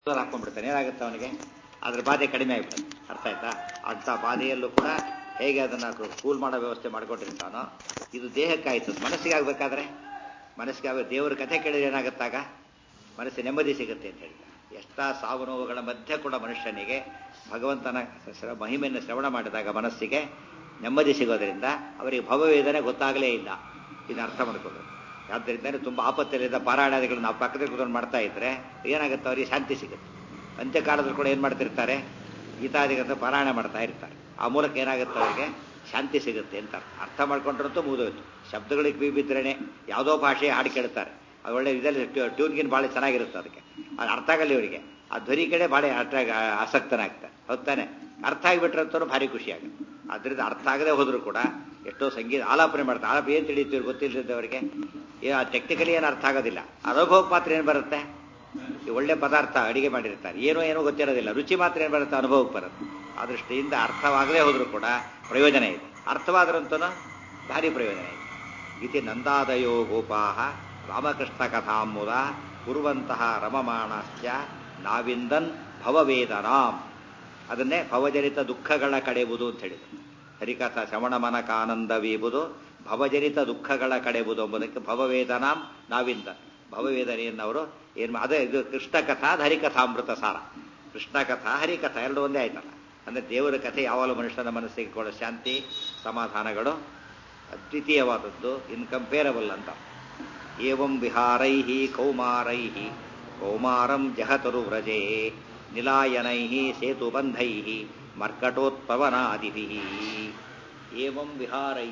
ಹಾಕೊಂಡ್ಬಿಡ್ತಾನೆ ಏನಾಗುತ್ತೆ ಅವನಿಗೆ ಅದ್ರ ಬಾಧೆ ಕಡಿಮೆ ಆಗ್ಬಿಡುತ್ತೆ ಅರ್ಥ ಆಯ್ತಾ ಅಂಥ ಬಾಧೆಯಲ್ಲೂ ಕೂಡ ಹೇಗೆ ಅದನ್ನು ಕೂಲ್ ಮಾಡೋ ವ್ಯವಸ್ಥೆ ಮಾಡ್ಕೊಟ್ಟಿರ್ತಾನೋ ಇದು ದೇಹಕ್ಕಾಯ್ತು ಮನಸ್ಸಿಗೆ ಆಗ್ಬೇಕಾದ್ರೆ ಮನಸ್ಸಿಗೆ ಆಗ ದೇವರ ಕಥೆ ಕೇಳಿದ್ರೆ ಏನಾಗುತ್ತಾಗ ಮನಸ್ಸಿಗೆ ನೆಮ್ಮದಿ ಸಿಗುತ್ತೆ ಅಂತ ಹೇಳಿ ಎಷ್ಟಾ ಸಾವು ನೋವುಗಳ ಮಧ್ಯೆ ಕೂಡ ಮನುಷ್ಯನಿಗೆ ಭಗವಂತನ ಶ್ರ- ಮಹಿಮೆಯನ್ನು ಶ್ರವಣ ಮಾಡಿದಾಗ ಮನಸ್ಸಿಗೆ ನೆಮ್ಮದಿ ಸಿಗೋದ್ರಿಂದ ಅವರಿಗೆ ಭವವೇದನೆ ಗೊತ್ತಾಗಲೇ ಇಲ್ಲ ಇದನ್ನ ಅರ್ಥ ಮಾಡ್ಕೋಬೇಕು ಆದ್ದರಿಂದ ತುಂಬ ಆಪತ್ತಲ್ಲಿದ್ದ ಪಾರಾಯಣಾದಿಗಳು ನಾವು ಪಕ್ಕದಲ್ಲಿ ಕೂತ್ಕೊಂಡು ಮಾಡ್ತಾ ಇದ್ರೆ ಏನಾಗುತ್ತೆ ಅವರಿಗೆ ಶಾಂತಿ ಸಿಗುತ್ತೆ ಅಂತ್ಯಕಾಲದಲ್ಲಿ ಕೂಡ ಏನು ಮಾಡ್ತಿರ್ತಾರೆ ಗೀತಾದಿಗಂತ ಪಾರಾಯಣ ಮಾಡ್ತಾ ಇರ್ತಾರೆ ಆ ಮೂಲಕ ಏನಾಗುತ್ತೆ ಅವರಿಗೆ ಶಾಂತಿ ಸಿಗುತ್ತೆ ಅಂತ ಅರ್ಥ. ಅರ್ಥ ಮಾಡ್ಕೊಂಡ್ರಂತೂ ಮುಗಿದೋಯ್ತು ಶಬ್ದಗಳಿಗೆ ಬಿ ಬಿದ್ರೇನೆ ಯಾವುದೋ ಭಾಷೆ ಹಾಡು ಕೇಳ್ತಾರೆ ಅದು ಒಳ್ಳೆ ಇದರಲ್ಲಿ ಟ್ಯೂನ್ಗಿನ್ ಭಾಳ ಚೆನ್ನಾಗಿರುತ್ತೆ ಅದಕ್ಕೆ ಅದು ಅರ್ಥ ಆಗಲ್ಲ ಇವರಿಗೆ ಆ ಧ್ವನಿ ಕಡೆ ಭಾಳ ಅಟ್ರಾಗ್ ಆಸಕ್ತನಾಗ್ತಾರೆ ಹೊತ್ತಾನೆ ಅರ್ಥ ಆಗಿಬಿಟ್ರಂತೂ ಭಾರಿ ಖುಷಿ ಆಗುತ್ತೆ ಅದರಿಂದ ಅರ್ಥ ಆಗದೆ ಹೋದ್ರು ಕೂಡ ಎಷ್ಟೋ ಸಂಗೀತ ಆಲಾಪನೆ ಮಾಡ್ತಾರೆ ಆಲಾಪ ಏನು ತಿಳಿತೀವಿ ಗೊತ್ತಿಲ್ಲದವರಿಗೆ ಟೆಕ್ನಿಕಲಿ ಏನು ಅರ್ಥ ಆಗೋದಿಲ್ಲ ಅನುಭವಕ್ಕೆ ಮಾತ್ರ ಏನು ಬರುತ್ತೆ ಈ ಒಳ್ಳೆ ಪದಾರ್ಥ ಅಡಿಗೆ ಮಾಡಿರ್ತಾರೆ ಏನೋ ಏನೋ ಗೊತ್ತಿರೋದಿಲ್ಲ ರುಚಿ ಮಾತ್ರ ಏನು ಬರುತ್ತೆ ಅನುಭವಕ್ಕೆ ಬರುತ್ತೆ ಆ ದೃಷ್ಟಿಯಿಂದ ಅರ್ಥವಾಗದೇ ಹೋದ್ರೂ ಕೂಡ ಪ್ರಯೋಜನ ಇದೆ ಅರ್ಥವಾದ್ರಂತೂ ಭಾರಿ ಪ್ರಯೋಜನ ಇದೆ ಇತಿ ನಂದಾದಯೋ ಗೋಪಾಹ ರಾಮಕೃಷ್ಣ ಕಥಾಮೂಲ ಕುರುವಂತಹ ರಮಮಾಣಶ್ಚ ನಾವಿಂದನ್ ಭವವೇದನಾಂ ಅದನ್ನೇ ಭವಜನಿತ ದುಃಖಗಳ ಕಡೆಬುದು ಅಂತ ಹೇಳಿದ್ರು ಹರಿಕಥಾ ಶ್ರವಣ ಮನಕಾನಂದವೀಬುದು ಭವಜನಿತ ದುಃಖಗಳ ಕಡೆಬುದು ಎಂಬುದಕ್ಕೆ ಭವವೇದನಾಂ ನಾವಿಂದ ಭವವೇದನೆಯನ್ನವರು ಏನು ಅದೇ ಇದು ಕೃಷ್ಣ ಕಥಾ ಅದು ಹರಿಕಥಾಮೃತ ಸಾರ ಕೃಷ್ಣ ಕಥಾ ಹರಿಕಥಾ ಎರಡು ಒಂದೇ ಆಯ್ತಲ್ಲ ಅಂದ್ರೆ ದೇವರ ಕಥೆ ಯಾವಾಗಲೂ ಮನುಷ್ಯನ ಮನಸ್ಸಿಗೆ ಕೊಡೋ ಶಾಂತಿ ಸಮಾಧಾನಗಳು ಅದ್ವಿತೀಯವಾದದ್ದು ಇನ್ಕಂಪೇರಬಲ್ ಅಂತ ಏವಂ ವಿಹಾರೈ ಕೌಮಾರೈ ಕೌಮಾರಂ ಜಹತರು ವ್ರಜೇ ನಿಲಾಯನೈ ಸೇತುಬಂಧೈ ಮರ್ಕಟೋತ್ಪವನಾದಿಭಿ ಏವಂ ವಿಹಾರೈ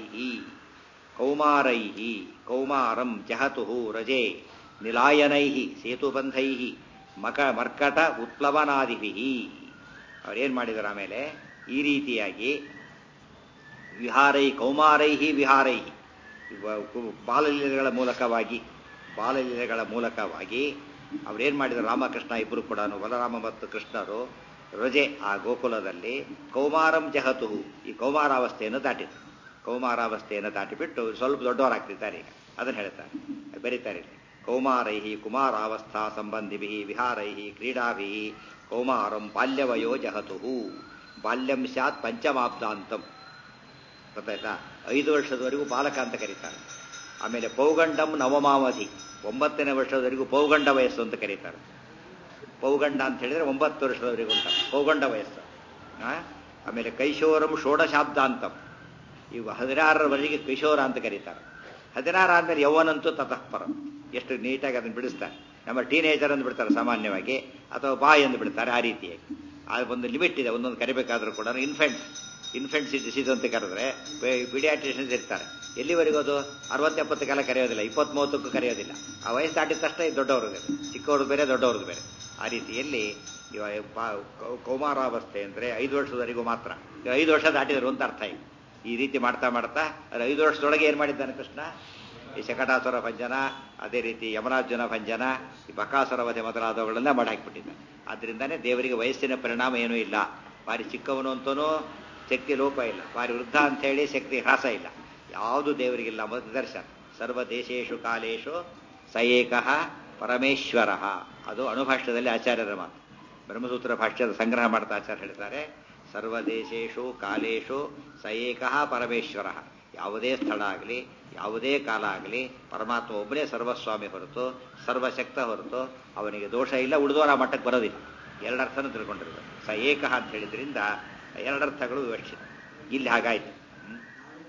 ಕೌಮಾರೈ ಕೌಮಾರಂ ಜಹತು ರಜೆ ನಿಲಾಯನೈ ಸೇತುಬಂಧೈ ಮಕ ಮರ್ಕಟ ಉತ್ಪ್ಲವನಾದಿಭಿ ಅವ್ರೇನ್ ಮಾಡಿದ್ರು ಆಮೇಲೆ ಈ ರೀತಿಯಾಗಿ ವಿಹಾರೈ ಕೌಮಾರೈ ವಿಹಾರೈ ಬಾಲಲೀಲೆಗಳ ಮೂಲಕವಾಗಿ ಬಾಲಲೀಲೆಗಳ ಮೂಲಕವಾಗಿ ಅವ್ರೇನ್ ಮಾಡಿದ್ರು ರಾಮಕೃಷ್ಣ ಇಬ್ಬರು ಕೂಡ ಬಲರಾಮ ಮತ್ತು ಕೃಷ್ಣರು ರಜೆ ಆ ಗೋಕುಲದಲ್ಲಿ ಕೌಮಾರಂ ಜಹತು ಈ ಕೌಮಾರಾವಸ್ಥೆಯನ್ನು ದಾಟಿದ್ರು ಕೌಮಾರಾವಸ್ಥೆಯನ್ನು ದಾಟಿಬಿಟ್ಟು ಸ್ವಲ್ಪ ದೊಡ್ಡವರಾಗ್ತಿದ್ದಾರೆ ಈಗ ಅದನ್ನು ಹೇಳ್ತಾರೆ ಬರೀತಾರೆ ಇಲ್ಲಿ. ಕೌಮಾರೈ ಕುಮಾರಾವಸ್ಥಾ ಸಂಬಂಧಿಭಿ ವಿಹಾರೈ ಕ್ರೀಡಾಭಿ ಕೌಮಾರಂ ಬಾಲ್ಯವಯೋ ಜಹತು ಬಾಲ್ಯಂ ಸ್ಯಾತ್ ಪಂಚಮಾಬ್ದಾಂತಂ ಗೊತ್ತಾಯ್ತಾ ಐದು ವರ್ಷದವರೆಗೂ ಬಾಲಕ ಅಂತ ಕರೀತಾರೆ ಆಮೇಲೆ ಪೌಗಂಡಂ ನವಮಾವಧಿ ಒಂಬತ್ತನೇ ವರ್ಷದವರೆಗೂ ಪೌಗಂಡ ವಯಸ್ಸು ಅಂತ ಕರೀತಾರೆ ಪೌಗಂಡ ಅಂತ ಹೇಳಿದ್ರೆ ಒಂಬತ್ತು ವರ್ಷದವರೆಗೂ ಉಂಟ ಪೌಗಂಡ ವಯಸ್ಸು ಆ? ಆಮೇಲೆ ಕೈಶೋರಂ ಷೋಡಶಾಬ್ದಾಂತಂ ಇವು ಹದಿನಾರರವರೆಗೆ ಕಿಶೋರ ಅಂತ ಕರೀತಾರೆ ಹದಿನಾರು ಆದ್ಮೇಲೆ ಯೌವನಂತೂ ತತಃಪರ ಎಷ್ಟು ನೀಟಾಗಿ ಅದನ್ನು ಬಿಡಿಸ್ತಾರೆ ನಮ್ಮ ಟೀನೇಜರ್ ಅಂತ ಬಿಡ್ತಾರೆ ಸಾಮಾನ್ಯವಾಗಿ ಅಥವಾ ಬಾಯ್ ಎಂದು ಬಿಡ್ತಾರೆ ಆ ರೀತಿಯಾಗಿ ಆ ಒಂದು ಲಿಮಿಟ್ ಇದೆ ಒಂದೊಂದು ಕರಿಬೇಕಾದ್ರೂ ಕೂಡ ಇನ್ಫೆಂಟ್ ಇನ್ಫೆಂಟ್ಸ್ ಡಿಸೀಸ್ ಅಂತ ಕರೆದ್ರೆ ಪಿಡಿಯಾಟ್ರಿಷನ್ಸ್ ಇರ್ತಾರೆ ಎಲ್ಲಿವರೆಗೂ ಅದು ಅರವತ್ತೆಪ್ಪತ್ತು ಕಾಲ ಕರೆಯೋದಿಲ್ಲ ಇಪ್ಪತ್ತ್ ಮೂವತ್ತಕ್ಕೂ ಕರೆಯೋದಿಲ್ಲ ಆ ವಯಸ್ಸು ದಾಟಿದ ತಕ್ಷಣ ಇದು ದೊಡ್ಡವ್ರಿಗೆ ಚಿಕ್ಕವ್ರದ್ದು ಬೇರೆ ದೊಡ್ಡವ್ರದ್ದು ಬೇರೆ ಆ ರೀತಿಯಲ್ಲಿ ಇವ ಪಾ- ಕೌ- ಕೌಮಾರಾವಸ್ಥೆ ಅಂದರೆ ಐದು ವರ್ಷದವರೆಗೂ ಮಾತ್ರ ಈಗ ಐದು ವರ್ಷ ದಾಟಿದ್ರು ಅಂತ ಅರ್ಥ ಈಗ ಈ ರೀತಿ ಮಾಡ್ತಾ ಮಾಡ್ತಾ ಅದು ಐದು ವರ್ಷದೊಳಗೆ ಏನು ಮಾಡಿದ್ದಾನೆ ಕೃಷ್ಣ ಈ ಶಕಟಾಸುರ ಭಂಜನ ಅದೇ ರೀತಿ ಯಮರಾಜನ ಭಂಜನ ಈ ಬಕಾಸುರ ವಧೆ ಮೊದಲಾದವುಗಳನ್ನ ಮಾಡಿ ಹಾಕಿಬಿಟ್ಟಿದ್ದಾನೆ ಆದ್ರಿಂದಾನೇ ದೇವರಿಗೆ ವಯಸ್ಸಿನ ಪರಿಣಾಮ ಏನೂ ಇಲ್ಲ ಬಾರಿ ಚಿಕ್ಕವನು ಅಂತನೂ ಶಕ್ತಿ ಲೋಪ ಇಲ್ಲ ಬಾರಿ ವೃದ್ಧ ಅಂತ ಹೇಳಿ ಶಕ್ತಿ ಹ್ರಾಸ ಇಲ್ಲ ಯಾವುದು ದೇವರಿಗಿಲ್ಲ ಎಂಬುದು ನಿದರ್ಶನ ಸರ್ವ ದೇಶೇಶು ಕಾಲೇಶು ಸ ಏಕಃ ಪರಮೇಶ್ವರ ಅದು ಅಣುಭಾಷ್ಯದಲ್ಲಿ ಆಚಾರ್ಯರ ಮಾತು ಬ್ರಹ್ಮಸೂತ್ರ ಭಾಷ್ಯದ ಸಂಗ್ರಹ ಮಾಡ್ತಾ ಆಚಾರ್ಯ ಹೇಳ್ತಾರೆ ಸರ್ವ ದೇಶೇಶು ಕಾಲೇಶು ಸ ಏಕಃ ಪರಮೇಶ್ವರ ಯಾವುದೇ ಸ್ಥಳ ಆಗಲಿ ಯಾವುದೇ ಕಾಲ ಆಗಲಿ ಪರಮಾತ್ಮ ಒಬ್ಬನೇ ಸರ್ವಸ್ವಾಮಿ ಹೊರತು ಸರ್ವಶಕ್ತ ಹೊರತು ಅವನಿಗೆ ದೋಷ ಇಲ್ಲ ಉಳಿದವರ ಮಟ್ಟಕ್ಕೆ ಬರೋದಿಲ್ಲ ಎರಡರ್ಥನೂ ತಿಳ್ಕೊಂಡಿರ್ಬೇಕು ಸ ಏಕಃ ಅಂತ ಹೇಳಿದ್ರಿಂದ ಎರಡರ್ಥಗಳು ವಿವಕ್ಷಿತ ಇಲ್ಲಿ ಹಾಗಾಯ್ತು ಹ್ಮ್?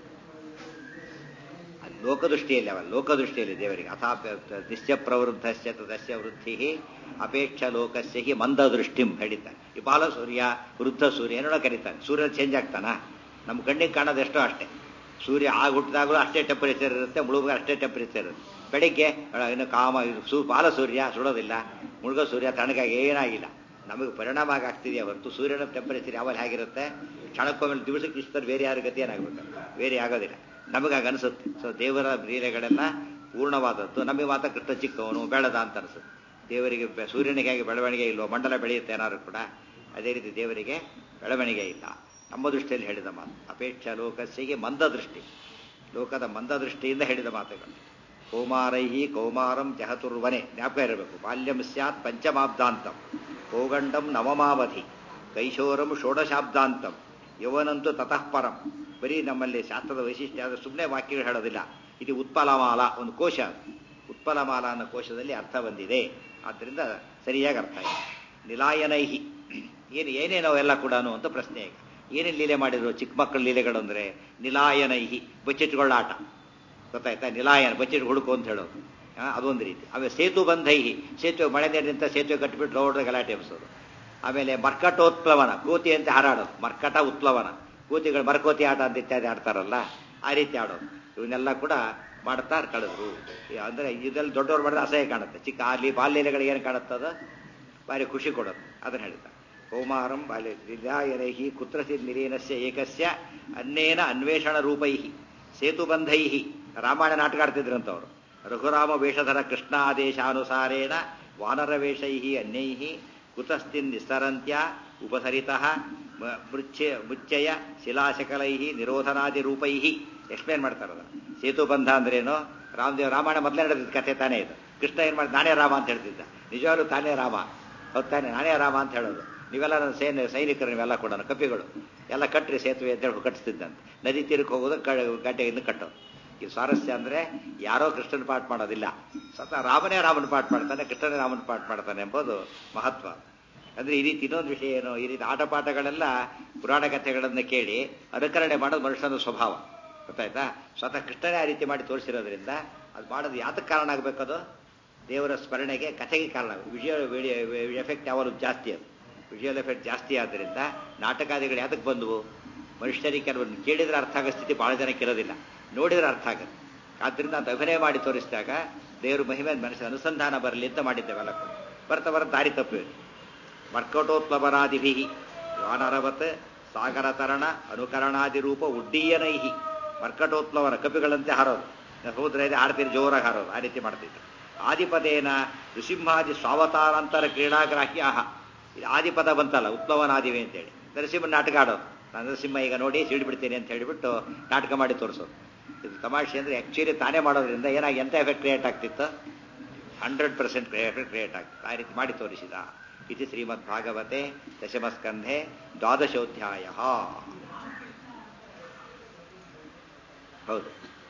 ಅದು ಲೋಕದೃಷ್ಟಿಯಲ್ಲಿ ಅವ ಲೋಕದೃಷ್ಟಿಯಲ್ಲಿ ದೇವರಿಗೆ ಅಥಾ ನಿಶ್ಚ ಪ್ರವೃದ್ಧಸ್ಯ ತದಸ್ಯ ವೃದ್ಧಿ ಅಪೇಕ್ಷ ಲೋಕಸ್ಯ ಹಿ ಮಂದ ದೃಷ್ಟಿಂ ಹೇಳಿದ್ದಾನೆ ಈ ಬಾಲ ಸೂರ್ಯ ವೃದ್ಧ ಸೂರ್ಯ ಏನೋ ಕರೀತಾನೆ ಸೂರ್ಯ ಚೇಂಜ್ ಆಗ್ತಾನ ನಮ್ಮ ಕಣ್ಣಿಗೆ ಕಾಣೋದೆಷ್ಟೋ ಅಷ್ಟೇ ಸೂರ್ಯ ಆಗ ಹುಟ್ಟಿದಾಗಲೂ ಅಷ್ಟೇ ಟೆಂಪರೇಚರ್ ಇರುತ್ತೆ ಮುಳುಗ ಅಷ್ಟೇ ಟೆಂಪರೇಚರ್ ಇರುತ್ತೆ ಬೆಳಿಗ್ಗೆ ಅಹ್, ಇನ್ನು ಕಾಮ ಇದು ಸೂ ಬಾಲ ಸೂರ್ಯ ಸುಡೋದಿಲ್ಲ ಮುಳುಗೋ ಸೂರ್ಯ ತಣ್ಣಗಾಗಿ ಏನಾಗಿಲ್ಲ ನಮಗೆ ಪರಿಣಾಮ ಆಗ್ತಿದೆಯಾ ಹೊರತು ಸೂರ್ಯನ ಟೆಂಪರೇಚರ್ ಯಾವಾಗ ಹೇಗಿರುತ್ತೆ ಕ್ಷಣಕ್ಕೊಮ್ಮೆ ದಿವಸಕ್ಕೆ ಇಷ್ಟದಲ್ಲಿ ಬೇರೆ ಯಾರ ಗತಿ ಏನಾಗಬೇಕು ಬೇರೆ ಆಗೋದಿಲ್ಲ ನಮಗೆ ಹಾಗೆ ಅನಿಸುತ್ತೆ ಸೊ ದೇವರ ಲೀಲೆಗಳೆಲ್ಲ ಪೂರ್ಣವಾದದ್ದು ನಮಗೆ ಮಾತ್ರ ಕೃಷ್ಣ ಚಿಕ್ಕವನು ಬೆಳೆದ ಅಂತ ಅನಿಸುತ್ತೆ ದೇವರಿಗೆ ಬೆ- ಸೂರ್ಯನಿಗೆ ಹೇಗೆ ಬೆಳವಣಿಗೆ ಇಲ್ವೋ ಮಂಡಲ ಬೆಳೆಯುತ್ತೆ ಏನಾದ್ರು ಕೂಡ ಅದೇ ರೀತಿ ದೇವರಿಗೆ ಬೆಳವಣಿಗೆ ಇಲ್ಲ ನಮ್ಮ ದೃಷ್ಟಿಯಲ್ಲಿ ಹೇಳಿದ ಮಾತು ಅಪೇಕ್ಷ ಲೋಕಸ್ಸಿಗೆ ಮಂದ ದೃಷ್ಟಿ ಲೋಕದ ಮಂದ ದೃಷ್ಟಿಯಿಂದ ಹೇಳಿದ ಮಾತುಗಳು ಕೌಮಾರೈಹಿ ಕೌಮಾರಂ ಜಹತುರ್ವನೆ ಜ್ಞಾಪಕ ಇರಬೇಕು ಬಾಲ್ಯಂ ಸ್ಯಾತ್ ಪಂಚಮಾಬ್ದಾಂತಂ ಕೌಗಂಡಂ ನವಮಾವಧಿ ಕೈಶೋರಂ ಷೋಡಶಾಬ್ದಾಂತಂ ಯವನಂತೂ ತತಃ ಪರಂ ಬರೀ ನಮ್ಮಲ್ಲಿ ಶಾಸ್ತ್ರದ ವೈಶಿಷ್ಟ್ಯ ಆದರೆ ಸುಮ್ಮನೆ ವಾಕ್ಯಗಳು ಹೇಳೋದಿಲ್ಲ ಇದು ಉತ್ಪಲಮಾಲ ಒಂದು ಕೋಶ ಉತ್ಪಲಮಾಲ ಅನ್ನೋ ಕೋಶದಲ್ಲಿ ಅರ್ಥ ಬಂದಿದೆ ಆದ್ದರಿಂದ ಸರಿಯಾಗಿ ಅರ್ಥ ಇದೆ ನಿಲಾಯನೈಹಿ ಏನು ಏನೇನೋ ಎಲ್ಲ ಕೂಡ ಅಂತ ಪ್ರಶ್ನೆ ಈಗ ಏನೇನು ಲೀಲೆ ಮಾಡಿದ್ರು ಚಿಕ್ಕ ಮಕ್ಕಳ ಲೀಲೆಗಳು ಅಂದರೆ ನಿಲಾಯನೈಹಿ ಬಚ್ಚಿಟ್ಕೊಳ್ಳೋ ಆಟ ಗೊತ್ತಾಯ್ತಾ ನಿಲಾಯನ ಬಚ್ಚಿಟ್ಟು ಹುಡುಕು ಅಂತ ಹೇಳೋದು ಆ, ಅದೊಂದು ರೀತಿ ಆಮೇಲೆ ಸೇತು ಬಂಧೈಹಿ ಸೇತುವೆ ಮಳೆ ನೀರಿನಿಂದ ಸೇತುವೆ ಕಟ್ಟಿಬಿಟ್ಟು ರೋಡ್ ಗಲಾಟೆ ಎಬ್ಸೋದು ಆಮೇಲೆ ಮರ್ಕಟೋತ್ಪ್ಲವನ ಕೋತಿ ಅಂತ ಹಾರಾಡೋದು ಮರ್ಕಟ ಉತ್ಪ್ಲವನ ಕೋತಿಗಳು ಮರಕೋತಿ ಆಟ ಅಂತ ಇತ್ಯಾದಿ ಆಡ್ತಾರಲ್ಲ ಆ ರೀತಿ ಆಡೋದು ಇವನ್ನೆಲ್ಲ ಕೂಡ ಮಾಡ್ತಾ ಕಳೆದ್ರು ಅಂದರೆ ಇದೆಲ್ಲ ದೊಡ್ಡವ್ರು ಮಾಡಿದ್ರೆ ಅಸಹ್ಯ ಕಾಣುತ್ತೆ ಚಿಕ್ಕ ಅಲ್ಲಿ ಬಾಲ್ಯಗಳಿಗೆ ಏನು ಕಾಣುತ್ತದ ಭಾರಿ ಖುಷಿ ಕೊಡೋದು ಅದನ್ನು ಹೇಳ್ತಾರೆ ಕೌಮಾರಂ ಬಾಲ್ಯ ವಿದ್ಯಾಯನೈಹಿ ಕುತ್ರಚಿತ್ ನಿರೀನಸ್ಯ ಏಕಸ್ಯ ಅನ್ನೇನ ಅನ್ವೇಷಣ ರೂಪೈಹಿ ಸೇತುಬಂಧೈಹಿ ರಾಮಾಯಣ ನಾಟಕ ಆಡ್ತಿದ್ರಂತವ್ರು ರಘುರಾಮ ವೇಷಧರ ಕೃಷ್ಣಾದೇಶಾನುಸಾರೇಣ ವಾನರ ವೇಷೈಹಿ ಅನ್ಯೈಹಿ ಕುತಸ್ಥಿನ್ ನಿಸ್ತರಂತ್ಯ ಉಪಸರಿತಃ ಮ- ಮುಚ್ಚೆ ಮುಚ್ಚಯ ಶಿಲಾಶಕಲೈಹಿ ನಿರೋಧನಾದಿ ರೂಪೈಹಿ ಎಕ್ಸ್ಪ್ಲೇನ್ ಮಾಡ್ತಾರಲ್ಲ ಸೇತುಬಂಧ ಅಂದ್ರೇನು ರಾಮದೇವ್ ರಾಮಾಯಣ ಮೊದಲೇ ನಡೆದಿದ್ದ ಕಥೆ ತಾನೇ ಇದು ಕೃಷ್ಣ ಏನ್ ಮಾಡಿ ನಾನೇ ರಾಮ ಅಂತ ಹೇಳ್ತಿದ್ದ ನಿಜವಾಗ್ಲೂ ತಾನೇ ರಾಮ ಹೌದ್ ತಾನೇ ನಾನೇ ರಾಮ ಅಂತ ಹೇಳೋದು ನೀವೆಲ್ಲ ನನ್ನ ಸೇನೆ ಸೈನಿಕರು ನೀವೆಲ್ಲ ಕೂಡ ಕಪಿಗಳು ಎಲ್ಲ ಕಟ್ರಿ ಸೇತುವೆ ಅಂತ ಹೇಳಿ ಕಟ್ಟಿಸ್ತಿದ್ದಂತೆ ನದಿ ತೀರಕ್ಕೆ ಹೋಗೋದು ಗ- ಗಡ್ಡೆಯಿಂದ ಕಟ್ಟೋದು ಈ ಸ್ವಾರಸ್ಯ ಅಂದ್ರೆ ಯಾರೋ ಕೃಷ್ಣನ ಪಾಠ ಮಾಡೋದಿಲ್ಲ ಸ್ವತಃ ರಾಮನೇ ರಾಮನ ಪಾಠ ಮಾಡ್ತಾನೆ ಕೃಷ್ಣನೇ ರಾಮನ ಪಾಠ ಮಾಡ್ತಾನೆ ಎಂಬುದು ಮಹತ್ವ ಅಂದ್ರೆ ಈ ರೀತಿ ಇನ್ನೊಂದು ವಿಷಯ ಏನು ಈ ರೀತಿ ಆಟ ಪಾಠಗಳೆಲ್ಲ ಪುರಾಣ ಕಥೆಗಳನ್ನ ಕೇಳಿ ಅನುಕರಣೆ ಮಾಡೋದು ಮನುಷ್ಯನ ಸ್ವಭಾವ ಗೊತ್ತಾಯ್ತಾ ಸ್ವತಃ ಕೃಷ್ಣನೇ ಆ ರೀತಿ ಮಾಡಿ ತೋರಿಸಿರೋದ್ರಿಂದ ಅದು ಮಾಡೋದು ಯಾತಕ್ಕೆ ಕಾರಣ ಆಗಬೇಕದು ದೇವರ ಸ್ಮರಣೆಗೆ ಕಥೆಗೆ ಕಾರಣ ವಿಜುವಲ್ ಎಫೆಕ್ಟ್ ಯಾವಾಗಲೂ ಜಾಸ್ತಿ ಅದು ವಿಜುವಲ್ ಎಫೆಕ್ಟ್ ಜಾಸ್ತಿ ಆದ್ದರಿಂದ ನಾಟಕಾದಿಗಳು ಯಾತಕ್ಕೆ ಬಂದವು ಮನುಷ್ಯರಿಗೆ ಕೆಲವನ್ನು ಕೇಳಿದ್ರೆ ಅರ್ಥ ಆಗೋ ಸ್ಥಿತಿ ಬಹಳ ಜನಕ್ಕೆ ಇರೋದಿಲ್ಲ ನೋಡಿದ್ರೆ ಅರ್ಥ ಆಗುತ್ತೆ ಆದ್ದರಿಂದ ಅದು ಅಭಿನಯ ಮಾಡಿ ತೋರಿಸಿದಾಗ ದೇವರು ಮಹಿಮೆ ಮನಸ್ಸಿನ ಅನುಸಂಧಾನ ಬರಲಿ ಅಂತ ಮಾಡಿದ್ದೇವೆಲ್ಲ ಕೂಡ ಬರ್ತಾ ಬರ್ತಾ ದಾರಿ ತಪ್ಪಿವೆ ಮರ್ಕಟೋತ್ಪ್ಲವನಾದಿಭಿ ವಾನರವತ್ ಸಾಗರ ತರಣ ಅನುಕರಣಾದಿ ರೂಪ ಉಡ್ಡೀಯನೈಹಿ ಮರ್ಕಟೋತ್ಪ್ಲವನ ಕಪಿಗಳಂತೆ ಹಾರೋದು ಸಮುದ್ರ ಇದೆ ಆಡ್ತೀರಿ ಜೋರಾಗಿ ಹಾರೋದು ಆ ರೀತಿ ಮಾಡ್ತಿದ್ರು ಆದಿಪದೇನ ನೃಸಿಂಹಾದಿ ಸ್ವಾವತಾರಾಂತರ ಕ್ರೀಡಾಗ್ರಾಹ್ಯ ಇದು ಆದಿಪದ ಬಂತಲ್ಲ ಉತ್ಪ್ಲವನಾದಿವೆ ಅಂತೇಳಿ ನರಸಿಂಹ ನಾಟಕ ಆಡೋದು ನಾನು ನರಸಿಂಹ ಈಗ ನೋಡಿ ಬಿಡ್ತೇನೆ ಅಂತ ಹೇಳಿಬಿಟ್ಟು ನಾಟಕ ಮಾಡಿ ತೋರಿಸೋದು ಇದು ತಮಾಷೆ ಅಂದರೆ ಆ್ಯಕ್ಚುಲಿ ತಾನೇ ಮಾಡೋದ್ರಿಂದ ಏನಾಗಿ ಎಂಥ ಎಫೆಕ್ಟ್ ಕ್ರಿಯೇಟ್ ಆಗ್ತಿತ್ತು ಹಂಡ್ರೆಡ್ ಪರ್ಸೆಂಟ್ ಎಫೆಕ್ಟ್ ಕ್ರಿಯೇಟ್ ಆಗ್ತಿತ್ತು ಆ ರೀತಿ ಮಾಡಿ ತೋರಿಸಿದ ಇದು ಶ್ರೀಮದ್ ಭಾಗವತೆ ದಶಮಸ್ಕಂಧೆ ದ್ವಾದಶೋಧ್ಯಾಯ ಹೌದು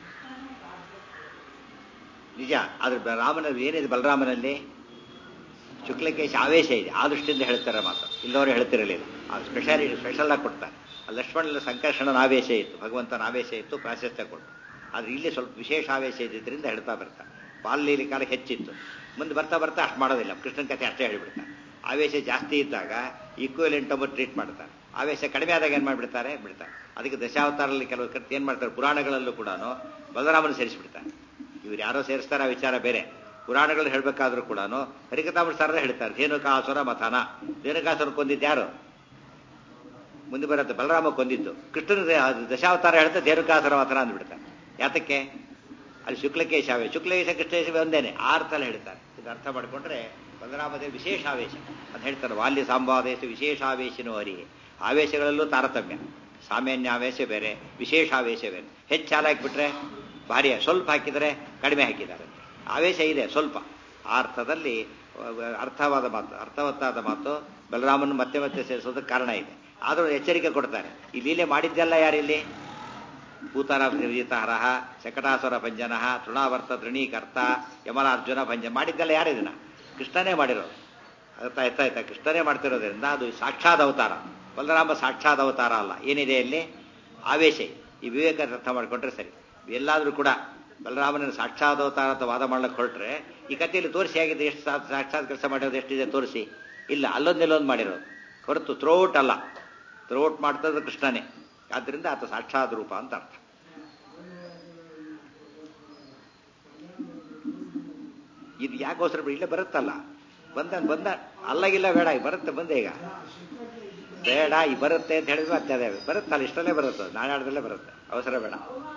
ನಿಜ ಆದ್ರೆ ಬ- ರಾಮನಲ್ಲಿ ಏನಿದೆ ಬಲರಾಮನಲ್ಲಿ ಶುಕ್ಲಕೇಶ ಆವೇಶ ಇದೆ ಆ ದೃಷ್ಟಿಯಿಂದ ಹೇಳ್ತಾರೆ ಮಾತು ಇಲ್ಲವರು ಹೇಳ್ತಿರಲಿಲ್ಲ ಆ ಸ್ಪೆಷಾಲಿಟಿ ಸ್ಪೆಷಲ್ ಆಗಿ ಕೊಡ್ತಾರೆ ಆ ಲಕ್ಷ್ಮಣನ ಸಂಕರ್ಷಣನ ಆವೇಶ ಇತ್ತು ಭಗವಂತನ ಆವೇಶ ಇತ್ತು ಪ್ರಾಶಸ್ತ್ಯ ಕೊಟ್ಟು ಆದ್ರೆ ಇಲ್ಲಿ ಸ್ವಲ್ಪ ವಿಶೇಷ ಆವೇಶ ಇದ್ದಿದ್ದರಿಂದ ಹೇಳ್ತಾ ಬರ್ತಾರೆ ಬಾಲ್ಯಲಿ ಕಾಲಕ್ಕೆ ಹೆಚ್ಚಿತ್ತು ಮುಂದೆ ಬರ್ತಾ ಬರ್ತಾ ಅಷ್ಟು ಮಾಡೋದಿಲ್ಲ ಕೃಷ್ಣನ ಕಥೆ ಅಷ್ಟೇ ಹೇಳಿಬಿಡ್ತಾರೆ ಆವೇಶ ಜಾಸ್ತಿ ಇದ್ದಾಗ ಈಕ್ವಲೆಂಟ್ ಅಂಬ ಟ್ರೀಟ್ ಮಾಡ್ತಾರೆ ಆವೇಶ ಕಡಿಮೆ ಆದಾಗ ಏನು ಮಾಡಿಬಿಡ್ತಾರೆ ಬಿಡ್ತಾರೆ ಅದಕ್ಕೆ ದಶಾವತಾರಲ್ಲಿ ಕೆಲವು ಕಥೆ ಏನು ಮಾಡ್ತಾರೆ ಪುರಾಣಗಳಲ್ಲೂ ಕೂಡ ಬಲರಾಮನ ಸೇರಿಸಿಬಿಡ್ತಾರೆ ಇವ್ರು ಯಾರೋ ಸೇರಿಸ್ತಾರೆ ಆ ವಿಚಾರ ಬೇರೆ ಪುರಾಣಗಳು ಹೇಳಬೇಕಾದ್ರೂ ಕೂಡ ಹರಿಕಥಾಮೃತ ಸರ ಹೇಳ್ತಾರೆ ಧೇನುಕಾಸುರ ಮಥನ ಧೇನುಕಾಸುರ ಕೊಂದಿದ್ದು ಯಾರು ಮುಂದೆ ಬರುತ್ತೆ ಬಲರಾಮ ಕೊಂದಿದ್ದು ಕೃಷ್ಣನ ದೇ- ದಶಾವತಾರ ಹೇಳ್ತಾ ಧೇನುಕಾಸುರ ಮಥನ ಅಂದ್ಬಿಡ್ತಾರೆ ಯಾತಕ್ಕೆ ಅಲ್ಲಿ ಶುಕ್ಲಕೇಶ ಆವೇಶ ಶುಕ್ಲಕೇಶ ಕೃಷ್ಣೇಶ ಒಂದೇನೆ ಆ ಅರ್ಥದಲ್ಲಿ ಹೇಳ್ತಾರೆ ಇದು ಅರ್ಥ ಮಾಡಿಕೊಂಡ್ರೆ ಬಲರಾಮದೇ ವಿಶೇಷ ಆವೇಶ ಅಂತ ಹೇಳ್ತಾರೆ ವಾಲ್ಯ ಸಾಂಬಾದೇಶ ವಿಶೇಷಾವೇಶನೋ ಹರಿಹೆ ಆವೇಶಗಳಲ್ಲೂ ತಾರತಮ್ಯ ಸಾಮಾನ್ಯ ಆವೇಶ ಬೇರೆ ವಿಶೇಷ ಆವೇಶ ಬೇರೆ ಹೆಚ್ಚು ಹಾಲು ಹಾಕಿಬಿಟ್ರೆ ಭಾರಿ ಸ್ವಲ್ಪ ಹಾಕಿದರೆ ಕಡಿಮೆ ಹಾಕಿದ್ದಾರೆ ಆವೇಶ ಇದೆ ಸ್ವಲ್ಪ ಆ ಅರ್ಥದಲ್ಲಿ ಅಹ್, ಅರ್ಥವಾದ ಮಾತು ಅರ್ಥವತ್ತಾದ ಮಾತು ಬಲರಾಮನ ಮತ್ತೆ ಮತ್ತೆ ಸೇರಿಸೋದಕ್ಕೆ ಕಾರಣ ಇದೆ ಆದರೂ ಎಚ್ಚರಿಕೆ ಕೊಡ್ತಾರೆ ಈ ಲೀಲೆ ಮಾಡಿದ್ದೆಲ್ಲ ಯಾರಿಲ್ಲಿ ಭೂತಾರ ವಿಜಿತಹರಹ ಶಕಟಾಸುರ ಭಂಜನ ತೃಣಾವರ್ತ ತೃಣೀಕರ್ತ ಯಮಲಾರ್ಜುನ ಭಂಜನ ಮಾಡಿದ್ದೆಲ್ಲ ಯಾರಿದನ್ನ ಕೃಷ್ಣನೇ ಮಾಡಿರೋದು ಅರ್ಥ ಆಯ್ತಾ ಆಯ್ತಾ ಕೃಷ್ಣನೇ ಮಾಡ್ತಿರೋದ್ರಿಂದ ಅದು ಸಾಕ್ಷಾತ್ ಅವತಾರ ಬಲರಾಮ ಸಾಕ್ಷಾತ್ ಅವತಾರ ಅಲ್ಲ ಏನಿದೆ ಅಲ್ಲಿ ಆವೇಶ ಇದೆ. ಈ ವಿವೇಕ ಅರ್ಥ ಮಾಡ್ಕೊಂಡ್ರೆ ಸರಿ ಎಲ್ಲಾದ್ರೂ ಕೂಡ ಬಲರಾಮನ ಸಾಕ್ಷಾತ್ ಅವತಾರ ಅಂತ ವಾದ ಮಾಡ್ಲಿಕ್ಕೆ ಹೊರಟ್ರೆ ಈ ಕಥೆಯಲ್ಲಿ ತೋರಿಸಿ ಆಗಿದೆ ಎಷ್ಟು ಸಾ- ಸಾಕ್ಷಾತ್ ಕೆಲಸ ಮಾಡಿರೋದು ಎಷ್ಟಿದೆ ತೋರಿಸಿ ಇಲ್ಲ ಅಲ್ಲೊಂದಿಲ್ಲೊಂದು ಮಾಡಿರೋದು ಹೊರತು ಥ್ರೋಟ್ ಅಲ್ಲ ಥ್ರೋಟ್ ಮಾಡ್ತದ್ದು ಕೃಷ್ಣನೇ ಆದ್ರಿಂದ ಆತ ಸಾಕ್ಷಾತ್ ರೂಪ ಅಂತ ಅರ್ಥ ಇದು ಯಾಕೋಸ್ಕರ ಬಿಡಿ? ಇಲ್ಲೇ ಬರುತ್ತಲ್ಲ ಬಂದ ಬಂದ ಅಲ್ಲಗಿಲ್ಲ ಬೇಡ ಈಗ ಬರುತ್ತೆ ಬಂದೆ ಈಗ ಬೇಡ ಈ ಬರುತ್ತೆ ಅಂತ ಹೇಳಿದ್ರು ಮತ್ತೆ ಅದೇ ಬರುತ್ತಲ್ಲ ಇಷ್ಟಲ್ಲೇ ಬರುತ್ತೆ ನಾನಾಡದಲ್ಲೇ ಬರುತ್ತೆ ಅವಸರ ಬೇಡ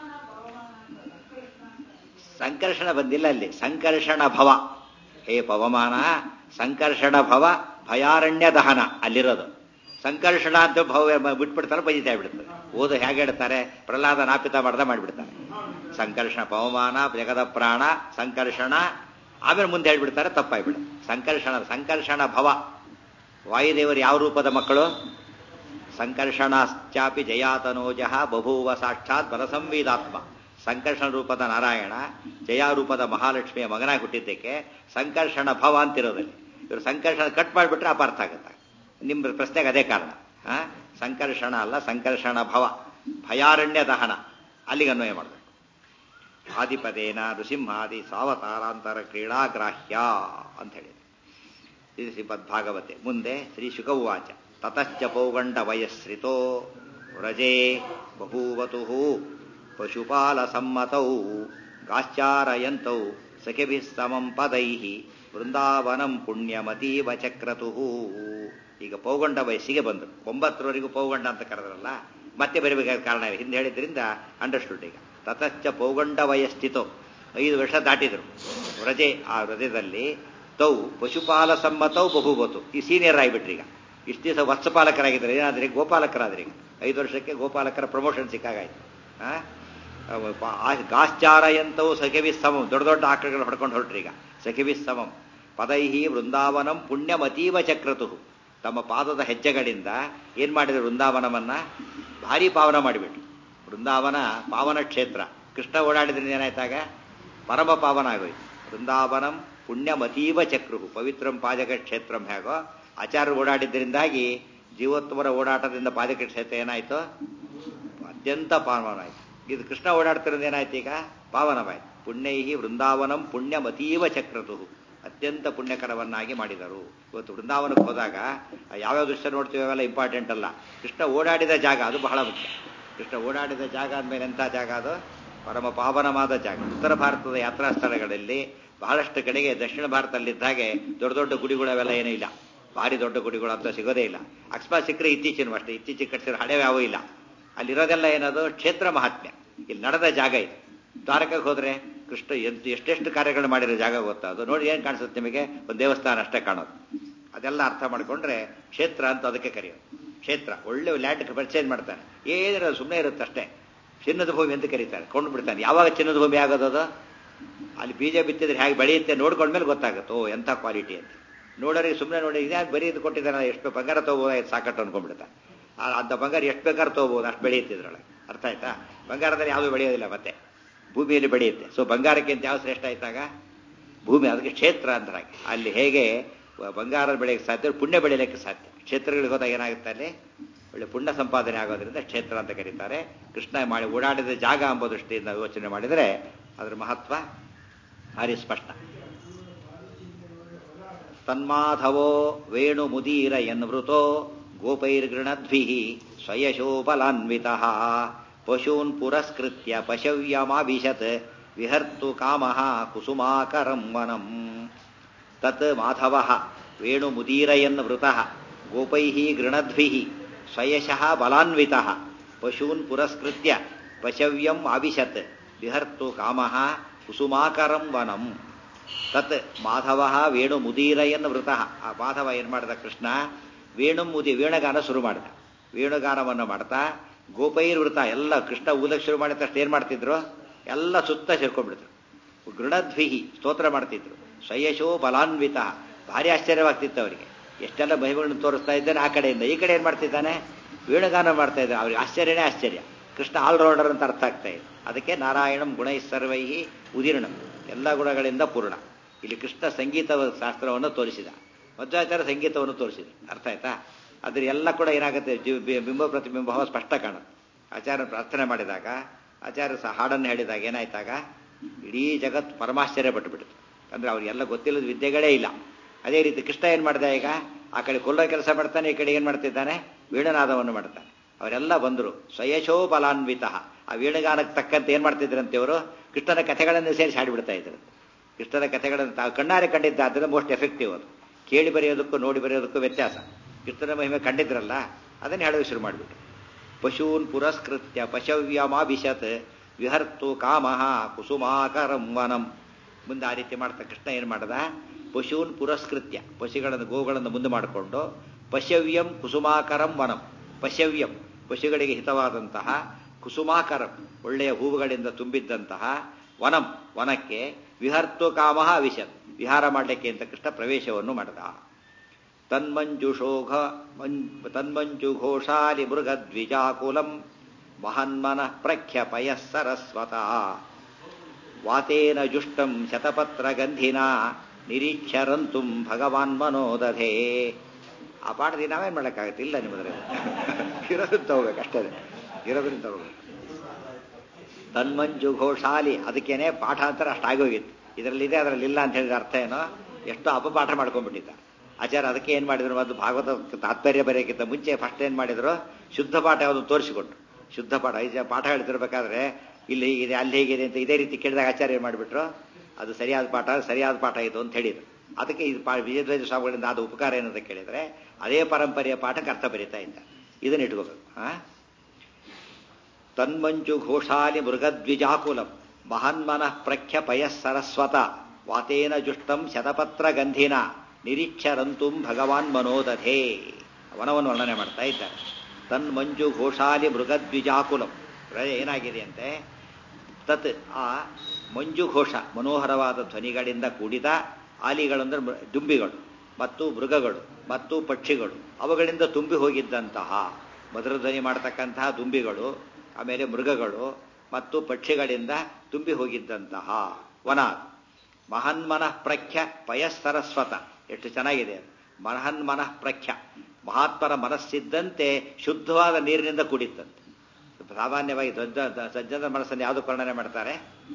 ಸಂಕರ್ಷಣ ಬಂದಿಲ್ಲ ಅಲ್ಲಿ ಸಂಕರ್ಷಣ ಭವ ಹೇ ಪವಮಾನ ಸಂಕರ್ಷಣ ಭವ ಭಯಾರಣ್ಯ ದಹನ ಅಲ್ಲಿರೋದು ಸಂಕರ್ಷಣ ಅಂತ ಭವ ಬಿಟ್ಬಿಡ್ತಾರೆ ಬಜಿತಾ ಬಿಡ್ತಾರೆ ಓದು ಹೇಗೆ ಹೇಳ್ತಾರೆ ಪ್ರಹ್ಲಾದ ನಾಪಿತ ಮಾಡ್ದ ಮಾಡಿಬಿಡ್ತಾರೆ ಸಂಕರ್ಷಣ ಪವಮಾನ ಜಗದ ಪ್ರಾಣ ಸಂಕರ್ಷಣ ಆಮೇಲೆ ಮುಂದೆ ಹೇಳ್ಬಿಡ್ತಾರೆ ತಪ್ಪಾಗ್ಬಿಡ ಸಂಕರ್ಷಣ ಸಂಕರ್ಷಣ ಭವ ವಾಯುದೇವರು ಯಾವ ರೂಪದ ಮಕ್ಕಳು ಸಂಕರ್ಷಣಾಶ್ಚಾಪಿ ಜಯಾತನೋಜಃ ಬಭೂವ ಸಾಕ್ಷಾತ್ ಬಲಸಂವೇದಾತ್ಮ ಸಂಕರ್ಷಣ ರೂಪದ ನಾರಾಯಣ ಜಯಾರೂಪದ ಮಹಾಲಕ್ಷ್ಮಿಯ ಮಗನಾಗಿ ಹುಟ್ಟಿದ್ದಕ್ಕೆ ಸಂಕರ್ಷಣ ಭವ ಅಂತಿರೋದಲ್ಲಿ ಇವರು ಸಂಕರ್ಷಣ ಕಟ್ ಮಾಡಿಬಿಟ್ರೆ ಅಪಾರ್ಥ ಆಗುತ್ತೆ ನಿಮ್ಮ ಪ್ರಶ್ನೆಗೆ ಅದೇ ಕಾರಣ ಆ? ಸಂಕರ್ಷಣ ಅಲ್ಲ ಸಂಕರ್ಷಣ ಭವ ಭಯಾರಣ್ಯ ದಹನ ಅಲ್ಲಿಗೆ ಅನ್ವಯ ಮಾಡಬೇಕು ಆದಿಪದೇನ ನೃಸಿಂಹಾದಿ ಸಾವತಾರಾಂತರ ಕ್ರೀಡಾಗ್ರಾಹ್ಯ ಅಂತ ಹೇಳಿದೆ ಇದು ಶ್ರೀಮದ್ಭಾಗವತೆ ಮುಂದೆ ಶ್ರೀ ಶುಕವಾಚ ತತಶ್ಚ ಪೌಗಂಡ ವಯಸ್ರಿತೋ ವ್ರಜೇ ಬಭೂವತು ಪಶುಪಾಲ ಸಮ್ಮತೌ ಗಾಶ್ಚಾರಯಂತೌ ಸಖಿಭಿಃ ಸಮಂ ಪದೈ ವೃಂದಾವನಂ ಪುಣ್ಯಮತೀವ ಚಕ್ರತು ಈಗ ಪೌಗಂಡ ವಯಸ್ಸಿಗೆ ಬಂದರು ಒಂಬತ್ತರವರೆಗೂ ಪೌಗಂಡ ಅಂತ ಕರೆದ್ರಲ್ಲ ಮತ್ತೆ ಬರಬೇಕಾದ ಕಾರಣ ಇದೆ ಹಿಂದೆ ಹೇಳಿದ್ರಿಂದ ಅಂಡರ್ಸ್ಟುಡ್ ಈಗ ತತಶ್ಚ ಪೌಗಂಡ ವಯಸ್ಥಿತೋ ಐದು ವರ್ಷ ದಾಟಿದ್ರು ವ್ರಜೆ ಆ ವ್ರಜದಲ್ಲಿ ತೌ ಪಶುಪಾಲ ಸಮ್ಮತೌ ಬಹುಬತು ಈ ಸೀನಿಯರ್ ಆಗಿಬಿಟ್ರಿ ಈಗ ಇಷ್ಟು ದಿವಸ ವತ್ಸಪಾಲಕರಾಗಿದ್ದಾರೆ ಏನಾದ್ರೆ ಗೋಪಾಲಕರಾದ್ರಿ ಈಗ ಐದು ವರ್ಷಕ್ಕೆ ಗೋಪಾಲಕರ ಪ್ರಮೋಷನ್ ಸಿಕ್ಕಾಗಾಯ್ತು ಆ? ಅವ ಪಾ- ಆ ಗಾಶ್ಚಾರಯಂತವು ಸಖಿವಿ ಸಮಂ ದೊಡ್ಡ ದೊಡ್ಡ ಆಕಳಗಳು ಹೊಡ್ಕೊಂಡು ಹೊರಟ್ರಿ ಈಗ ಸಖಿವಿ ಸಮಂ ಪದೈಹಿ ವೃಂದಾವನಂ ಪುಣ್ಯಮತೀವ ಚಕ್ರತು ತಮ್ಮ ಪಾದದ ಹೆಜ್ಜೆಗಳಿಂದ ಏನ್ ಮಾಡಿದ್ರು ವೃಂದಾವನವನ್ನ ಭಾರಿ ಪಾವನ ಮಾಡಿಬಿಟ್ರು ವೃಂದಾವನ ಪಾವನ ಕ್ಷೇತ್ರ ಕೃಷ್ಣ ಓಡಾಡಿದ್ರಿಂದ ಏನಾಯ್ತಾಗ ಪರಮ ಪಾವನ ಆಗೋಯ್ತು ವೃಂದಾವನಂ ಪುಣ್ಯಮತೀವ ಚಕ್ರು ಪವಿತ್ರಂ ಪಾಜಕ ಕ್ಷೇತ್ರಂ ಹೇಗೋ ಆಚಾರ್ಯರು ಓಡಾಡಿದ್ದರಿಂದಾಗಿ ಜೀವೋತ್ತಮರ ಓಡಾಟದಿಂದ ಪಾಜಕ ಕ್ಷೇತ್ರ ಏನಾಯ್ತು ಅತ್ಯಂತ ಪಾವನವಾಯ್ತು ಇದು ಕೃಷ್ಣ ಓಡಾಡ್ತಿರೋದು ಏನಾಯ್ತು ಈಗ ಪಾವನವಾಯ್ತು ಪುಣ್ಯೈಹಿ ವೃಂದಾವನಂ ಪುಣ್ಯಮತೀವ ಚಕ್ರತು ಅತ್ಯಂತ ಪುಣ್ಯಕರವನ್ನಾಗಿ ಮಾಡಿದರು ಇವತ್ತು ವೃಂದಾವನಕ್ಕೆ ಹೋದಾಗ ಯಾವ್ಯಾವ ದೃಶ್ಯ ನೋಡ್ತೀವಿ ಅವೆಲ್ಲ ಇಂಪಾರ್ಟೆಂಟ್ ಅಲ್ಲ ಕೃಷ್ಣ ಓಡಾಡಿದ ಜಾಗ ಅದು ಬಹಳ ಮುಖ್ಯ ಕೃಷ್ಣ ಓಡಾಡಿದ ಜಾಗ ಅಂದಮೇಲೆ ಎಂಥ ಜಾಗ ಅದು ಪರಮ ಪಾವನವಾದ ಜಾಗ ಉತ್ತರ ಭಾರತದ ಯಾತ್ರಾ ಸ್ಥಳಗಳಲ್ಲಿ ಬಹಳಷ್ಟು ಕಡೆಗೆ ದಕ್ಷಿಣ ಭಾರತದಲ್ಲಿದ್ದ ಹಾಗೆ ದೊಡ್ಡ ದೊಡ್ಡ ಗುಡಿಗಳು ಅವೆಲ್ಲ ಏನೂ ಇಲ್ಲ ಭಾರಿ ದೊಡ್ಡ ಗುಡಿಗಳು ಅಂತ ಸಿಗೋದೇ ಇಲ್ಲ ಅಕಸ್ಮಾತ್ ಸಿಕ್ಕರೆ ಇತ್ತೀಚಿನ ಅಷ್ಟೇ ಇತ್ತೀಚೆಗೆ ಕಟ್ಟಿಸಿರೋ ಹಳೆವು ಯಾವೂ ಇಲ್ಲ ಅಲ್ಲಿರೋದೆಲ್ಲ ಏನದು ಕ್ಷೇತ್ರ ಮಹಾತ್ಮ್ಯ ಇಲ್ಲಿ ನಡೆದ ಜಾಗ ಇದು ದ್ವಾರಕಕ್ಕೆ ಹೋದ್ರೆ ಕೃಷ್ಣ ಎಂತ ಎಷ್ಟೆಷ್ಟು ಕಾರ್ಯಗಳು ಮಾಡಿರೋ ಜಾಗ ಗೊತ್ತಾ ಅದು ನೋಡಿ ಏನು ಕಾಣಿಸುತ್ತೆ ನಿಮಗೆ ಒಂದು ದೇವಸ್ಥಾನ ಅಷ್ಟೇ ಕಾಣೋದು ಅದೆಲ್ಲ ಅರ್ಥ ಮಾಡ್ಕೊಂಡ್ರೆ ಕ್ಷೇತ್ರ ಅಂತ ಅದಕ್ಕೆ ಕರೆಯೋದು ಕ್ಷೇತ್ರ ಒಳ್ಳೆ ಲ್ಯಾಂಡ್ ಪರ್ಚೇಸ್ ಮಾಡ್ತಾನೆ ಏನಿರೋದು ಸುಮ್ಮನೆ ಇರುತ್ತೆ ಅಷ್ಟೇ ಚಿನ್ನದ ಭೂಮಿ ಅಂತ ಕರೀತಾರೆ ಕೊಂಡು ಬಿಡ್ತಾನೆ ಯಾವಾಗ ಚಿನ್ನದ ಭೂಮಿ ಆಗೋದು ಅದು ಅಲ್ಲಿ ಬೀಜ ಬಿತ್ತಿದ್ರೆ ಹೇಗೆ ಬೆಳೆಯುತ್ತೆ ನೋಡ್ಕೊಂಡ್ಮೇಲೆ ಗೊತ್ತಾಗುತ್ತೆ ಓ ಎಂಥ ಕ್ವಾಲಿಟಿ ಅಂತ ನೋಡೋರಿಗೆ ಸುಮ್ಮನೆ ನೋಡಿ ಇದ್ಯಾಕೆ ಬರೀ ಇದು ಕೊಟ್ಟಿದ್ದಾನೆ ಎಷ್ಟು ಬಂಗಾರ ತೊಗೋಬೋದು ಸಾಕಟ್ಟು ಅನ್ಕೊಂಡ್ಬಿಡ್ತಾನೆ ಆ- ಅಂತ ಬಂಗಾರ ಎಷ್ಟು ಬೇಕಾದ್ರೂ ತೊಗೋಬೋದು ಅಷ್ಟು ಬೆಳೆಯುತ್ತಿದ್ರೊಳಗೆ ಅರ್ಥ ಆಯ್ತಾ ಬಂಗಾರದಲ್ಲಿ ಯಾವುದೂ ಬೆಳೆಯೋದಿಲ್ಲ ಮತ್ತೆ ಭೂಮಿಯಲ್ಲಿ ಬೆಳೆಯುತ್ತೆ ಸೊ ಬಂಗಾರಕ್ಕಿಂತ ಯಾವ ಶ್ರೇಷ್ಠ ಆಯ್ತಾಗ ಭೂಮಿ ಅದಕ್ಕೆ ಕ್ಷೇತ್ರ ಅಂತ ಹಾಗೆ ಅಲ್ಲಿ ಹೇಗೆ ಬಂಗಾರ ಬೆಳೆಯಕ್ಕೆ ಸಾಧ್ಯ ಪುಣ್ಯ ಬೆಳೆಯಲಿಕ್ಕೆ ಸಾಧ್ಯ ಕ್ಷೇತ್ರಗಳಿಗೆ ಹೋದಾಗ ಏನಾಗುತ್ತೆ ಅಲ್ಲಿ ಒಳ್ಳೆ ಪುಣ್ಯ ಸಂಪಾದನೆ ಆಗೋದ್ರಿಂದ ಕ್ಷೇತ್ರ ಅಂತ ಕರೀತಾರೆ ಕೃಷ್ಣ ಮಾಡಿ ಓಡಾಡಿದ ಜಾಗ ಎಂಬ ದೃಷ್ಟಿಯಿಂದ ಯೋಚನೆ ಮಾಡಿದರೆ ಅದರ ಮಹತ್ವ ಭಾರಿ ಸ್ಪಷ್ಟ ತನ್ಮಾಧವೋ ವೇಣು ಮುದೀರ ಎನ್ವೃತೋ ಗೋಪೈರ್ಗೃಣದ್ಭಿ ಸ್ವಯಶೋಬಲಾನ್ವಿತ ಪಶೂನ್ ಪುರಸ್ಕೃತ್ಯ ಪಶವ್ಯಮಾಭಿಶತ್ ವಿಹರ್ತು ಕಾಮಃ ಕುಸುಮಾಕರಂ ವನಂ ತತ್ ಮಾಧವ ವೇಣುಮುದೀರಯನ್ ವೃತಃ ಗೋಪೈ ಗೃಣದ್ಭಿ ಸ್ವಯಶಃ ಬಲಾನ್ವಿತ ಪಶೂನ್ ಪುರಸ್ಕೃತ್ಯ ಪಶವ್ಯಂ ಆವಿಶತ್ ವಿಹರ್ತು ಕಾಮಃ ಕುಸುಮಾಕರಂ ವನಂ ತತ್ ಮಾಧವ ವೇಣು ಮುದೀರಯನ್ ವೃತಃ ಆ ಮಾಧವ ಏನ್ ಮಾಡಿದ ಕೃಷ್ಣ ವೇಣು ಮುದಿ ವೇಣುಗಾನ ಶುರು ಮಾಡಿದ ವೇಣುಗಾನವನ್ನು ಮಾಡ್ತಾ ಗೋಪೈರ್ ವೃತ ಎಲ್ಲ ಕೃಷ್ಣ ಊದಕ್ಕೆ ಶುರು ಮಾಡಿದ ತಕ್ಷಣ ಏನ್ ಮಾಡ್ತಿದ್ರು ಎಲ್ಲ ಸುತ್ತ ಸೇರ್ಕೊಂಡ್ಬಿಡ್ತು ಗೃಣದ್ವಿಹಿ ಸ್ತೋತ್ರ ಮಾಡ್ತಿದ್ರು ಸ್ವಯಶೋ ಬಲಾನ್ವಿತ ಭಾರಿ ಆಶ್ಚರ್ಯವಾಗ್ತಿತ್ತು ಅವರಿಗೆ ಎಷ್ಟೆಲ್ಲ ಮಹಿಮೆಗಳನ್ನು ತೋರಿಸ್ತಾ ಇದ್ದಾನೆ ಆ ಕಡೆಯಿಂದ ಈ ಕಡೆ ಏನ್ ಮಾಡ್ತಿದ್ದಾನೆ ವೇಣುಗಾನ ಮಾಡ್ತಾ ಇದ್ದಾನೆ ಅವ್ರಿಗೆ ಆಶ್ಚರ್ಯನೇ ಆಶ್ಚರ್ಯ ಕೃಷ್ಣ ಆಲ್ರೌಂಡರ್ ಅಂತ ಅರ್ಥ ಆಗ್ತಾ ಇದೆ ಅದಕ್ಕೆ ನಾರಾಯಣಂ ಗುಣೈ ಸರ್ವೈಹಿ ಉದೀರ್ಣಂ ಎಲ್ಲ ಗುಣಗಳಿಂದ ಪೂರ್ಣ ಇಲ್ಲಿ ಕೃಷ್ಣ ಸಂಗೀತ ಶಾಸ್ತ್ರವನ್ನು ತೋರಿಸಿದ ಮಧ್ವಾಚಾರ್ಯ ಸಂಗೀತವನ್ನು ತೋರಿಸಿದ ಅರ್ಥ ಆಯ್ತಾ ಅದ್ರ ಎಲ್ಲ ಕೂಡ ಏನಾಗುತ್ತೆ ಜೀವ ಬಿ- ಬಿಂಬ ಪ್ರತಿಬಿಂಬ ಭಾವ ಸ್ಪಷ್ಟ ಕಾಣುತ್ತೆ ಆಚಾರ್ಯ ಪ್ರಾರ್ಥನೆ ಮಾಡಿದಾಗ ಆಚಾರ್ಯ ಸಹ ಹಾಡನ್ನು ಹೇಳಿದಾಗ ಏನಾಯ್ತಾಗ ಇಡೀ ಜಗತ್ ಪರಮಾಶ್ಚರ್ಯ ಪಟ್ಟುಬಿಡ್ತು ಅಂದ್ರೆ ಅವ್ರಿಗೆಲ್ಲ ಗೊತ್ತಿಲ್ಲದ ವಿದ್ಯೆಗಳೇ ಇಲ್ಲ ಅದೇ ರೀತಿ ಕೃಷ್ಣ ಏನ್ ಮಾಡ್ದ ಈಗ ಆ ಕಡೆ ಕೊಲ್ಲೋ ಕೆಲಸ ಮಾಡ್ತಾನೆ ಈ ಕಡೆ ಏನ್ ಮಾಡ್ತಿದ್ದಾನೆ ವೀಣನಾದವನ್ನು ಮಾಡ್ತಾನೆ ಅವರೆಲ್ಲ ಬಂದರು ಸ್ವಯಶೋ ಬಲಾನ್ವಿತ ಆ ವೀಣಗಾನಕ್ಕೆ ತಕ್ಕಂತೆ ಏನ್ ಮಾಡ್ತಿದ್ರಂತೆ ಇವರು ಕೃಷ್ಣನ ಕಥೆಗಳನ್ನು ಸೇರಿಸಿ ಹಾಡಿಬಿಡ್ತಾ ಇದ್ರು ಕೃಷ್ಣನ ಕಥೆಗಳನ್ನು ತಾವು ಕಣ್ಣಾರೆ ಕಂಡಿದ್ದಾದ್ರೆ ಮೋಸ್ಟ್ ಎಫೆಕ್ಟಿವ್ ಅದು ಕೇಳಿ ಬರೆಯೋದಕ್ಕೂ ನೋಡಿ ಬರೆಯೋದಕ್ಕೂ ವ್ಯತ್ಯಾಸ ಕೃಷ್ಣನ ಮಹಿಮೆ ಕಂಡಿದ್ರಲ್ಲ ಅದನ್ನು ಹೇಳೋದು ಶುರು ಮಾಡಿಬಿಟ್ಟು ಪಶೂನ್ ಪುರಸ್ಕೃತ್ಯ ಪಶವ್ಯಮಾಭಿಶತ್ ವಿಹರ್ತು ಕಾಮಃ ಕುಸುಮಾಕರಂ ವನಂ ಮುಂದೆ ಆ ರೀತಿ ಮಾಡ್ತಾ ಕೃಷ್ಣ ಏನು ಮಾಡ್ದ ಪಶೂನ್ ಪುರಸ್ಕೃತ್ಯ ಪಶುಗಳನ್ನು ಗೋಗಳನ್ನು ಮುಂದೆ ಮಾಡಿಕೊಂಡು ಪಶವ್ಯಂ ಕುಸುಮಾಕರಂ ವನಂ ಪಶವ್ಯಂ ಪಶುಗಳಿಗೆ ಹಿತವಾದಂತಹ ಕುಸುಮಾಕರ ಒಳ್ಳೆಯ ಹೂವುಗಳಿಂದ ತುಂಬಿದ್ದಂತಹ ವನಂ ವನಕ್ಕೆ ವಿಹರ್ತು ಕಾಮಃ ಅವಿಶತ್ ವಿಹಾರ ಮಾಡಲಿಕ್ಕೆ ಅಂತ ಕೃಷ್ಣ ಪ್ರವೇಶವನ್ನು ಮಾಡಿದ ತನ್ಮಂಜುಷೋಘ ತನ್ಮಂಜು ಘೋಷಾಲಿ ಮೃಗದ್ವಿಜಾಕುಲಂ ಮಹನ್ಮನಃ ಪ್ರಖ್ಯಪಯ ಸರಸ್ವತಃ ವಾತೇನ ಜುಷ್ಟಂ ಶತಪತ್ರ ಗಂಧಿನ ನಿರೀಕ್ಷರಂತು ಭಗವಾನ್ ಮನೋದಧೆ ಆ ಪಾಠದಿಂದ ನಾವೇನು ಮಾಡೋಕ್ಕಾಗತ್ತೆ ಇಲ್ಲ ನಿಮ್ಮದ್ರೆ ಇರೋದ್ರಿಂದ ತಗೋಬೇಕು ಅಷ್ಟೇ ಇರೋದ್ರಿಂದ ತಗೋಬೇಕು ತನ್ಮಂಜು ಘೋಷಾಲಿ ಅದಕ್ಕೇನೆ ಪಾಠಾಂತರ ಅಷ್ಟಾಗೋಗಿತ್ತು ಇದರಲ್ಲಿದೆ ಅದರಲ್ಲಿ ಇಲ್ಲ ಅಂತ ಹೇಳಿದ ಅರ್ಥ ಏನೋ ಎಷ್ಟು ಅಪಪಾಠ ಮಾಡ್ಕೊಂಡ್ಬಿಟ್ಟಿದ್ದ ಆಚಾರ್ಯ ಅದಕ್ಕೆ ಏನು ಮಾಡಿದ್ರು ಮತ್ತು ಭಾಗವತ ತಾತ್ಪರ್ಯ ಬರೆಯೋಕ್ಕಿಂತ ಮುಂಚೆ ಫಸ್ಟ್ ಏನು ಮಾಡಿದ್ರು ಶುದ್ಧ ಪಾಠ ಯಾವುದು ತೋರಿಸಿಕೊಟ್ರು ಶುದ್ಧ ಪಾಠ ಐದು ಪಾಠ ಹೇಳ್ತಿರ್ಬೇಕಾದ್ರೆ ಇಲ್ಲಿ ಹೀಗಿದೆ ಅಲ್ಲಿ ಹೇಗಿದೆ ಅಂತ ಇದೇ ರೀತಿ ಕೇಳಿದಾಗ ಆಚಾರ್ಯ ಮಾಡಿಬಿಟ್ರು ಅದು ಸರಿಯಾದ ಪಾಠ ಸರಿಯಾದ ಪಾಠ ಇದು ಅಂತ ಹೇಳಿದ್ರು ಅದಕ್ಕೆ ಇದು ಪಾ ವಿಜಯಧ್ವಜ ಸ್ವಾಮಿಗಳಿಂದ ಆದ ಉಪಕಾರ ಏನಂತ ಕೇಳಿದ್ರೆ ಅದೇ ಪರಂಪರೆಯ ಪಾಠಕ್ಕೆ ಅರ್ಥ ಬರೀತಾ ಇದ್ದ ಇದನ್ನ ಇಟ್ಕೋಬೇಕು ಹಾ ತನ್ಮಂಜು ಘೋಷಾಲಿ ಮೃಗದ್ವಿಜಾಕುಲಂ ಮಹನ್ಮನಃ ಪ್ರಖ್ಯ ಪಯ ಸರಸ್ವತ ವಾತೇನ ಜುಷ್ಟಂ ಶತಪತ್ರ ಗಂಧಿನ ನಿರೀಕ್ಷರಂತುಂ ಭಗವಾನ್ ಮನೋದಧೇ ವನವನ್ನು ವರ್ಣನೆ ಮಾಡ್ತಾ ಇದ್ದಾರೆ ತನ್ಮಂಜು ಘೋಷಾಲಿ ಮೃಗದ್ವಿಜಾಕುಲಂ ಏನಾಗಿದೆ ಅಂತೆ ತತ್ ಆ ಮಂಜು ಘೋಷ ಮನೋಹರವಾದ ಧ್ವನಿಗಳಿಂದ ಕೂಡಿದ ಆಲಿಗಳಂದ್ರೆ ದುಂಬಿಗಳು ಮತ್ತು ಮೃಗಗಳು ಮತ್ತು ಪಕ್ಷಿಗಳು ಅವುಗಳಿಂದ ತುಂಬಿ ಹೋಗಿದ್ದಂತಹ ಮಧುರಧ್ವನಿ ಮಾಡತಕ್ಕಂತಹ ದುಂಬಿಗಳು ಆಮೇಲೆ ಮೃಗಗಳು ಮತ್ತು ಪಕ್ಷಿಗಳಿಂದ ತುಂಬಿ ಹೋಗಿದ್ದಂತಹ ವನ ಮಹನ್ಮನಃ ಪ್ರಖ್ಯ ಪಯಸ್ಸರಸ್ವತ ಎಷ್ಟು ಚೆನ್ನಾಗಿದೆ ಮಹನ್ಮನಃ ಪ್ರಖ್ಯ ಮಹಾತ್ಮರ ಮನಸ್ಸಿದ್ದಂತೆ ಶುದ್ಧವಾದ ನೀರಿನಿಂದ ಕೂಡಿತ್ತಂತೆ ಸಾಮಾನ್ಯವಾಗಿ ಸಜ್ಜನ ಮನಸ್ಸನ್ನು ಯಾವುದು ವರ್ಣನೆ ಮಾಡ್ತಾರೆ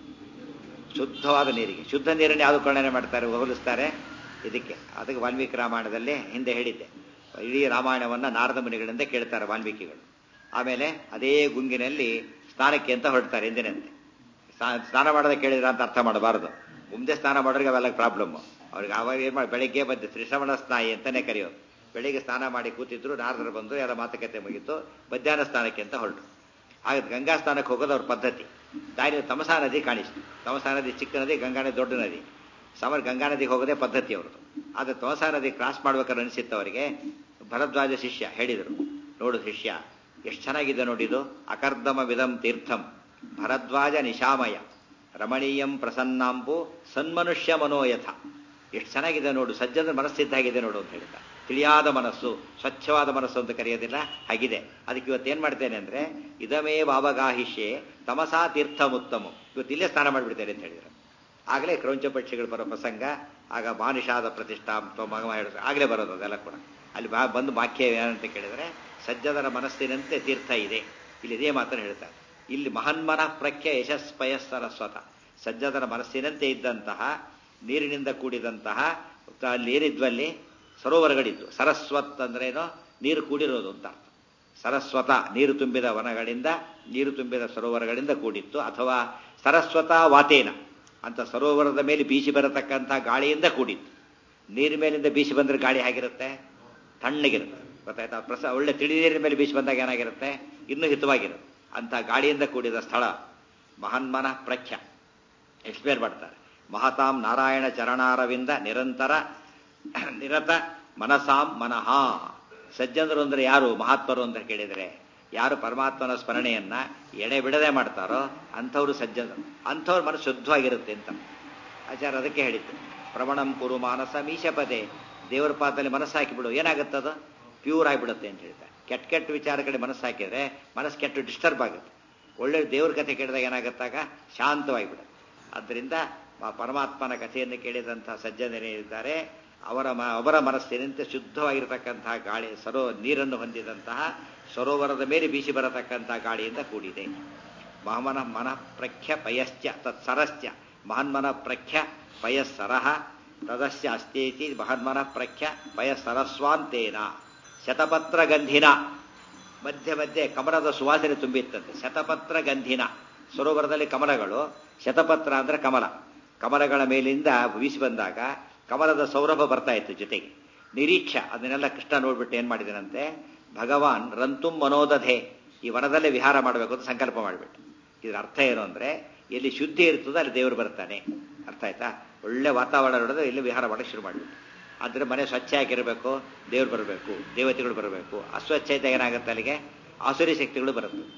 ಶುದ್ಧವಾದ ನೀರಿಗೆ ಶುದ್ಧ ನೀರನ್ನು ಯಾವುದು ವರ್ಣನೆ ಮಾಡ್ತಾರೆ ಹೋಲಿಸ್ತಾರೆ ಇದಕ್ಕೆ ಅದಕ್ಕೆ ವಾಲ್ಮೀಕಿ ರಾಮಾಯಣದಲ್ಲಿ ಹಿಂದೆ ಹೇಳಿದ್ದೆ ಇಡೀ ರಾಮಾಯಣವನ್ನು ನಾರದ ಮುನಿಗಳಿಂದ ಕೇಳ್ತಾರೆ ವಾಲ್ಮೀಕಿಗಳು ಆಮೇಲೆ ಅದೇ ಗುಂಗಿನಲ್ಲಿ ಸ್ನಾನಕ್ಕೆ ಅಂತ ಹೊರಡ್ತಾರೆ ಎಂದಿನಂತೆ ಸ್ನಾನ ಮಾಡೋದ ಕೇಳಿದ್ರ ಅಂತ ಅರ್ಥ ಮಾಡಬಾರದು ಮುಂದೆ ಸ್ನಾನ ಮಾಡೋರಿಗೆ ಅವೆಲ್ಲ ಪ್ರಾಬ್ಲಮ್ ಅವ್ರಿಗೆ ಅವಾಗ ಏನು ಮಾಡಿ ಬೆಳಗ್ಗೆ ಬಂದು ತ್ರಿಶ್ರವಣ ಸ್ನಾಯಿ ಅಂತಾನೆ ಕರೆಯೋದು ಬೆಳಿಗ್ಗೆ ಸ್ನಾನ ಮಾಡಿ ಕೂತಿದ್ರು ನಾರದರು ಬಂದು ಎಲ್ಲ ಮಾತುಕತೆ ಮುಗಿತು ಮಧ್ಯಾಹ್ನ ಸ್ನಾನಕ್ಕೆ ಅಂತ ಹೊರಟು ಆಗ ಗಂಗಾ ಸ್ನಾನಕ್ಕೆ ಹೋಗೋದು ಅವ್ರ ಪದ್ಧತಿ ದಾರಿ ತಮಸಾ ನದಿ ಕಾಣಿಸ್ತು ತಮಸಾ ನದಿ ಚಿಕ್ಕ ನದಿ ಗಂಗಾ ನದಿ ದೊಡ್ಡ ನದಿ ಸಮರ್ ಗಂಗಾ ನದಿಗೆ ಹೋಗೋದೇ ಪದ್ಧತಿ ಅವ್ರದ್ದು ಆದರೆ ತಮಸಾ ನದಿ ಕ್ರಾಸ್ ಮಾಡ್ಬೇಕಾದ್ರೆ ಅನಿಸಿತ್ತು ಅವರಿಗೆ ಭರದ್ವಾಜ ಶಿಷ್ಯ ಹೇಳಿದರು ನೋಡು ಶಿಷ್ಯ ಎಷ್ಟು ಚೆನ್ನಾಗಿದೆ ನೋಡಿದು ಅಕರ್ದಮ ವಿಧಂ ತೀರ್ಥಂ ಭರದ್ವಾಜ ನಿಶಾಮಯ ರಮಣೀಯಂ ಪ್ರಸನ್ನಾಂಬು ಸನ್ಮನುಷ್ಯ ಮನೋಯಥ ಎಷ್ಟು ಚೆನ್ನಾಗಿದೆ ನೋಡು ಸಜ್ಜನ ಮನಸ್ಸಿದ್ದಾಗಿದೆ ನೋಡು ಅಂತ ಹೇಳ್ತಾ ತಿಳಿಯಾದ ಮನಸ್ಸು ಸ್ವಚ್ಛವಾದ ಮನಸ್ಸು ಅಂತ ಕರೆಯೋದಿಲ್ಲ ಹಾಗಿದೆ ಅದಕ್ಕೆ ಇವತ್ತು ಏನ್ ಮಾಡ್ತೇನೆ ಅಂದ್ರೆ ಇದಮೇ ಭಾವಗಾಹಿಷ್ಯೆ ತಮಸಾ ತೀರ್ಥಮುತ್ತಮ ಇವತ್ತು ಇಲ್ಲೇ ಸ್ನಾನ ಮಾಡಿಬಿಡ್ತೇನೆ ಅಂತ ಹೇಳಿದ್ರು ಆಗಲೇ ಕ್ರೌಂಚ ಪಕ್ಷಿಗಳು ಬರೋ ಪ್ರಸಂಗ ಆಗ ಮಾನುಷಾದ ಪ್ರತಿಷ್ಠಾ ಮಗ ಆಗಲೇ ಬರೋದು ಅದೆಲ್ಲ ಕೂಡ ಅಲ್ಲಿ ಬಾ ಬಂದು ವಾಕ್ಯ ಏನಂತ ಕೇಳಿದ್ರೆ ಸಜ್ಜದರ ಮನಸ್ಸಿನಂತೆ ತೀರ್ಥ ಇದೆ ಇಲ್ಲಿ ಇದೇ ಮಾತನ್ನು ಹೇಳ್ತಾರೆ ಇಲ್ಲಿ ಮಹನ್ಮನ ಪ್ರಖ್ಯ ಯಶಸ್ಪಯ ಸರಸ್ವತ ಸಜ್ಜದರ ಮನಸ್ಸಿನಂತೆ ಇದ್ದಂತಹ ನೀರಿನಿಂದ ಕೂಡಿದಂತಹ ಅಲ್ಲಿ ಏನಿದ್ವಲ್ಲಿ ಸರೋವರಗಳಿದ್ದು ಸರಸ್ವತ್ ಅಂದ್ರೇನೋ ನೀರು ಕೂಡಿರೋದು ಅಂತ ಅರ್ಥ ಸರಸ್ವತ ನೀರು ತುಂಬಿದ ವನಗಳಿಂದ ನೀರು ತುಂಬಿದ ಸರೋವರಗಳಿಂದ ಕೂಡಿತ್ತು ಅಥವಾ ಸರಸ್ವತ ವಾತೇನ ಅಂತ ಸರೋವರದ ಮೇಲೆ ಬೀಸಿ ಬರತಕ್ಕಂಥ ಗಾಳಿಯಿಂದ ಕೂಡಿತ್ತು ನೀರಿನ ಮೇಲಿಂದ ಬೀಸಿ ಬಂದ್ರೆ ಗಾಳಿ ಹೇಗಿರುತ್ತೆ ತಣ್ಣಗಿರುತ್ತೆ ಗೊತ್ತಾಯ್ತಾ ಪ್ರಸ ಒಳ್ಳೆ ತಿಳಿ ನೀರಿನ ಮೇಲೆ ಬೀಸಿ ಬಂದಾಗ ಏನಾಗಿರುತ್ತೆ ಇನ್ನೂ ಹಿತವಾಗಿರುತ್ತೆ ಅಂತ ಗಾಳಿಯಿಂದ ಕೂಡಿದ ಸ್ಥಳ ಮಹನ್ಮನ ಪ್ರಖ್ಯ ಎಕ್ಸ್ಪ್ಲೇನ್ ಮಾಡ್ತಾರೆ ಮಹತಾಂ ನಾರಾಯಣ ಚರಣಾರವಿಂದ ನಿರಂತರ ನಿರತ ಮನಸಾಂ ಮನಃ ಸಜ್ಜನರು ಅಂದ್ರೆ ಯಾರು ಮಹಾತ್ಮರು ಅಂತ ಕೇಳಿದರೆ ಯಾರು ಪರಮಾತ್ಮನ ಸ್ಮರಣೆಯನ್ನ ಎಡೆ ಬಿಡದೆ ಮಾಡ್ತಾರೋ ಅಂಥವ್ರು ಸಜ್ಜನರು ಅಂಥವ್ರ ಮನಸ್ಸು ಶುದ್ಧವಾಗಿರುತ್ತೆ ಅಂತ ಆಚಾರ ಅದಕ್ಕೆ ಹೇಳಿದ್ದು ಪ್ರವಣಂ ಕುರು ಮಾನಸ ಮೀಶಪದೆ ದೇವರ ಪಾದದಲ್ಲಿ ಮನಸ್ಸು ಹಾಕಿಬಿಡು ಏನಾಗುತ್ತದು ಪ್ಯೂರ್ ಆಗಿಬಿಡುತ್ತೆ ಅಂತ ಹೇಳ್ತಾರೆ ಕೆಟ್ಟ ಕೆಟ್ಟ ವಿಚಾರ ಕಡೆ ಮನಸ್ಸು ಹಾಕಿದ್ರೆ ಮನಸ್ಸು ಕೆಟ್ಟು ಡಿಸ್ಟರ್ಬ್ ಆಗುತ್ತೆ ಒಳ್ಳೆ ದೇವ್ರ ಕಥೆ ಕೇಳಿದಾಗ ಏನಾಗುತ್ತಾಗ ಶಾಂತವಾಗಿಬಿಡುತ್ತೆ ಆದ್ದರಿಂದ ಪರಮಾತ್ಮನ ಕಥೆಯನ್ನು ಕೇಳಿದಂತಹ ಸಜ್ಜನರೇನಿದ್ದಾರೆ ಅವರ ಮ ಅವರ ಮನಸ್ಸಿನಂತೆ ಶುದ್ಧವಾಗಿರತಕ್ಕಂತಹ ಗಾಳಿ ಸರೋ ನೀರನ್ನು ಹೊಂದಿದಂತಹ ಸರೋವರದ ಮೇಲೆ ಬೀಸಿ ಬರತಕ್ಕಂತಹ ಗಾಳಿಯಿಂದ ಕೂಡಿದೆ ಮಹಮನ ಮನಃ ಪ್ರಖ್ಯ ಪಯಶ್ಚ ತತ್ಸರಶ್ಚ ಮಹನ್ಮನ ಪ್ರಖ್ಯ ಪಯಸ್ಸರಃ ತದಸ್ಯ ಅಸ್ತೇತಿ ಮಹನ್ಮನ ಪ್ರಖ್ಯ ಪಯಸ್ಸರಸ್ವಾಂತೇನ ಶತಪತ್ರ ಗಂಧಿನ ಮಧ್ಯೆ ಮಧ್ಯೆ ಕಮಲದ ಸುವಾಸನೆ ತುಂಬಿತ್ತಂತೆ ಶತಪತ್ರ ಗಂಧಿನ ಸರೋವರದಲ್ಲಿ ಕಮಲಗಳು ಶತಪತ್ರ ಅಂದ್ರೆ ಕಮಲ ಕಮಲಗಳ ಮೇಲಿಂದ ಬೀಸಿ ಬಂದಾಗ ಕಮಲದ ಸೌರಭ ಬರ್ತಾ ಇತ್ತು ಜೊತೆಗೆ ನಿರೀಕ್ಷ ಅದನ್ನೆಲ್ಲ ಕೃಷ್ಣ ನೋಡ್ಬಿಟ್ಟು ಏನ್ ಮಾಡಿದನಂತೆ ಭಗವಾನ್ ರಂತುಂ ಮನೋದಧೆ ಈ ವನದಲ್ಲೇ ವಿಹಾರ ಮಾಡಬೇಕು ಅಂತ ಸಂಕಲ್ಪ ಮಾಡಿಬಿಟ್ಟು ಇದ್ರ ಅರ್ಥ ಏನು ಅಂದ್ರೆ ಎಲ್ಲಿ ಶುದ್ಧಿ ಇರ್ತದೋ ಅಲ್ಲಿ ದೇವರು ಬರ್ತಾನೆ ಅರ್ಥ ಆಯ್ತಾ ಒಳ್ಳೆ ವಾತಾವರಣ ನೋಡಿದ್ರೆ ಇಲ್ಲಿ ವಿಹಾರ ಮಾಡಕ್ಕೆ ಶುರು ಮಾಡಿಬಿಟ್ಟು ಆದ್ರೆ ಮನೆ ಸ್ವಚ್ಛ ಆಗಿರಬೇಕು ದೇವ್ರು ಬರಬೇಕು ದೇವತೆಗಳು ಬರಬೇಕು ಅಸ್ವಚ್ಛತೆ ಏನಾಗುತ್ತೆ ಅಲ್ಲಿಗೆ ಆಸುರಿ ಶಕ್ತಿಗಳು ಬರುತ್ತೆ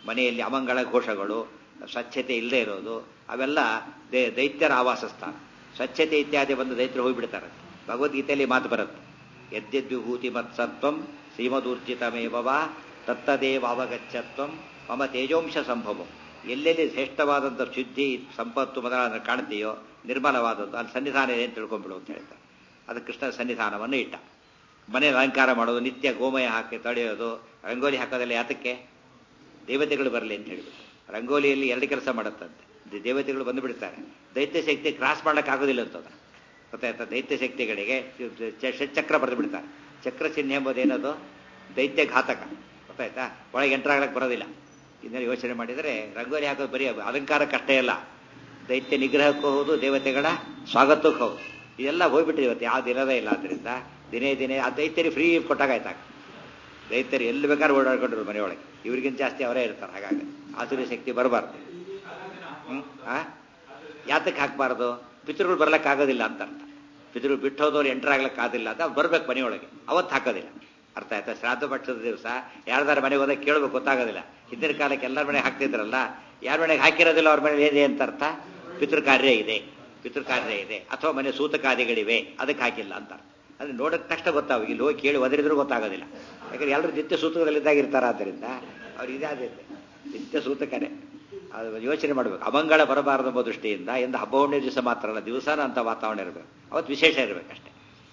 ಮನೆಯಲ್ಲಿ ಅಮಂಗಳ ಘೋಷಗಳು ಸ್ವಚ್ಛತೆ ಇಲ್ಲದೆ ಇರೋದು ಅವೆಲ್ಲ ದೇ ದೈತ್ಯರ ಆವಾಸ ಸ್ಥಾನ ಸ್ವಚ್ಛತೆ ಇತ್ಯಾದಿ ಬಂದು ದೈತ್ಯರು ಹೋಗಿಬಿಡ್ತಾರೆ ಭಗವದ್ಗೀತೆಯಲ್ಲಿ ಮಾತು ಬರುತ್ತೆ ಯದ್ಯದ್ವಿಭೂತಿ ಮತ್ಸತ್ವಂ ಶ್ರೀಮದೂರ್ಜಿತಮೇವ ತತ್ತದೇವ ಅವಗಚ್ಚತ್ವಂ ಮಮ ತೇಜೋಂಶ ಸಂಭವಂ ಎಲ್ಲೆಲ್ಲಿ ಶ್ರೇಷ್ಠವಾದಂಥ ಶುದ್ಧಿ ಸಂಪತ್ತು ಮೊದಲಾದ ಕಾಣ್ತೀಯೋ ನಿರ್ಮಲವಾದದ್ದು ಅಲ್ಲಿ ಸನ್ನಿಧಾನ ಇದೆ ಅಂತ ತಿಳ್ಕೊಂಡ್ಬಿಡು ಅಂತ ಹೇಳ್ತಾರೆ ಅದು ಕೃಷ್ಣನ ಸನ್ನಿಧಾನವನ್ನು ಇಟ್ಟ ಮನೇಲಿ ಅಲಂಕಾರ ಮಾಡೋದು ನಿತ್ಯ ಗೋಮಯ ಹಾಕಿ ತೊಳೆಯೋದು ರಂಗೋಲಿ ಹಾಕೋದೆಲ್ಲ ಯಾತಕ್ಕೆ ದೇವತೆಗಳು ಬರಲಿ ಅಂತ ಹೇಳಿಬಿಟ್ಟು ರಂಗೋಲಿಯಲ್ಲಿ ಎರಡು ಕೆಲಸ ಮಾಡುತ್ತಂತೆ ದೇ- ದೇವತೆಗಳು ಬಂದು ಬಿಡ್ತಾರೆ ದೈತ್ಯ ಶಕ್ತಿ ಕ್ರಾಸ್ ಮಾಡೋಕ್ಕಾಗೋದಿಲ್ಲ ಅಂತದ ಗೊತ್ತಾಯ್ತಾ ದೈತ್ಯ ಶಕ್ತಿಗಳಿಗೆ ಚ- ಷಟ್ಚಕ್ರ ಬರೆದು ಬಿಡ್ತಾರೆ ಚಕ್ರ ಚಿಹ್ನೆ ಎಂಬುದು ಏನದು ದೈತ್ಯ ಘಾತಕ ಗೊತ್ತಾಯ್ತಾ ಒಳಗೆ ಎಂಟ್ರಾಗ್ಲಕ್ಕೆ ಬರೋದಿಲ್ಲ ಇದನ್ನ ಯೋಚನೆ ಮಾಡಿದರೆ ರಂಗೋಲಿ ಹಾಕೋದು ಬರೀ ಅಲಂಕಾರಕ್ಕಷ್ಟೇ ಅಲ್ಲ ದೈತ್ಯ ನಿಗ್ರಹಕ್ಕೂ ಹೌದು ದೇವತೆಗಳ ಸ್ವಾಗತಕ್ಕೂ ಹೌದು ಇದೆಲ್ಲ ಹೋಗ್ಬಿಟ್ಟಿದೆ ಇವತ್ತು ಯಾವ್ದು ಇರೋದೇ ಇಲ್ಲ ಆದ್ದರಿಂದ ದಿನೇ ದಿನೇ ಆ ದೈತ್ಯರಿಗೆ ಫ್ರೀ ಕೊಟ್ಟಾಗಾಯ್ತಾಗ ದೈತ್ಯರು ಎಲ್ಲಿ ಬೇಕಾದ್ರೂ ಓಡಾಡ್ಕೊಂಡಿರು ಮನೆಯೊಳಗೆ ಇವ್ರಿಗಿಂತ ಜಾಸ್ತಿ ಅವರೇ ಇರ್ತಾರೆ ಹಾಗಾಗಿ ಆಸುರಿ ಶಕ್ತಿ ಬರಬಾರ್ದು ಹ್ಮ್ ಆ ಯಾತಕ್ಕೆ ಹಾಕಬಾರ್ದು ಪಿತೃಗಳು ಬರ್ಲಿಕ್ಕಾಗೋದಿಲ್ಲ ಅಂತ ಅರ್ಥ ಪಿತೃಗಳು ಬಿಟ್ಟು ಹೋದವ್ರು ಎಂಟರ್ ಆಗ್ಲಿಕ್ಕಾಗೋದಿಲ್ಲ ಅಂತ ಅವ್ರು ಬರ್ಬೇಕು ಮನೆಯೊಳಗೆ ಅವತ್ತು ಹಾಕೋದಿಲ್ಲ ಅರ್ಥ ಆಯ್ತಾ ಶ್ರಾದ್ದ ಪಕ್ಷದ ದಿವಸ ಯಾರ್ದಾರ ಮನೆಗೆ ಹೋದಾಗ ಕೇಳಬೇಕು ಗೊತ್ತಾಗೋದಿಲ್ಲ ಹಿಂದಿನ ಕಾಲಕ್ಕೆ ಎಲ್ಲರ ಮನೆಗೆ ಹಾಕ್ತಿದ್ರಲ್ಲ ಯಾರ ಮನೆಗೆ ಹಾಕಿರೋದಿಲ್ಲ ಅವ್ರ ಮನೇಲಿ ಏನಿದೆ ಅಂತ ಅರ್ಥ ಪಿತೃ ಕಾರ್ಯ ಇದೆ ಪಿತೃ ಕಾರ್ಯ ಇದೆ ಅಥವಾ ಮನೆ ಸೂತಕಾದಿಗಳಿವೆ ಅದಕ್ಕೆ ಹಾಕಿಲ್ಲ ಅಂತ ಅದು ನೋಡಿದ ತಕ್ಷಣ ಗೊತ್ತಾಗ ಇಲ್ಲಿ ಹೋಗಿ ಕೇಳಿ ಒದರಿದ್ರು ಗೊತ್ತಾಗೋದಿಲ್ಲ ಯಾಕಂದ್ರೆ ಎಲ್ಲರೂ ನಿತ್ಯ ಸೂತಕದಲ್ಲಿದ್ದಾಗ ಇರ್ತಾರ ಆದ್ದರಿಂದ ಅವ್ರು ಇದಾದೆ ನಿತ್ಯ ಸೂತಕನೇ ಅದು ಯೋಚನೆ ಮಾಡಬೇಕು ಅಮಂಗಳ ಬರಬಾರದು ಎಂಬ ದೃಷ್ಟಿಯಿಂದ ಎಂದು ಹಬ್ಬ ಹುಣ್ಣಿಮೆ ದಿವಸ ಮಾತ್ರ ಅಲ್ಲ ದಿವಸನ ಅಂತ ವಾತಾವರಣ ಇರಬೇಕು ಅವತ್ತು ವಿಶೇಷ ಇರಬೇಕಷ್ಟೇ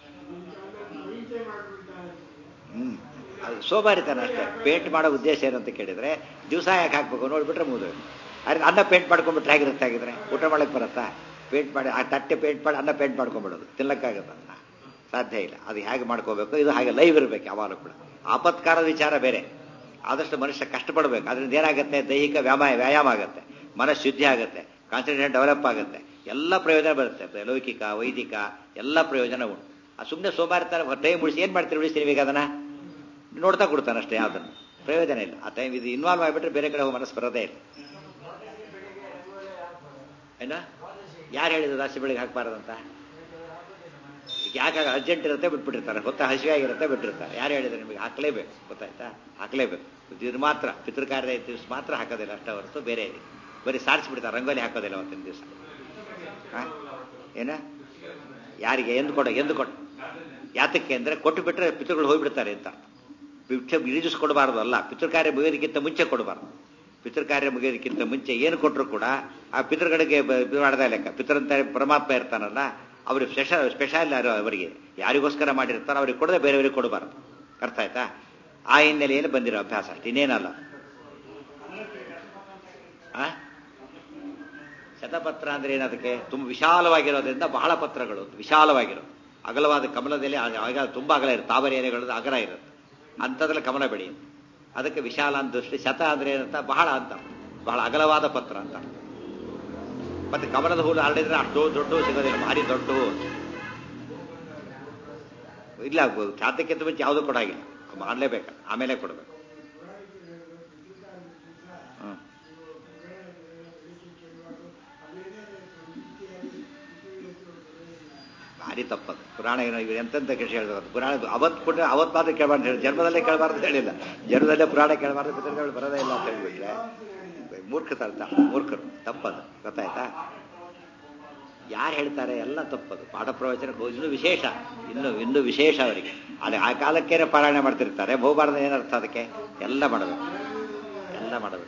ಹ್ಮ್ ಅದು ಸೋಮಾರಿತನ ಅಷ್ಟೇ ಪೇಂಟ್ ಮಾಡೋ ಉದ್ದೇಶ ಏನಂತ ಕೇಳಿದ್ರೆ ದಿವಸ ಯಾಕೆ ಹಾಕ್ಬೇಕು ನೋಡ್ಬಿಟ್ರೆ ಮುಗಿದು ಅರೆ ಅನ್ನ ಪೇಂಟ್ ಮಾಡ್ಕೊಂಡ್ಬಿಟ್ರೆ ಆಗಿರುತ್ತೆ ಆಗಿದ್ರೆ ಊಟ ಮಾಡಕ್ಕೆ ಬರುತ್ತಾ ಪೇಂಟ್ ಮಾಡಿ ಆ ತಟ್ಟೆ ಪೇಂಟ್ ಮಾಡಿ ಅನ್ನ ಪೇಂಟ್ ಮಾಡ್ಕೊಂಡ್ಬಿಡೋದು ತಿನ್ನಕ್ಕಾಗತ್ತಲ್ಲ ಸಾಧ್ಯ ಇಲ್ಲ ಅದು ಹೇಗೆ ಮಾಡ್ಕೋಬೇಕು ಇದು ಹಾಗೆ ಲೈವ್ ಇರಬೇಕು ಯಾವಾಗಲೂ ಕೂಡ ಆಪತ್ಕಾರದ ವಿಚಾರ ಬೇರೆ ಆದಷ್ಟು ಮನುಷ್ಯ ಕಷ್ಟಪಡಬೇಕು ಅದರಿಂದ ಏನಾಗುತ್ತೆ ದೈಹಿಕ ವ್ಯಾಯಾಮ ವ್ಯಾಯಾಮ ಆಗುತ್ತೆ ಮನಸ್ಸು ಶುದ್ಧಿ ಆಗುತ್ತೆ ಕಾನ್ಸಂಟ್ರೇಷನ್ ಡೆವಲಪ್ ಆಗುತ್ತೆ ಎಲ್ಲ ಪ್ರಯೋಜನ ಬರುತ್ತೆ ಲೌಕಿಕ ವೈದಿಕ ಎಲ್ಲ ಪ್ರಯೋಜನ ಉಂಟು ಆ ಸುಮ್ಮನೆ ಸೋಮಾರಿತಾನೆ ಟೈಮ್ ಉಳಿಸಿ ಏನು ಮಾಡ್ತೀರಿ ಉಳಿಸ್ತೀನಿ ಈಗ ಅದನ್ನ ನೋಡ್ತಾ ಕೊಡ್ತಾನೆ ಅಷ್ಟೇ ಯಾವುದನ್ನು ಪ್ರಯೋಜನ ಇಲ್ಲ ಆ ಟೈಮ್ ಇದು ಇನ್ವಾಲ್ವ್ ಆಗಿಬಿಟ್ರೆ ಬೇರೆ ಕಡೆ ಹೋಗಿ ಮನಸ್ಸು ಬರೋದೇ ಇಲ್ಲ ಏನ ಯಾರು ಹೇಳಿದ್ರು ರಾಶಿ ಬೆಳಿಗ್ಗೆ ಹಾಕ್ಬಾರ್ದಂತ ಈಗ ಯಾಕೆ ಅರ್ಜೆಂಟ್ ಇರುತ್ತೆ ಬಿಟ್ಬಿಟ್ಟಿರ್ತಾರೆ ಹೊತ್ತ ಹಸಿವಾಗಿರುತ್ತೆ ಬಿಟ್ಟಿರ್ತಾರೆ ಯಾರು ಹೇಳಿದ್ರೆ ನಿಮಗೆ ಹಾಕಲೇಬೇಕು ಗೊತ್ತಾಯ್ತಾ ಹಾಕಲೇಬೇಕು ಇದು ಮಾತ್ರ ಪಿತೃಕಾರ್ಯ ದಿವಸ ಮಾತ್ರ ಹಾಕೋದಿಲ್ಲ ಅಷ್ಟೇ ಹೊರತು ಬೇರೆ ಇದೆ ಬರೀ ಸಾರಿಸ್ಬಿಡ್ತಾರೆ ರಂಗೋಲಿ ಹಾಕೋದಿಲ್ಲ ಅವತ್ತಿನ ದಿವಸ ಏನ ಯಾರಿಗೆ ಎಂದು ಕೊಡ ಎಂದು ಕೊಡ ಯಾತಕ್ಕೆ ಅಂದ್ರೆ ಕೊಟ್ಟು ಬಿಟ್ರೆ ಪಿತೃಗಳು ಹೋಗ್ಬಿಡ್ತಾರೆ ಅಂತ ಭಿಕ್ಷೆ ಇಳಿಸ್ ಕೊಡಬಾರ್ದು ಅಲ್ಲ ಪಿತೃಕಾರ್ಯ ಮುಗಿಯೋದಕ್ಕಿಂತ ಮುಂಚೆ ಕೊಡಬಾರ್ದು ಪಿತೃಕಾರ್ಯ ಮುಗಿಯೋದಕ್ಕಿಂತ ಮುಂಚೆ ಏನು ಕೊಟ್ಟರು ಕೂಡ ಆ ಪಿತೃಗಳಿಗೆ ಇದು ಮಾಡದ ಲೆಕ್ಕ ಪಿತೃಂತ ಪರಮಾತ್ಮ ಇರ್ತಾನಲ್ಲ ಅವ್ರಿಗೆ ಸ್ಪೆಷಲ್ ಸ್ಪೆಷಲ್ ಯಾರು ಅವರಿಗೆ ಯಾರಿಗೋಸ್ಕರ ಮಾಡಿರ್ತಾರೋ ಅವ್ರಿಗೆ ಕೊಡದೆ ಬೇರೆಯವರಿಗೆ ಕೊಡಬಾರ್ದು ಅರ್ಥ ಆಯ್ತಾ ಆ ಹಿನ್ನೆಲೆಯಲ್ಲಿ ಬಂದಿರೋ ಅಭ್ಯಾಸ ಅಷ್ಟೇ ಇನ್ನೇನಲ್ಲ ಆ ಶತಪತ್ರ ಅಂದ್ರೆ ಏನದಕ್ಕೆ ತುಂಬ ವಿಶಾಲವಾಗಿರೋದ್ರಿಂದ ಬಹಳ ಪತ್ರಗಳು ವಿಶಾಲವಾಗಿರೋದು ಅಗಲವಾದ ಕಮಲದಲ್ಲಿ ಆಗ ಆಗ ತುಂಬ ಅಗಲ ಇರುತ್ತೆ ತಾವರೆ ಎಲೆಗಳದ್ದು ಅಗಲ ಇರುತ್ತೆ ಅಂಥದ್ರಲ್ಲಿ ಕಮಲ ಬೆಳೆಯುತ್ತೆ ಅದಕ್ಕೆ ವಿಶಾಲ ಅಂತ ದೃಷ್ಟಿ ಶತ ಅಂದ್ರೆ ಏನಂತ ಬಹಳ ಅಂತ ಬಹಳ ಅಗಲವಾದ ಪತ್ರ ಅಂತ ಮತ್ತೆ ಕಮಲದ ಹೂವು ಹರಡಿದ್ರೆ ಅಷ್ಟು ದೊಡ್ಡ ಹೂ ಸಿಗೋದಿಲ್ಲ ಭಾರಿ ದೊಡ್ಡ ಹೂ ಇಲ್ಲ ಚಾತಕ್ಕಿಂತ ಮುಂಚೆ ಯಾವುದೂ ಕೊಡಾಗಿಲ್ಲ ಮಾಡಲೇಬೇಕು ಆಮೇಲೆ ಕೊಡಬೇಕು ಹ್ಮ್ ಭಾರಿ ತಪ್ಪದು ಪುರಾಣ ಏನೋ ಇವು ಎಂತೆಂತ ಕೃಷಿ ಹೇಳಿದ್ರು ಪುರಾಣ ಅವತ್ತು ಕೊಟ್ಟರೆ ಅವತ್ತು ಮಾತ್ರ ಕೇಳಬಾರ್ದು ಹೇಳಿ ಜನ್ಮದಲ್ಲೇ ಕೇಳಬಾರ್ದು ಹೇಳಿಲ್ಲ ಜನ್ಮದಲ್ಲೇ ಪುರಾಣ ಕೇಳಬಾರ್ದು ಪಿತೃಗಳು ಬರೋದೇ ಇಲ್ಲ ಅಂತ ಹೇಳ್ಬಿಟ್ರೆ ಮೂರ್ಖತರ್ಥ ಮೂರ್ಖರು ತಪ್ಪದು ಗೊತ್ತಾಯ್ತಾ ಯಾರು ಹೇಳ್ತಾರೆ ಎಲ್ಲ ತಪ್ಪದು ಪಾಠ ಪ್ರವಚನಕ್ಕೆ ಹೋಗಿ ಇನ್ನೂ ವಿಶೇಷ ಇನ್ನು ಇನ್ನೂ ವಿಶೇಷ ಅವರಿಗೆ ಆದರೆ ಆ ಕಾಲಕ್ಕೇನೆ ಪಾರಾಯಣ ಮಾಡ್ತಿರ್ತಾರೆ ಬಹುಬಾರದ ಏನರ್ಥ ಅದಕ್ಕೆ ಎಲ್ಲ ಮಾಡಬೇಕು ಎಲ್ಲ ಮಾಡಬೇಕು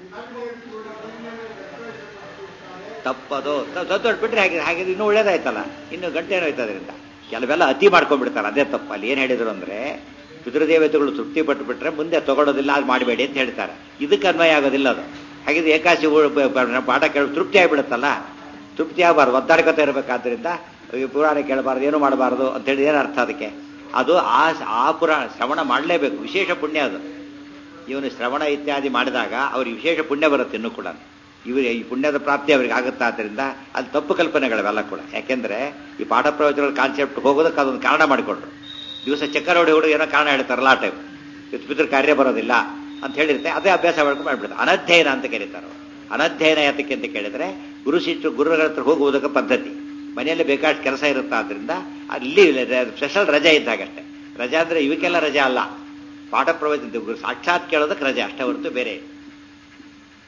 ತಪ್ಪದು ದೊಡ್ಡ ಬಿಟ್ರೆ ಹಾಗೆ ಹಾಗೆ ಇನ್ನೂ ಒಳ್ಳೇದಾಯ್ತಲ್ಲ ಇನ್ನು ಗಂಟೆ ಏನೋ ಆಯ್ತು ಅದರಿಂದ ಕೆಲವೆಲ್ಲ ಅತಿ ಮಾಡ್ಕೊಂಡ್ಬಿಡ್ತಾರೆ ಅದೇ ತಪ್ಪು ಅಲ್ಲಿ ಏನು ಹೇಳಿದ್ರು ಅಂದ್ರೆ ಪಿತೃದೇವತೆಗಳು ತೃಪ್ತಿ ಪಟ್ಟು ಬಿಟ್ರೆ ಮುಂದೆ ತಗೊಳ್ಳೋದಿಲ್ಲ ಅದು ಮಾಡಬೇಡಿ ಅಂತ ಹೇಳ್ತಾರೆ ಇದಕ್ಕೆ ಅನ್ವಯ ಆಗೋದಿಲ್ಲ ಅದು ಹಾಗಿದ್ರೆ ಏಕಾಶಿ ಪಾಠ ಕೇಳ ತೃಪ್ತಿ ಆಗಿಬಿಡುತ್ತಲ್ಲ ತೃಪ್ತಿ ಆಗಬಾರ್ದು ಒದ್ದಾಡ್ಕೊತಾ ಇರಬೇಕಾದ್ರಿಂದ ಈ ಪುರಾಣ ಕೇಳಬಾರ್ದು ಏನು ಮಾಡಬಾರ್ದು ಅಂತೇಳಿ ಏನು ಅರ್ಥ ಅದಕ್ಕೆ ಅದು ಆ ಆ ಪುರಾಣ ಶ್ರವಣ ಮಾಡಲೇಬೇಕು ವಿಶೇಷ ಪುಣ್ಯ ಅದು ಇವನು ಶ್ರವಣ ಇತ್ಯಾದಿ ಮಾಡಿದಾಗ ಅವ್ರಿಗೆ ವಿಶೇಷ ಪುಣ್ಯ ಬರುತ್ತೆ ಇನ್ನೂ ಕೂಡ ಇವರಿಗೆ ಈ ಪುಣ್ಯದ ಪ್ರಾಪ್ತಿ ಅವ್ರಿಗೆ ಆಗುತ್ತಾ ಆದ್ದರಿಂದ ಅಲ್ಲಿ ತಪ್ಪು ಕಲ್ಪನೆಗಳವೆಲ್ಲ ಕೂಡ ಯಾಕೆಂದ್ರೆ ಈ ಪಾಠ ಪ್ರವಚನಗಳ ಕಾನ್ಸೆಪ್ಟ್ ಹೋಗೋದಕ್ಕೆ ಅದೊಂದು ಕಾರಣ ಮಾಡಿಕೊಂಡ್ರು ದಿವಸ ಚಕ್ಕರ್ ಹೊಡಿ ಹುಡುಗ ಏನೋ ಕಾರಣ ಹೇಳ್ತಾರಲ್ಲ ಆ ಟೈಮ್ ಪಿತೃ ಕಾರ್ಯ ಬರೋದಿಲ್ಲ ಅಂತ ಹೇಳಿರುತ್ತೆ ಅದೇ ಅಭ್ಯಾಸ ಮಾಡ್ಕೊಂಡು ಮಾಡ್ಬಿಡ್ತಾರೆ ಅನಧ್ಯಯನ ಅಂತ ಕರೀತಾರೆ ಅನಧ್ಯಯನ ಯಾತಕ್ಕೆ ಅಂತ ಕೇಳಿದ್ರೆ ಗುರು ಶಿಷ್ಯರು ಗುರುಗಳ ಹತ್ರ ಹೋಗುವುದಕ್ಕೆ ಪದ್ಧತಿ ಮನೆಯಲ್ಲಿ ಬೇಕಾದಷ್ಟು ಕೆಲಸ ಇರುತ್ತಾ ಆದ್ರಿಂದ ಅಲ್ಲಿ ಸ್ಪೆಷಲ್ ರಜೆ ಇದ್ದಾಗಷ್ಟೇ ರಜೆ ಅಂದ್ರೆ ಇವಕ್ಕೆಲ್ಲ ರಜೆ ಅಲ್ಲ ಪಾಠ ಪ್ರವಚನ ಸಾಕ್ಷಾತ್ ಕೇಳೋದಕ್ಕೆ ರಜೆ ಅಷ್ಟೇ ಹೊರತು ಬೇರೆ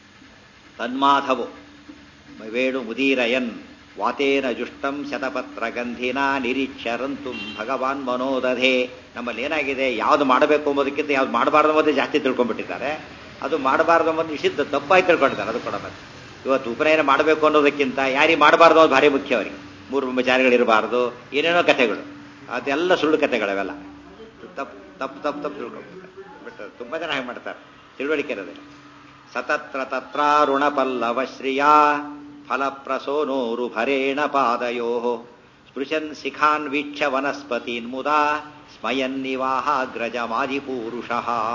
ತನ್ಮಾಧವು ವೇಣು ಮುದೀರಯನ್ ವಾತೇನ ಜುಷ್ಟಂ ಶತಪತ್ರ ಗಂಧಿನ ನಿರೀಕ್ಷರಂತು ಭಗವಾನ್ ಮನೋದಧೆ ನಮ್ಮಲ್ಲಿ ಏನಾಗಿದೆ ಯಾವ್ದು ಮಾಡಬೇಕು ಎಂಬುದಕ್ಕಿಂತ ಯಾವ್ದು ಮಾಡಬಾರ್ದು ಎಂಬುದೇ ಜಾಸ್ತಿ ತಿಳ್ಕೊಂಡ್ಬಿಟ್ಟಿದ್ದಾರೆ ಅದು ಮಾಡಬಾರ್ದು ಎಂಬುದು ನಿಷಿದ್ಧ ತಪ್ಪಾಗಿ ತಿಳ್ಕೊಂಡಿದ್ದಾರೆ ಅದು ಕೂಡ ಮತ್ತೆ ಇವತ್ತು ಉಪನಯನ ಮಾಡಬೇಕು ಅನ್ನೋದಕ್ಕಿಂತ ಯಾರಿಗೆ ಮಾಡಬಾರ್ದು ಅದು ಭಾರಿ ಮುಖ್ಯ ಅವರಿಗೆ ಮೂರು ಬ್ರಹ್ಮಚಾರಿಗಳಿರಬಾರ್ದು ಏನೇನೋ ಕಥೆಗಳು ಅದೆಲ್ಲ ಸುಳ್ಳು ಕಥೆಗಳವೆಲ್ಲ ತಪ್ಪು ತಪ್ಪು ತಪ್ಪು ತಪ್ಪು ತಿಳ್ಕೊಂಡ್ಬಿಡ್ತಾರೆ ಬಟ್ ತುಂಬ ಜನ ಹಾಗೆ ಮಾಡ್ತಾರೆ ತಿಳುವಳಿಕೆ ಇರೋದಿಲ್ಲ ಸತತ್ರ ತತ್ರಾರುಣ ಪಲ್ಲವ ಶ್ರಿಯಾ ಫಲಪ್ರಸೋನೋರು ಭರೇಣ ಪಾದಯೋ ಸ್ಪೃಶನ್ ಶಿಖಾನ್ ವೀಕ್ಷ ವನಸ್ಪತೀನ್ ಮುದಾ ಸ್ಮಯನ್ನಿವಾಹಾಗ್ರಜಮಾದಿಪೂರುಷ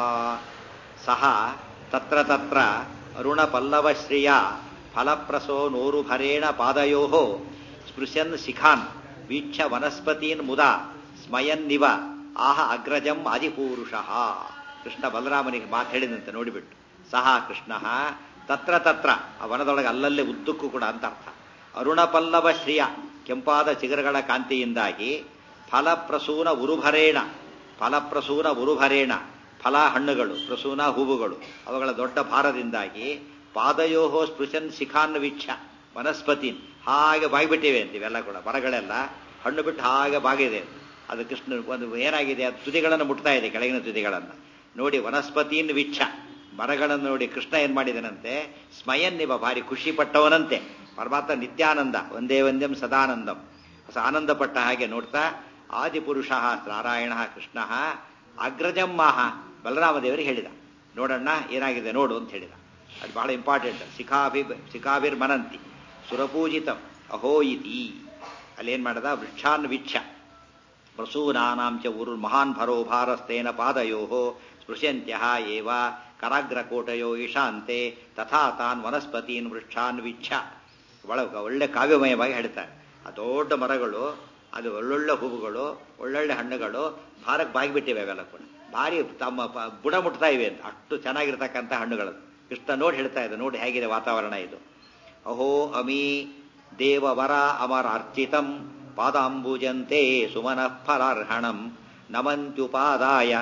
ಸಹ ತತ್ರ ತತ್ರ ಅರುಣ ಪಲ್ಲವ ಶ್ರಿಯ ಫಲಪ್ರಸೋನೋರು ಭರೇಣ ಪಾದಯೋ ಸ್ಪೃಶನ್ ಶಿಖಾನ್ ವೀಕ್ಷ ವನಸ್ಪತೀನ್ ಮುದಾ ಸ್ಮಯನ್ನಿವ ಆಹ ಅಗ್ರಜಂ ಆದಿಪೂರುಷ ಕೃಷ್ಣ ಬಲರಾಮನಿಗೆ ಮಾತು ಹೇಳಿದಂತೆ ನೋಡಿಬಿಟ್ಟು ಸಹ ಕೃಷ್ಣ ತತ್ರ ತತ್ರ ಆ ವನದೊಳಗೆ ಅಲ್ಲಲ್ಲೇ ಉದ್ದಕ್ಕೂ ಕೂಡ ಅಂತ ಅರ್ಥ ಅರುಣ ಪಲ್ಲವ ಶ್ರಿಯ ಕೆಂಪಾದ ಚಿಗುರುಗಳ ಕಾಂತಿಯಿಂದಾಗಿ ಫಲಪ್ರಸೂನ ಉರುಭರೇಣ ಫಲಪ್ರಸೂನ ಉರುಭರೇಣ ಫಲ ಹಣ್ಣುಗಳು ಪ್ರಸೂನ ಹೂವುಗಳು ಅವುಗಳ ದೊಡ್ಡ ಭಾರದಿಂದಾಗಿ ಪಾದಯೋಹೋ ಸ್ಪೃಶನ್ ಶಿಖಾನ್ ವೀಕ್ಷ ವನಸ್ಪತಿನ್ ಹಾಗೆ ಬಾಗಿಬಿಟ್ಟಿವೆ ಅಂತ ಇವೆಲ್ಲ ಕೂಡ ಮರಗಳೆಲ್ಲ ಹಣ್ಣು ಬಿಟ್ಟು ಹಾಗೆ ಬಾಗಿದೆ ಅದು ಕೃಷ್ಣ ಒಂದು ಏನಾಗಿದೆ ಅದು ತುದಿಗಳನ್ನು ಮುಟ್ತಾ ಇದೆ ಕೆಳಗಿನ ತುದಿಗಳನ್ನು ನೋಡಿ ವನಸ್ಪತಿನ್ ವೀಕ್ಷ ಮರಗಳನ್ನು ನೋಡಿ ಕೃಷ್ಣ ಏನ್ ಮಾಡಿದನಂತೆ ಸ್ಮಯನ್ನಿವ ಭಾರಿ ಖುಷಿ ಪಟ್ಟವನಂತೆ ಪರಮಾತ್ಮ ನಿತ್ಯಾನಂದ ಒಂದೇ ಒಂದೇಂ ಸದಾನಂದಂ ಹೊಸ ಆನಂದ ಪಟ್ಟ ಹಾಗೆ ನೋಡ್ತಾ ಆದಿಪುರುಷ ನಾರಾಯಣ ಕೃಷ್ಣ ಅಗ್ರಜಮ್ಮಾಹ ಬಲರಾಮದೇವರಿಗೆ ಹೇಳಿದ ನೋಡಣ್ಣ ಏನಾಗಿದೆ ನೋಡು ಅಂತ ಹೇಳಿದ ಅದು ಬಹಳ ಇಂಪಾರ್ಟೆಂಟ್ ಶಿಖಾಭಿ ಶಿಖಾಭಿರ್ ಮನಂತಿ ಸುರಪೂಜಿತಂ ಅಹೋ ಇತಿ ಅಲ್ಲೇನ್ ಮಾಡದ ವೃಕ್ಷಾನ್ ವೀಕ್ಷ ಪ್ರಸೂನಾನಾಂ ಚ ಉರು ಮಹಾನ್ ಭರೋ ಭಾರಸ್ತೇನ ಪಾದಯೋ ಸ್ಪೃಶ್ಯಂತ್ಯ ಏವ ಕರಾಗ್ರಕೋಟಯೋ ಈಶಾಂತೆ ತಥಾ ತಾನ್ ವನಸ್ಪತೀನ್ ವೃಕ್ಷಾನ್ ವೀಕ್ಷ ಒಳ ಒಳ್ಳೆ ಕಾವ್ಯಮಯವಾಗಿ ಹೇಳ್ತಾರೆ ಆ ದೊಡ್ಡ ಮರಗಳು ಅದು ಒಳ್ಳೊಳ್ಳೆ ಹೂವುಗಳು ಒಳ್ಳೊಳ್ಳೆ ಹಣ್ಣುಗಳು ಭಾರಕ್ಕೆ ಬಾಗಿಬಿಟ್ಟಿವೆ ಅವೆಲ್ಲ ಕೂಡ ಭಾರಿ ತಮ್ಮ ಪ- ಬುಡ ಮುಟ್ತಾ ಇವೆ ಅಂತ ಅಷ್ಟು ಚೆನ್ನಾಗಿರ್ತಕ್ಕಂಥ ಹಣ್ಣುಗಳು ಕೃಷ್ಣ ನೋಡಿ ಹೇಳ್ತಾ ಇದೆ ನೋಡಿ ಹೇಗಿದೆ ವಾತಾವರಣ ಇದು ಅಹೋ ಅಮಿ ದೇವವರ ಅಮರ ಅರ್ಚಿತಂ ಪಾದಾಂಬುಜಂತೆ ಸುಮನಃ ಫಲಾರ್ಹಣಂ ನಮಂತ್ಯುಪಾದಾಯ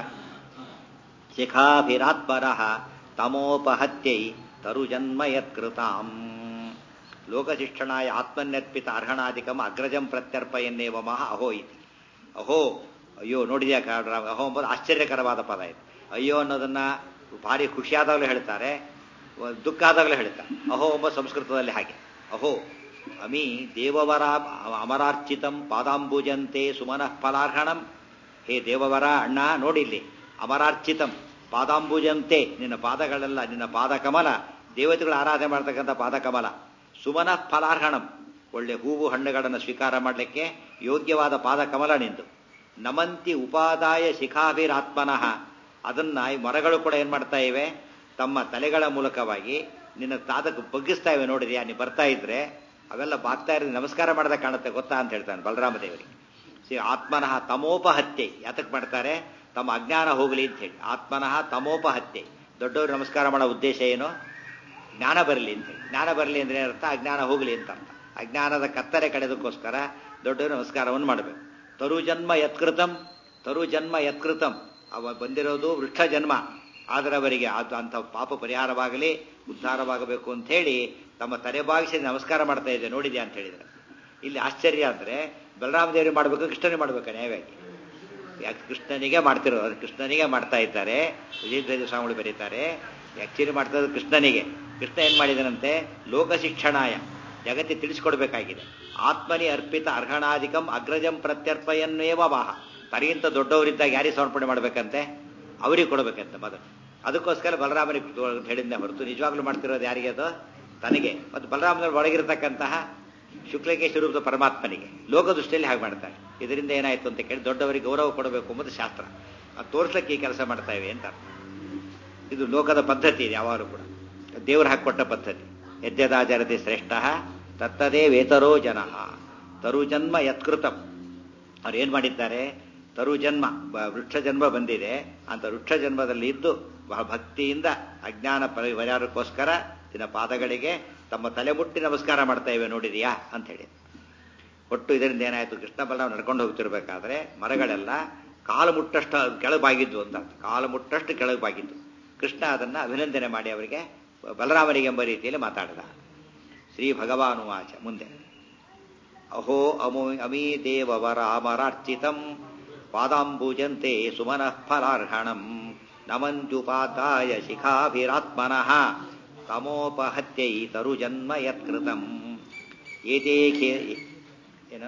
ಶಿಖಾಭಿರಾತ್ಪರಃ ತಮೋಪಹತ್ಯೈ ತರುಜನ್ಮ ಯತ್ಕೃತಾಂ ಲೋಕಶಿಕ್ಷಣಾಯ ಆತ್ಮನ್ಯರ್ಪಿತ ಅರ್ಹಣಾಧಿಕಂ ಅಗ್ರಜಂ ಪ್ರತ್ಯರ್ಪಯನ್ನೇವ ಮಹ ಅಹೋ ಇತಿ ಅಹೋ ಅಯ್ಯೋ ನೋಡಿದ್ಯಾ ಕಾಡ್ರ ಅಹೋ ಎಂಬುದು ಆಶ್ಚರ್ಯಕರವಾದ ಪದ ಇದು ಅಯ್ಯೋ ಅನ್ನೋದನ್ನ ಭಾರಿ ಖುಷಿಯಾದಾಗಲೂ ಹೇಳ್ತಾರೆ ದುಃಖ ಆದಾಗಲೂ ಹೇಳ್ತಾರೆ ಅಹೋ ಎಂಬ ಸಂಸ್ಕೃತದಲ್ಲಿ ಹಾಗೆ ಅಹೋ ಅಮಿ ದೇವವರ ಅಮರಾರ್ಚಿತಂ ಪಾದಾಂಬುಜಂತೆ ಸುಮನಃ ಫಲಾರ್ಹಣಂ ಹೇ ದೇವವರ ಅಣ್ಣ ನೋಡಿಲ್ಲಿ ಅಮರಾರ್ಚಿತಂ ಪಾದಾಂಬುಜಂತೆ ನಿನ್ನ ಪಾದಗಳೆಲ್ಲ ನಿನ್ನ ಪಾದಕಮಲ ದೇವತೆಗಳು ಆರಾಧನೆ ಮಾಡ್ತಕ್ಕಂಥ ಪಾದಕಮಲ ಸುಮನಃ ಫಲಾರ್ಹಣಂ ಒಳ್ಳೆ ಹೂವು ಹಣ್ಣುಗಳನ್ನು ಸ್ವೀಕಾರ ಮಾಡಲಿಕ್ಕೆ ಯೋಗ್ಯವಾದ ಪಾದಕಮಲ ನಿಂದು ನಮಂತಿ ಉಪಾದಾಯ ಶಿಖಾಭಿರಾತ್ಮನಃ ಅದನ್ನ ಈ ಮರಗಳು ಕೂಡ ಏನ್ ಮಾಡ್ತಾ ಇವೆ ತಮ್ಮ ತಲೆಗಳ ಮೂಲಕವಾಗಿ ನಿನ್ನ ತಾದಕ್ಕೆ ಬಗ್ಗಿಸ್ತಾ ಇವೆ ನೋಡಿದ್ಯಾ ನೀ ಬರ್ತಾ ಇದ್ರೆ ಅವೆಲ್ಲ ಬಾಗ್ತಾ ಇರೋದು ನಮಸ್ಕಾರ ಮಾಡದ ಕಾಣುತ್ತೆ ಗೊತ್ತಾ ಅಂತ ಹೇಳ್ತಾನೆ ಬಲರಾಮ ದೇವರಿಗೆ ಶ್ರೀ ಆತ್ಮನಃ ತಮೋಪಹತ್ಯೆ ಯಾತಕ್ ಮಾಡ್ತಾರೆ ತಮ್ಮ ಅಜ್ಞಾನ ಹೋಗಲಿ ಅಂತ ಹೇಳಿ ಆತ್ಮನಃ ತಮೋಪಹತ್ಯೆ ದೊಡ್ಡವರು ನಮಸ್ಕಾರ ಮಾಡೋ ಉದ್ದೇಶ ಏನು ಜ್ಞಾನ ಬರಲಿ ಅಂತ ಹೇಳಿ ಜ್ಞಾನ ಬರಲಿ ಅಂದ್ರೆ ಏನರ್ಥ ಅಜ್ಞಾನ ಹೋಗಲಿ ಅಂತ ಅರ್ಥ ಅಜ್ಞಾನದ ಕತ್ತರೆ ಕಡೆದಕ್ಕೋಸ್ಕರ ದೊಡ್ಡವರು ನಮಸ್ಕಾರವನ್ನು ಮಾಡಬೇಕು ತರು ಜನ್ಮ ಯತ್ಕೃತಂ ತರು ಜನ್ಮ ಯತ್ಕೃತಂ ಅವ ಬಂದಿರೋದು ವೃಕ್ಷ ಜನ್ಮ ಆದರೆ ಅವರಿಗೆ ಅದು ಅಂಥ ಪಾಪ ಪರಿಹಾರವಾಗಲಿ ಉದ್ಧಾರವಾಗಬೇಕು ಅಂತ ಹೇಳಿ ತಮ್ಮ ತಲೆ ಬಾಗಿಸಿ ನಮಸ್ಕಾರ ಮಾಡ್ತಾ ಇದೆ ನೋಡಿದ್ಯಾ ಅಂತ ಹೇಳಿದ್ರೆ ಇಲ್ಲಿ ಆಶ್ಚರ್ಯ ಅಂದ್ರೆ ಬಲರಾಮ ದೇವರಿಗೆ ಮಾಡಬೇಕು ಕೃಷ್ಣನಿಗೆ ಮಾಡ್ಬೇಕು ನ್ಯಾಯವಾಗಿ ಯಾಕೆ ಕೃಷ್ಣನಿಗೆ ಮಾಡ್ತಿರೋದು ಅದು ಕೃಷ್ಣನಿಗೆ ಮಾಡ್ತಾ ಇದ್ದಾರೆ ವಿಜಯಧ್ವಜ ಸ್ವಾಮಿಗಳು ಬರೀತಾರೆ ಆಕ್ಚುಲಿ ಮಾಡ್ತಾ ಇರೋದು ಕೃಷ್ಣನಿಗೆ ಕೃಷ್ಣ ಏನ್ ಮಾಡಿದನಂತೆ ಲೋಕ ಶಿಕ್ಷಣಾಯ ಜಗತ್ತಿ ತಿಳಿಸ್ಕೊಡ್ಬೇಕಾಗಿದೆ ಆತ್ಮನಿ ಅರ್ಪಿತ ಅರ್ಹಣಾಧಿಕಂ ಅಗ್ರಜಂ ಪ್ರತ್ಯರ್ಪಯನ್ನೇವ ವಾಹ ತನಗಿಂತ ದೊಡ್ಡವರಿದ್ದಾಗ ಯಾರಿಗೆ ಸಮರ್ಪಣೆ ಮಾಡ್ಬೇಕಂತೆ ಅವರಿಗೆ ಕೊಡ್ಬೇಕಂತೆ ಮೊದಲು ಅದಕ್ಕೋಸ್ಕರ ಬಲರಾಮನಿಗೆ ಅಂತ ಹೇಳಿದ್ದೆ ಹೊರತು ನಿಜವಾಗ್ಲೂ ಮಾಡ್ತಿರೋದು ಯಾರಿಗೆ ಅದು ತನಗೆ ಮತ್ತು ಬಲರಾಮನಲ್ಲಿ ಒಳಗಿರತಕ್ಕಂತಹ ಶುಕ್ಲಕೇಶ ರೂಪದ ಪರಮಾತ್ಮನಿಗೆ ಲೋಕದೃಷ್ಟಿಯಲ್ಲಿ ಹಾಗೆ ಮಾಡ್ತಾರೆ ಇದರಿಂದ ಏನಾಯ್ತು ಅಂತ ಕೇಳಿ ದೊಡ್ಡವರಿಗೆ ಗೌರವ ಕೊಡಬೇಕು ಎಂಬುದು ಶಾಸ್ತ್ರ ಅದು ತೋರ್ಸ್ಲಿಕ್ಕೆ ಈ ಕೆಲಸ ಮಾಡ್ತಾ ಇವೆ ಅಂತ ಇದು ಲೋಕದ ಪದ್ಧತಿ ಇದೆ ಯಾವಾಗಲೂ ಕೂಡ ದೇವರು ಹಾಕೊಟ್ಟ ಪದ್ಧತಿ ಯಜ್ಞದಾಚರತೆ ಶ್ರೇಷ್ಠ ತತ್ತದೇ ವೇತರೋ ಜನ ತರುಜನ್ಮ ಯತ್ಕೃತಂ ಅವ್ರು ಏನ್ ಮಾಡಿದ್ದಾರೆ ತರು ಜನ್ಮ ಬ- ವೃಕ್ಷ ಜನ್ಮ ಬಂದಿದೆ ಅಂತ ವೃಕ್ಷ ಜನ್ಮದಲ್ಲಿ ಇದ್ದು ಬಹಳ ಭಕ್ತಿಯಿಂದ ಅಜ್ಞಾನ ಪರಿಹಾರಕ್ಕೋಸ್ಕರ ದಿನ ಪಾದಗಳಿಗೆ ತಮ್ಮ ತಲೆ ಮುಟ್ಟಿ ನಮಸ್ಕಾರ ಮಾಡ್ತಾ ಇವೆ ನೋಡಿದೀಯಾ ಅಂತ ಹೇಳಿ ಒಟ್ಟು ಇದರಿಂದ ಏನಾಯ್ತು ಕೃಷ್ಣ ಬಲರಾಮ ನಡ್ಕೊಂಡು ಹೋಗ್ತಿರ್ಬೇಕಾದ್ರೆ ಮರಗಳೆಲ್ಲ ಕಾಲು ಮುಟ್ಟಷ್ಟು ಕೆಳಗೆ ಬಾಗಿದ್ವು ಅಂತ ಕಾಲು ಮುಟ್ಟಷ್ಟು ಕೆಳಗೆ ಬಾಗಿದ್ದು ಕೃಷ್ಣ ಅದನ್ನ ಅಭಿನಂದನೆ ಮಾಡಿ ಅವರಿಗೆ ಬಲರಾಮನಿಗೆಂಬ ರೀತಿಯಲ್ಲಿ ಮಾತಾಡಿದ ಶ್ರೀ ಭಗವಾನುವಾಚ ಮುಂದೆ ಅಹೋ ಅಮೋ ಅಮೀ ದೇವವರಾಮರಾರ್ಚಿತಂ ಪಾದಾಂಬುಜಂತೆ ಸುಮನಃ ಫಲಾರ್ಹಣಂ ನಮಂತ್ಯುಪಾದಾಯ ಶಿಖಾಭಿರಾತ್ಮನಃ ತಮೋಪಹತ್ಯೈ ತರುಜನ್ಮ ಯತ್ಕೃತಂ ಏತೇ ಖೇ ಏನ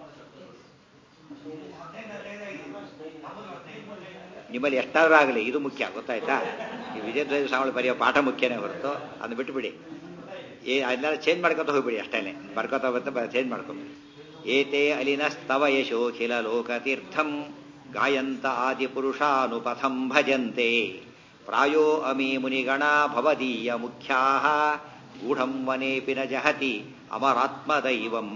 ನಿಮ್ಮಲ್ಲಿ ಎಷ್ಟಾದ್ರೂ ಆಗಲಿ ಇದು ಮುಖ್ಯ ಗೊತ್ತಾಯ್ತಾ ಈ ವಿಜಯಧ್ವಜ ಸ್ವಾಮಿ ಬರೆಯೋ ಪಾಠ ಮುಖ್ಯನೇ ಹೊರತು ಅದನ್ನ ಬಿಟ್ಟುಬಿಡಿ ಏ ಅದನ್ನೆಲ್ಲ ಚೇಂಜ್ ಮಾಡ್ಕೊತ ಹೋಗ್ಬಿಡಿ ಅಷ್ಟೇನೆ ಬರ್ಕೋತ ಬರ್ತಾ ಚೇಂಜ್ ಮಾಡ್ಕೊಂಬಿಡಿ ಏತೆ ಅಲಿನಸ್ತವ ಯಶೋಖಿಲ ಲೋಕತೀರ್ಥಂ ಗಾಯಂತ ಆದಿಪುರುಷಾನುಪಥಂ ಭಜಂತೆ ಪ್ರಾಯೋ ಅಮಿ ಮುನಿಗಣ ಭವದೀಯ ಮುಖ್ಯಾ ಗೂಢಂ ವನೇಪಿ ನ ಜಹತಿ ಅಮರಾತ್ಮದೈವಂ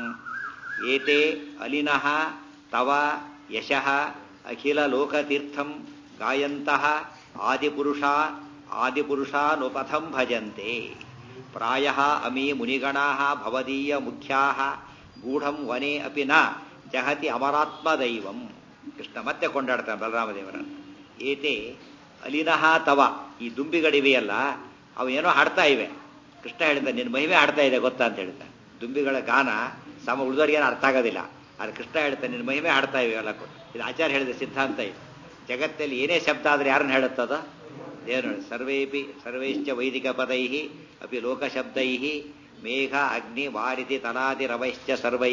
ಏತೆ ಅಲಿನಃ ತವ ಯಶಃ ಅಖಿಲ ಲೋಕತೀರ್ಥಂ ಗಾಯಂತಹ ಆದಿಪುರುಷ ಆದಿಪುರುಷಾನುಪಥಂ ಭಜಂತೆ ಪ್ರಾಯ ಅಮಿ ಮುನಿಗಣಾ ಭವದೀಯ ಮುಖ್ಯಾ ಗೂಢಂ ವನೆ ಅಪಿ ನ ಜಹತಿ ಅಮರಾತ್ಮದೈವಂ ಕೃಷ್ಣ ಮತ್ತೆ ಕೊಂಡಾಡ್ತಾನೆ ಬಲರಾಮದೇವರನ್ನು ಏತೆ ಅಲಿನಃ ತವ ಈ ದುಂಬಿಗಳಿವೆಯಲ್ಲ ಅವು ಏನೋ ಹಾಡ್ತಾ ಇವೆ ಕೃಷ್ಣ ಹೇಳಿದ ನಿನ್ನ ಮಹಿಮೆ ಹಾಡ್ತಾ ಇದೆ ಗೊತ್ತಾ ಅಂತ ಹೇಳ್ತಾನೆ ದುಂಬಿಗಳ ಗಾನ ಸಮ ಉಳಿದವರಿಗೇನು ಅರ್ಥ ಆಗೋದಿಲ್ಲ ಆದ್ರೆ ಕೃಷ್ಣ ಹೇಳ್ತಾನೆ ನಿನ್ನ ಮಹಿಮೆ ಹಾಡ್ತಾ ಇವೆ ಎಲ್ಲ ಇದು ಆಚಾರ್ಯ ಹೇಳಿದ ಸಿದ್ಧಾಂತ ಇದು ಜಗತ್ತಲ್ಲಿ ಏನೇ ಶಬ್ದ ಆದ್ರೆ ಯಾರನ್ನ ಹೇಳುತ್ತದ ಏನು ಸರ್ವೇಪಿ ಸರ್ವೈಶ್ಚ ವೈದಿಕ ಪದೈ ಅಪಿ ಲೋಕಶಬ್ದೈ ಮೇಘ ಅಗ್ನಿ ವಾರಿತಿ ತಲಾದಿ ರವೈಶ್ಚ ಸರ್ವೈ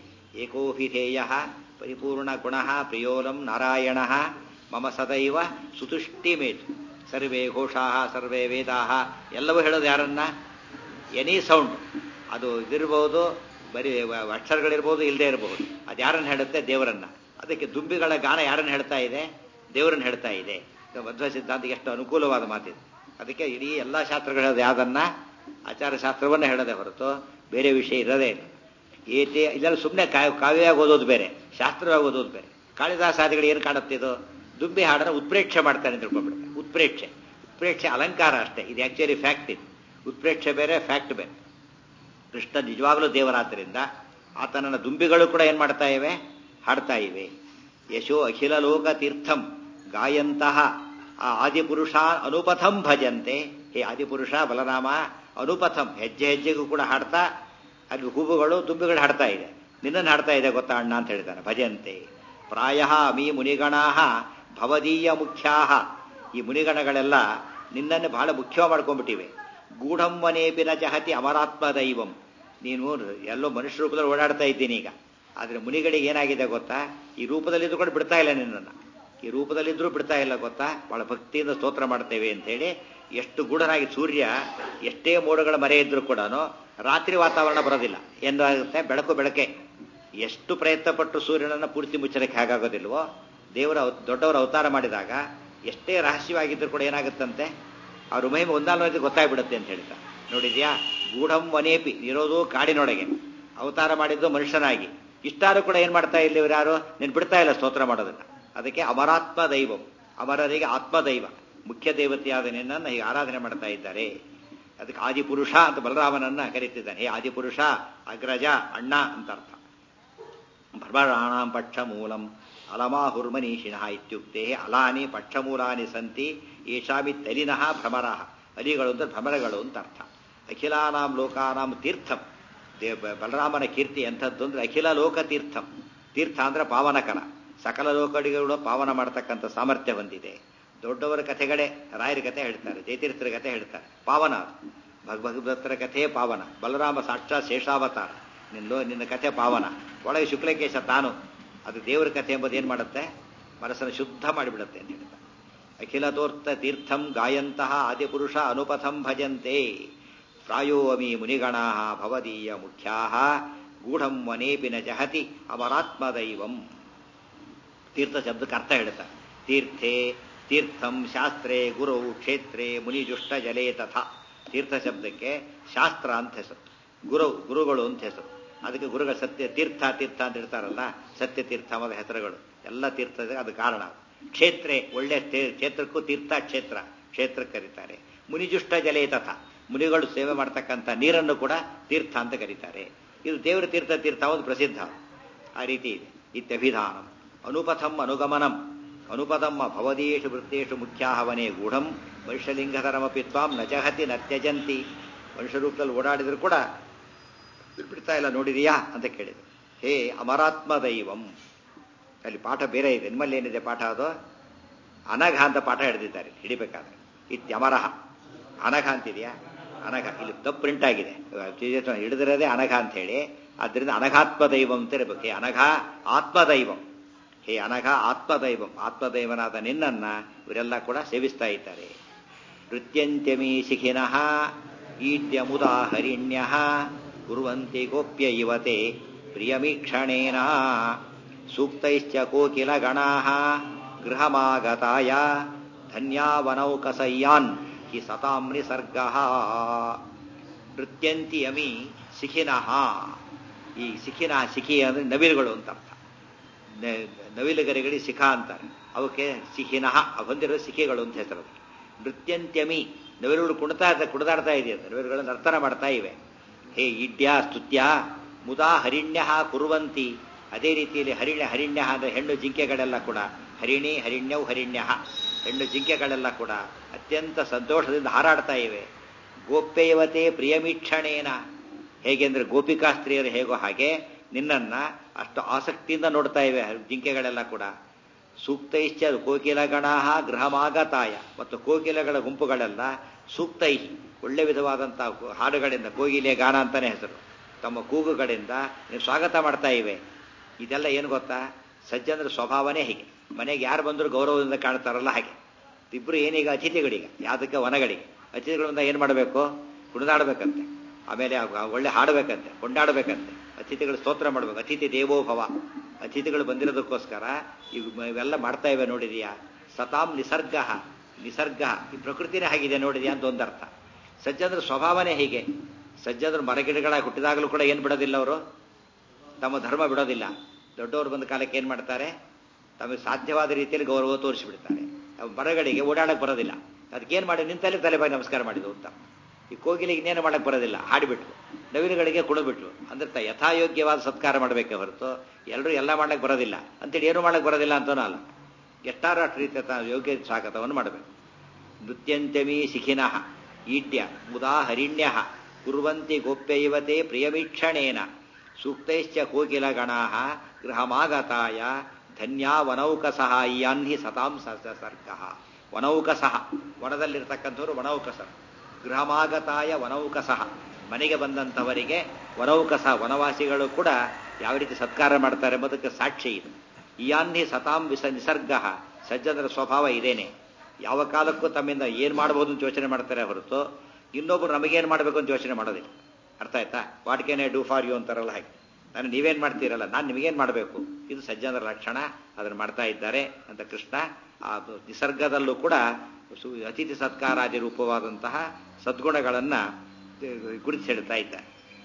ಏಕೋಹಿಧೇಯ ಪರಿಪೂರ್ಣ ಗುಣ ಪ್ರಿಯೋಲಂ ನಾರಾಯಣ ಮಮ ಸದೈವ ಸುತುಷ್ಟಿಮೇತು ಸರ್ವೇ ಘೋಷಾ ಸರ್ವೇ ವೇದಾ ಎಲ್ಲವೂ ಹೇಳೋದು ಯಾರನ್ನ ಎನಿ ಸೌಂಡ್ ಅದು ಇದಿರ್ಬೋದು ಬರೀ ಅಕ್ಷರಗಳಿರ್ಬೋದು ಇಲ್ಲದೆ ಇರಬಹುದು ಅದು ಯಾರನ್ನ ಹೇಳುತ್ತೆ ದೇವರನ್ನ ಅದಕ್ಕೆ ದುಂಬಿಗಳ ಗಾನ ಯಾರನ್ನ ಹೇಳ್ತಾ ಇದೆ ದೇವರನ್ನ ಹೇಳ್ತಾ ಇದೆ ಮಧ್ವ ಸಿದ್ಧಾಂತಕ್ಕೆ ಎಷ್ಟು ಅನುಕೂಲವಾದ ಮಾತಿದೆ ಅದಕ್ಕೆ ಇಡೀ ಎಲ್ಲ ಶಾಸ್ತ್ರಗಳು ಹೇಳೋದು ಯಾವ್ದನ್ನ ಆಚಾರ ಶಾಸ್ತ್ರವನ್ನ ಹೇಳದೆ ಹೊರತು ಬೇರೆ ವಿಷಯ ಇರೋದೇ ಇಲ್ಲ ಏತೆ ಇದೆಲ್ಲ ಸುಮ್ಮನೆ ಕಾವ್ಯವಾಗಿ ಓದೋದು ಬೇರೆ ಶಾಸ್ತ್ರವಾಗಿ ಓದೋದು ಬೇರೆ ಕಾಳಿದಾಸಾದಿಗಳು ಏನು ಕಾಣುತ್ತೆ ಇದು ದುಂಬಿ ಹಾಡನ್ನು ಉತ್ಪ್ರೇಕ್ಷೆ ಮಾಡ್ತಾನೆ ಅಂತ ತಿಳ್ಕೊಂಡ್ಬಿಡ್ತಾರೆ ಉತ್ಪ್ರೇಕ್ಷೆ ಉತ್ಪ್ರೇಕ್ಷೆ ಅಲಂಕಾರ ಅಷ್ಟೇ ಇದು ಆಕ್ಚುಲಿ ಫ್ಯಾಕ್ಟ್ ಇದು ಉತ್ಪ್ರೇಕ್ಷೆ ಬೇರೆ ಫ್ಯಾಕ್ಟ್ ಬೇರೆ ಕೃಷ್ಣ ನಿಜವಾಗಲೂ ದೇವರಾದ್ದರಿಂದ ಆತನನ್ನ ದುಂಬಿಗಳು ಕೂಡ ಏನ್ ಮಾಡ್ತಾ ಇವೆ ಹಾಡ್ತಾ ಇವೆ ಯಶೋ ಅಖಿಲ ಲೋಕ ತೀರ್ಥಂ ಗಾಯಂತಹ ಆ ಆದಿಪುರುಷ ಅನುಪಥಂ ಭಜಂತೆ ಹೇ ಆದಿಪುರುಷ ಬಲರಾಮ ಅನುಪಥಂ ಹೆಜ್ಜೆ ಹೆಜ್ಜೆಗೂ ಕೂಡ ಹಾಡ್ತಾ ಅಲ್ಲಿ ಹೂವುಗಳು ದುಂಬಿಗಳು ಹಾಡ್ತಾ ಇದೆ ನಿನ್ನನ್ನು ಹಾಡ್ತಾ ಇದೆ ಗೊತ್ತಾ ಅಣ್ಣ ಅಂತ ಹೇಳ್ತಾನೆ ಭಜಂತೆ ಪ್ರಾಯ ಮೀ ಮುನಿಗಣಾ ಭವದೀಯ ಮುಖ್ಯಾ ಈ ಮುನಿಗಣಗಳೆಲ್ಲ ನಿನ್ನನ್ನು ಬಹಳ ಮುಖ್ಯ ಮಾಡ್ಕೊಂಡ್ಬಿಟ್ಟಿವೆ ಗೂಢಂ ವನೇಪಿನ ಜಹತಿ ಅಮರಾತ್ಮ ದೈವಂ ನೀನು ಎಲ್ಲೋ ಮನುಷ್ಯ ರೂಪದಲ್ಲಿ ಓಡಾಡ್ತಾ ಇದ್ದೀನಿ ಈಗ ಆದ್ರೆ ಮುನಿಗಳಿಗೆ ಏನಾಗಿದೆ ಗೊತ್ತಾ ಈ ರೂಪದಲ್ಲಿದ್ದು ಕೂಡ ಬಿಡ್ತಾ ಇಲ್ಲ ನಿನ್ನನ್ನು ಈ ರೂಪದಲ್ಲಿದ್ದರೂ ಬಿಡ್ತಾ ಇಲ್ಲ ಗೊತ್ತಾ ಬಹಳ ಭಕ್ತಿಯಿಂದ ಸ್ತೋತ್ರ ಮಾಡ್ತೇವೆ ಅಂತ ಹೇಳಿ ಎಷ್ಟು ಗೂಢನಾಗಿ ಸೂರ್ಯ ಎಷ್ಟೇ ಮೋಡಗಳ ಮರೆ ಇದ್ರೂ ಕೂಡ ರಾತ್ರಿ ವಾತಾವರಣ ಬರೋದಿಲ್ಲ ಏನಾಗುತ್ತೆ ಬೆಳಕು ಬೆಳಕೆ ಎಷ್ಟು ಪ್ರಯತ್ನ ಪಟ್ಟು ಸೂರ್ಯನನ್ನ ಪೂರ್ತಿ ಮುಚ್ಚಲಿಕ್ಕೆ ಹೇಗಾಗೋದಿಲ್ವೋ ದೇವರ ದೊಡ್ಡವರ ಅವತಾರ ಮಾಡಿದಾಗ ಎಷ್ಟೇ ರಹಸ್ಯವಾಗಿದ್ರೂ ಕೂಡ ಏನಾಗುತ್ತಂತೆ ಅವ್ರ ಮಹಿಮೆ ಒಂದಾಲೋಚನೆ ಗೊತ್ತಾಗ್ಬಿಡುತ್ತೆ ಅಂತ ಹೇಳ್ತಾರೆ ನೋಡಿದ್ಯಾ ಗೂಢಂ ವನೇಪಿ ಇರೋದು ಕಾಡಿನೊಳಗೆ ಅವತಾರ ಮಾಡಿದ್ದು ಮನುಷ್ಯನಾಗಿ ಇಷ್ಟಾರು ಕೂಡ ಏನ್ ಮಾಡ್ತಾ ಇಲ್ಲ ಇವ್ರು ಯಾರು ನೀನು ಬಿಡ್ತಾ ಇಲ್ಲ ಸ್ತೋತ್ರ ಮಾಡೋದನ್ನ ಅದಕ್ಕೆ ಅಮರಾತ್ಮ ದೈವಂ ಅಮರರಿಗೆ ಆತ್ಮದೈವ ಮುಖ್ಯ ದೇವತೆಯಾದ ನಿನ್ನನ್ನು ಹೀಗೆ ಆರಾಧನೆ ಮಾಡ್ತಾ ಇದ್ದಾರೆ ಅದಕ್ಕೆ ಆದಿಪುರುಷ ಅಂತ ಬಲರಾಮನನ್ನ ಕರೀತಿದ್ದಾನೆ ಹೇ ಆದಿಪುರುಷ ಅಗ್ರಜ ಅಣ್ಣ ಅಂತ ಅರ್ಥ ಭ್ರಮರಾಣಾಂ ಪಕ್ಷ ಮೂಲಂ ಅಲಮಾಹುರ್ಮನೀಷಿಣಃ ಇತ್ಯುಕ್ತೆ ಅಲಾನಿ ಪಕ್ಷಮೂಲಾನಿ ಸಂತಿ ಏಷಾಮಿತ್ತಲಿನಃ ಭ್ರಮರಃ ಅಲಿಗಳು ಅಂದ್ರೆ ಭ್ರಮರಗಳು ಅಂತ ಅರ್ಥ ಅಖಿಲಾನಾಂ ಲೋಕಾನಾಂ ತೀರ್ಥಂ ದೇ ಬಲರಾಮನ ಕೀರ್ತಿ ಎಂಥದ್ದು ಅಂದ್ರೆ ಅಖಿಲ ಲೋಕ ತೀರ್ಥಂ ತೀರ್ಥ ಅಂದ್ರೆ ಪಾವನಕರ ಸಕಲ ಲೋಕಡಿಗಳು ಪಾವನ ಮಾಡತಕ್ಕಂಥ ಸಾಮರ್ಥ್ಯ ಹೊಂದಿದೆ ದೊಡ್ಡವರ ಕಥೆಗಳೇ ರಾಯರ ಕಥೆ ಹೇಳ್ತಾರೆ ಜಯತೀರ್ಥರ ಕಥೆ ಹೇಳ್ತಾರೆ ಪಾವನ ಭಗ್ ಭಗವತರ ಕಥೆ ಪಾವನ ಬಲರಾಮ ಸಾಕ್ಷಾತ್ ಶೇಷಾವತಾರ ನಿನ್ನ ನಿನ್ನ ಕಥೆ ಪಾವನ ಒಳಗೆ ಶುಕ್ಲಕೇಶ ತಾನು ಅದು ದೇವರ ಕಥೆ ಎಂಬುದು ಏನು ಮಾಡುತ್ತೆ ಮನಸ್ಸನ್ನು ಶುದ್ಧ ಮಾಡಿಬಿಡುತ್ತೆ ಅಂತ ಹೇಳ್ತಾರೆ ಅಖಿಲ ತೋರ್ಥ ತೀರ್ಥಂ ಗಾಯಂತಹ ಆದಿಪುರುಷ ಅನುಪಥಂ ಭಜಂತೆ ಪ್ರಾಯೋ ಅಮಿ ಮುನಿಗಣಾ ಭವದೀಯ ಮುಖ್ಯಾ ಗೂಢಂ ವನೇಪಿನ ಜಹತಿ ಅಮರಾತ್ಮದೈವಂ ತೀರ್ಥ ಶಬ್ದಕ್ಕೆ ಅರ್ಥ ಹೇಳ್ತಾರೆ ತೀರ್ಥೆ ತೀರ್ಥಂ ಶಾಸ್ತ್ರೇ ಗುರು ಕ್ಷೇತ್ರೇ ಮುನಿಜುಷ್ಟ ಜಲೇ ತಥಾ ತೀರ್ಥ ಶಬ್ದಕ್ಕೆ ಶಾಸ್ತ್ರ ಅಂತ ಹೆಸರು ಗುರು ಗುರುಗಳು ಅಂತ ಹೆಸರು ಅದಕ್ಕೆ ಗುರುಗಳ ಸತ್ಯ ತೀರ್ಥ ತೀರ್ಥ ಅಂತ ಹೇಳ್ತಾರಲ್ಲ ಸತ್ಯ ತೀರ್ಥ ಅನ್ನೋದ ಹೆಸರುಗಳು ಎಲ್ಲ ತೀರ್ಥದ ಅದು ಕಾರಣ ಕ್ಷೇತ್ರೆ ಒಳ್ಳೆ ಕ್ಷೇತ್ರಕ್ಕೂ ತೀರ್ಥ ಕ್ಷೇತ್ರ ಕ್ಷೇತ್ರಕ್ಕೆ ಕರೀತಾರೆ ಮುನಿಜುಷ್ಟ ಜಲೇ ತಥಾ ಮುನಿಗಳು ಸೇವೆ ಮಾಡ್ತಕ್ಕಂಥ ನೀರನ್ನು ಕೂಡ ತೀರ್ಥ ಅಂತ ಕರೀತಾರೆ ಇದು ದೇವರ ತೀರ್ಥ ತೀರ್ಥ ಒಂದು ಪ್ರಸಿದ್ಧ ಆ ರೀತಿ ಇದೆ ಇತ್ಯಭಿಧಾನಂ ಅನುಪಥಂ ಅನುಗಮನಂ ಅನುಪದಮ್ಮ ಭವದೇಶು ವೃತ್ತೇಶು ಮುಖ್ಯಾಹವನೇ ಗೂಢಂ ಮನುಷ್ಯಲಿಂಗಧರಮಪಿ ತ್ವಾಂ ನ ಜಹತಿ ನ ತ್ಯಜಂತಿ ಮನುಷ್ಯ ರೂಪದಲ್ಲಿ ಓಡಾಡಿದ್ರು ಕೂಡ ಬಿಡ್ತಾ ಇಲ್ಲ ನೋಡಿದೀಯಾ ಅಂತ ಕೇಳಿದ್ರು ಹೇ ಅಮರಾತ್ಮ ದೈವಂ ಅಲ್ಲಿ ಪಾಠ ಬೇರೆ ಇದೆ ನಿಮ್ಮಲ್ಲಿ ಏನಿದೆ ಪಾಠ ಅದು ಅನಘ ಅಂತ ಪಾಠ ಹಿಡಿದಿದ್ದಾರೆ ಹಿಡಿಬೇಕಾದ್ರೆ ಇತ್ಯಮರಹ ಅನಘ ಅಂತಿದೆಯಾ ಅನಘ ಇಲ್ಲಿ ತಪ್ಪು ಪ್ರಿಂಟ್ ಆಗಿದೆ ಹಿಡಿದಿರೋದೇ ಅನಘ ಅಂತ ಹೇಳಿ ಆದ್ದರಿಂದ ಅನಘಾತ್ಮ ದೈವಂ ಅಂತ ಇರಬೇಕು ಹೇ ಅನಘ ಆತ್ಮದೈವಂ ಹೇ ಅನಘ ಆತ್ಮದೈವಂ ಆತ್ಮದೈವನಾದ ನಿನ್ನನ್ನ ಇವರೆಲ್ಲ ಕೂಡ ಸೇವಿಸ್ತಾ ಇದ್ದಾರೆ ನೃತ್ಯಂತ್ಯಮೀ ಶಿಖಿನಃ ಈಡ್ಯಮುದಾಹರಿಣ್ಯ ಕುರುವಂತೆ ಗೋಪ್ಯ ಇವತೆ ಪ್ರಿಯಮೀಕ್ಷಣೇನ ಸೂಕ್ತೈಶ್ಚ ಕೋಕಿಲಗಣಾ ಗೃಹಮಾಗತಾಯ ಧನ್ಯಾವನೌಕಸಯ್ಯಾನ್ ಹಿ ಸತಾಂ ನಿಸರ್ಗ ನೃತ್ಯಂತಿ ಅಮಿ ಶಿಖಿನಃ ಈ ಶಿಖಿನ ಶಿಖಿ ಅಂದ್ರೆ ನವಿಲುಗಳು ಅಂತ ಅರ್ಥ ನವಿಲುಗರಿಗಳಿಗೆ ಶಿಖ ಅಂತಾರೆ ಅವಕ್ಕೆ ಶಿಖಿನಃ ಹೊಂದಿರೋ ಶಿಖಿಗಳು ಅಂತ ಹೆಸರು ನೃತ್ಯಂತ್ಯಮಿ ನವಿಲುಗಳು ಕುಣಿತಾ ಕುಣಿದಾಡ್ತಾ ಇದೆ ಅಂತ ನವಿಲುಗಳು ನರ್ತನ ಮಾಡ್ತಾ ಇವೆ ಹೇ ಇಡ್ಯ ಸ್ತುತ್ಯ ಮುದಾ ಹರಿಣ್ಯ ಕುರುವಂತಿ ಅದೇ ರೀತಿಯಲ್ಲಿ ಹರಿಣ್ಯ ಹರಿಣ್ಯ ಅಂದರೆ ಹೆಣ್ಣು ಜಿಂಕೆಗಳೆಲ್ಲ ಕೂಡ ಹರಿಣಿ ಹರಿಣ್ಯವು ಹರಿಣ್ಯ ಹೆಣ್ಣು ಜಿಂಕೆಗಳೆಲ್ಲ ಕೂಡ ಅತ್ಯಂತ ಸಂತೋಷದಿಂದ ಹಾರಾಡ್ತಾ ಇವೆ ಗೋಪ್ಯಯವತೆ ಪ್ರಿಯಮೀಕ್ಷಣೇನ ಹೇಗೆಂದ್ರೆ ಗೋಪಿಕಾ ಸ್ತ್ರೀಯರು ಹೇಗೋ ಹಾಗೆ ನಿನ್ನನ್ನ ಅಷ್ಟು ಆಸಕ್ತಿಯಿಂದ ನೋಡ್ತಾ ಇವೆ ಜಿಂಕೆಗಳೆಲ್ಲ ಕೂಡ ಸೂಕ್ತೈಶ್ಚ ಕೋಕಿಲಗಣ ಗೃಹಮಾಗತಾಯ ಮತ್ತು ಕೋಕಿಲಗಳ ಗುಂಪುಗಳೆಲ್ಲ ಸೂಕ್ತೈ ಒಳ್ಳೆ ವಿಧವಾದಂತಹ ಹಾಡುಗಳಿಂದ ಕೋಗಿಲೆ ಗಾನ ಅಂತಾನೆ ಹೆಸರು ತಮ್ಮ ಕೂಗುಗಳಿಂದ ನೀವು ಸ್ವಾಗತ ಮಾಡ್ತಾ ಇವೆ ಇದೆಲ್ಲ ಏನು ಗೊತ್ತಾ ಸಜ್ಜನರ ಸ್ವಭಾವನೇ ಹೀಗೆ ಮನೆಗೆ ಯಾರು ಬಂದರೂ ಗೌರವದಿಂದ ಕಾಣ್ತಾರಲ್ಲ ಹಾಗೆ ಇಬ್ಬರು ಏನೀಗ ಅತಿಥಿಗಳೀಗ ಯಾವುದಕ್ಕೆ ವನಗಳಿಗೆ ಅತಿಥಿಗಳಿಂದ ಏನು ಮಾಡಬೇಕು ಕುಣಿದಾಡಬೇಕಂತೆ ಆಮೇಲೆ ಒಳ್ಳೆ ಹಾಡಬೇಕಂತೆ ಕೊಂಡಾಡಬೇಕಂತೆ ಅತಿಥಿಗಳು ಸ್ತೋತ್ರ ಮಾಡಬೇಕು ಅತಿಥಿ ದೇವೋಭವ ಅತಿಥಿಗಳು ಬಂದಿರೋದಕ್ಕೋಸ್ಕರ ಇವೆಲ್ಲ ಮಾಡ್ತಾ ಇವೆ ನೋಡಿದೀಯಾ ಸತಾಂ ನಿಸರ್ಗ ನಿಸರ್ಗ ಈ ಪ್ರಕೃತಿನೇ ಹಾಗಿದೆ ನೋಡಿದ್ಯಾ ಅಂತ ಒಂದರ್ಥ ಸಜ್ಜನರ ಸ್ವಭಾವನೇ ಹೀಗೆ ಸಜ್ಜನರು ಮರಗಿಡಗಳಾಗಿ ಹುಟ್ಟಿದಾಗಲೂ ಕೂಡ ಏನು ಬಿಡೋದಿಲ್ಲ ಅವರು ತಮ್ಮ ಧರ್ಮ ಬಿಡೋದಿಲ್ಲ ದೊಡ್ಡವರು ಬಂದ ಕಾಲಕ್ಕೆ ಏನು ಮಾಡ್ತಾರೆ ತಮಗೆ ಸಾಧ್ಯವಾದ ರೀತಿಯಲ್ಲಿ ಗೌರವ ತೋರಿಸಿಬಿಡ್ತಾರೆ ಮರಗಳಿಗೆ ಓಡಾಡಕ್ಕೆ ಬರೋದಿಲ್ಲ ಅದಕ್ಕೇನು ಮಾಡಿ ನಿಂತಲ್ಲಿ ತಲೆಬಾಗಿ ನಮಸ್ಕಾರ ಮಾಡಿದ್ವು ಅಂತ ಈ ಕೋಗಿಲಿಗೆ ಇನ್ನೇನು ಮಾಡಕ್ಕೆ ಬರೋದಿಲ್ಲ ಹಾಡಿಬಿಟ್ರು ನವಿಲುಗಳಿಗೆ ಕುಡಿದ್ಬಿಟ್ರು ಅಂದ್ರೆ ಯಥಾಯೋಗ್ಯವಾದ ಸತ್ಕಾರ ಮಾಡಬೇಕೆ ಹೊರತು ಎಲ್ಲರೂ ಎಲ್ಲ ಮಾಡಕ್ಕೆ ಬರೋದಿಲ್ಲ ಅಂತೇಳಿ ಏನು ಮಾಡಕ್ಕೆ ಬರೋದಿಲ್ಲ ಅಂತನೂ ಅಲ್ಲ ಎಷ್ಟಾರು ಅಷ್ಟು ರೀತಿಯ ಯೋಗ್ಯ ಸ್ವಾಗತವನ್ನು ಮಾಡಬೇಕು ನೃತ್ಯಂತ್ಯಮೀ ಶಿಖಿನಃ ಈಡ್ಯ ಮುದಾ ಹರಿಣ್ಯ ಕುರುವಂತಿ ಗೋಪ್ಯೈವತೆ ಪ್ರಿಯಮೀಕ್ಷಣೇನ ಸೂಕ್ತೈಶ್ಚ ಕೋಕಿಲಗಣಾ ಗೃಹಮಾಗತಾಯ ಧನ್ಯಾ ವನೌಕಸಃ ಯಾನ್ಹಿ ಸತಾಂ ಸರ್ಗ ವನೌಕಸಃ ವನದಲ್ಲಿರ್ತಕ್ಕಂಥವ್ರು ವನೌಕಸರು ಗೃಹಮಾಗತಾಯ ವನೌಕಸಃ ಮನೆಗೆ ಬಂದಂಥವರಿಗೆ ವನೌಕಸ ವನವಾಸಿಗಳು ಕೂಡ ಯಾವ ರೀತಿ ಸತ್ಕಾರ ಮಾಡ್ತಾರೆ ಎಂಬುದಕ್ಕೆ ಸಾಕ್ಷಿ ಇದು ಯಾನ್ಹಿ ಸತಾಂ ವಿಸ ನಿಸರ್ಗ ಸಜ್ಜನರ ಸ್ವಭಾವ ಇದೇನೆ ಯಾವ ಕಾಲಕ್ಕೂ ತಮ್ಮಿಂದ ಏನು ಮಾಡ್ಬೋದು ಅಂತ ಯೋಚನೆ ಮಾಡ್ತಾರೆ ಹೊರತು ಇನ್ನೊಬ್ರು ನಮಗೇನು ಮಾಡಬೇಕು ಅಂತ ಯೋಚನೆ ಮಾಡೋದಿಲ್ಲ ಅರ್ಥ ಆಯ್ತಾ what can I do for you ಅಂತಾರಲ್ಲ ಹಾಗೆ ನಾನು ನೀವೇನು ಮಾಡ್ತೀರಲ್ಲ ನಾನು ನಿಮಗೇನು ಮಾಡಬೇಕು ಇದು ಸಜ್ಜನರ ಲಕ್ಷಣ ಅದನ್ನು ಮಾಡ್ತಾ ಇದ್ದಾರೆ ಅಂತ ಕೃಷ್ಣ ಆ ನಿಸರ್ಗದಲ್ಲೂ ಕೂಡ ಅತಿಥಿ ಸತ್ಕಾರಾದಿ ರೂಪವಾದಂತಹ ಸದ್ಗುಣಗಳನ್ನು ಗುರುತಿಸಿ ಹೇಳ್ತಾ ಇದ್ದಾರೆ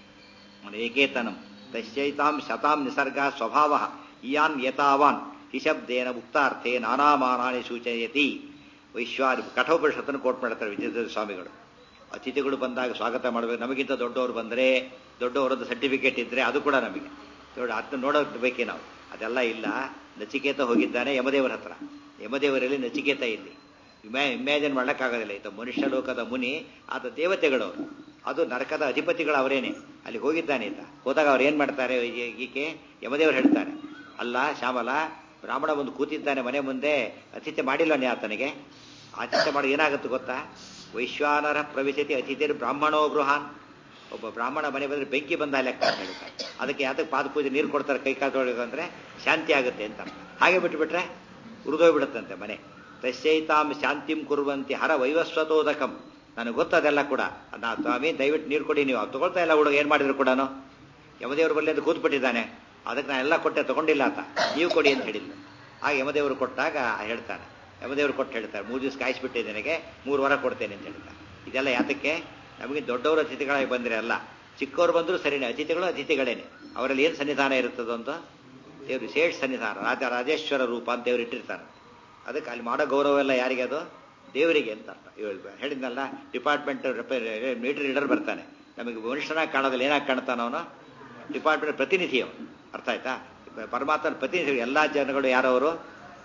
ಏಕೇತನಂ ತಶ್ಚೈತಾಂ ಶತಾಂ ನಿಸರ್ಗ ಸ್ವಭಾವ ಇಯಾನ್ ಯಥಾವಾನ್ ಹಿಶಬ್ದೇನ ಮುಕ್ತಾರ್ಥೆ ನಾನಾಮಾನಾನಿ ಸೂಚಯತಿ ವೈಶ್ವಾರಿ ಕಠೋಪನಿಷತ್ತನ್ನು ಕೋಟ್ ಮಾಡ್ತಾರೆ ವಿಜಯ ಸ್ವಾಮಿಗಳು ಅತಿಥಿಗಳು ಬಂದಾಗ ಸ್ವಾಗತ ಮಾಡಬೇಕು ನಮಗಿಂತ ದೊಡ್ಡವರು ಬಂದರೆ ದೊಡ್ಡವರದ್ದು ಸರ್ಟಿಫಿಕೇಟ್ ಇದ್ದರೆ ಅದು ಕೂಡ ನಮಗೆ ನೋಡಿ ಅದನ್ನ ನೋಡೋದು ಬೇಕೇ ನಾವು ಅದೆಲ್ಲ ಇಲ್ಲ ನಚಿಕೇತ ಹೋಗಿದ್ದಾನೆ ಯಮದೇವರ ಹತ್ರ ಯಮದೇವರಲ್ಲಿ ನಚಿಕೇತ ಇಲ್ಲಿ ಇಮ್ಯಾ ಇಮ್ಯಾಜಿನ್ ಮಾಡೋಕ್ಕಾಗೋದಿಲ್ಲ ಈತ ಮನುಷ್ಯ ಲೋಕದ ಮುನಿ ಆತ ದೇವತೆಗಳು ಅದು ನರಕದ ಅಧಿಪತಿಗಳು ಅವರೇನೆ ಅಲ್ಲಿ ಹೋಗಿದ್ದಾನೆ ಈತ ಹೋದಾಗ ಅವ್ರು ಏನು ಮಾಡ್ತಾರೆ ಈಕೆ ಯಮದೇವರು ಹೇಳ್ತಾರೆ ಅಲ್ಲ ಶ್ಯಾಮಲ ಬ್ರಾಹ್ಮಣ ಒಂದು ಕೂತಿದ್ದಾನೆ ಮನೆ ಮುಂದೆ ಅತಿಥ್ಯ ಮಾಡಿಲ್ಲನೇ ಆತನಿಗೆ ಆತಿಥ್ಯ ಮಾಡಿ ಏನಾಗುತ್ತೆ ಗೊತ್ತಾ ವೈಶ್ವಾನರ ಪ್ರವೇಶತಿ ಅತಿಥಿರು ಬ್ರಾಹ್ಮಣೋ ಗೃಹಾನ್ ಒಬ್ಬ ಬ್ರಾಹ್ಮಣ ಮನೆ ಬಂದರೆ ಬೆಂಕಿ ಬಂದ ಲೆಕ್ಕ ಅಂತ ಹೇಳ್ತಾರೆ ಅದಕ್ಕೆ ಯಾತಕ್ಕೆ ಪಾದ ಪೂಜೆ ನೀರು ಕೊಡ್ತಾರೆ ಕೈ ಕಾಲು ತೊಳೆದಂದ್ರೆ ಶಾಂತಿ ಆಗುತ್ತೆ ಅಂತ ಹಾಗೆ ಬಿಟ್ಟುಬಿಟ್ರೆ ಉರಿದೋಗ್ಬಿಡುತ್ತಂತೆ ಮನೆ ತಶ್ಚೈತಾಂ ಶಾಂತಿಂ ಕುರುವಂತಿ ಹರ ವೈವಸ್ವತೋದಕಂ ನನಗೆ ಗೊತ್ತದೆಲ್ಲ ಕೂಡ ನಾ ಸ್ವಾಮಿ ದಯವಿಟ್ಟು ನೀರು ಕೊಡಿ ನೀವು ತಗೊಳ್ತಾ ಇಲ್ಲ ಹುಡುಗ ಏನು ಮಾಡಿದ್ರು ಕೂಡ ಯಮದೇವ್ರ ಬಲ್ಲಿ ಅದು ಕೂತ್ಬಿಟ್ಟಿದ್ದಾನೆ ಅದಕ್ಕೆ ನಾನು ಎಲ್ಲ ಕೊಟ್ಟೆ ತಗೊಂಡಿಲ್ಲ ಅಂತ ನೀವು ಕೊಡಿ ಅಂತ ಹೇಳಿಲ್ಲ ಆಗ ಯಮದೇವರು ಕೊಟ್ಟಾಗ ಹೇಳ್ತಾನೆ ಯಮದೇವರು ಕೊಟ್ಟು ಹೇಳ್ತಾರೆ ಮೂರು ದಿವಸ ಕಾಯಿಸ್ಬಿಟ್ಟೆ ನನಗೆ ಮೂರು ವಾರ ಕೊಡ್ತೇನೆ ಅಂತ ಹೇಳ್ತಾರೆ ಇದೆಲ್ಲ ಯಾತಕ್ಕೆ ನಮಗೆ ದೊಡ್ಡವರು ಅತಿಥಿಗಳಾಗಿ ಬಂದರೆ ಅಲ್ಲ ಚಿಕ್ಕವರು ಬಂದರೂ ಸರಿನೇ ಅತಿಥಿಗಳು ಅತಿಥಿಗಳೇನೆ ಅವರಲ್ಲಿ ಏನು ಸನ್ನಿಧಾನ ಇರುತ್ತದೋ ಅಂತ ದೇವರು ವಿಶೇಷ ಸನ್ನಿಧಾನ ರಾಜ ರಾಜೇಶ್ವರ ರೂಪ ಅಂತ ದೇವರು ಇಟ್ಟಿರ್ತಾರೆ ಅದಕ್ಕೆ ಅಲ್ಲಿ ಮಾಡೋ ಗೌರವ ಎಲ್ಲ ಯಾರಿಗೆ ಅದು ದೇವರಿಗೆ ಅಂತ ಅರ್ಥ ಹೇಳಿದ್ನಲ್ಲ ಡಿಪಾರ್ಟ್ಮೆಂಟ್ ಮೀಟರ್ ರೀಡರ್ ಬರ್ತಾನೆ ನಮಗೆ ಮನುಷ್ಯನಾಗಿ ಕಾಣೋದಿಲ್ಲ ಏನಾಗಿ ಕಾಣ್ತಾನ ಅವನು ಡಿಪಾರ್ಟ್ಮೆಂಟ್ ಪ್ರತಿನಿಧಿ ಅವನು ಅರ್ಥ ಆಯ್ತಾ ಪರಮಾತ್ಮನ ಪ್ರತಿನಿಧಿ ಎಲ್ಲ ಜನಗಳು ಯಾರವರು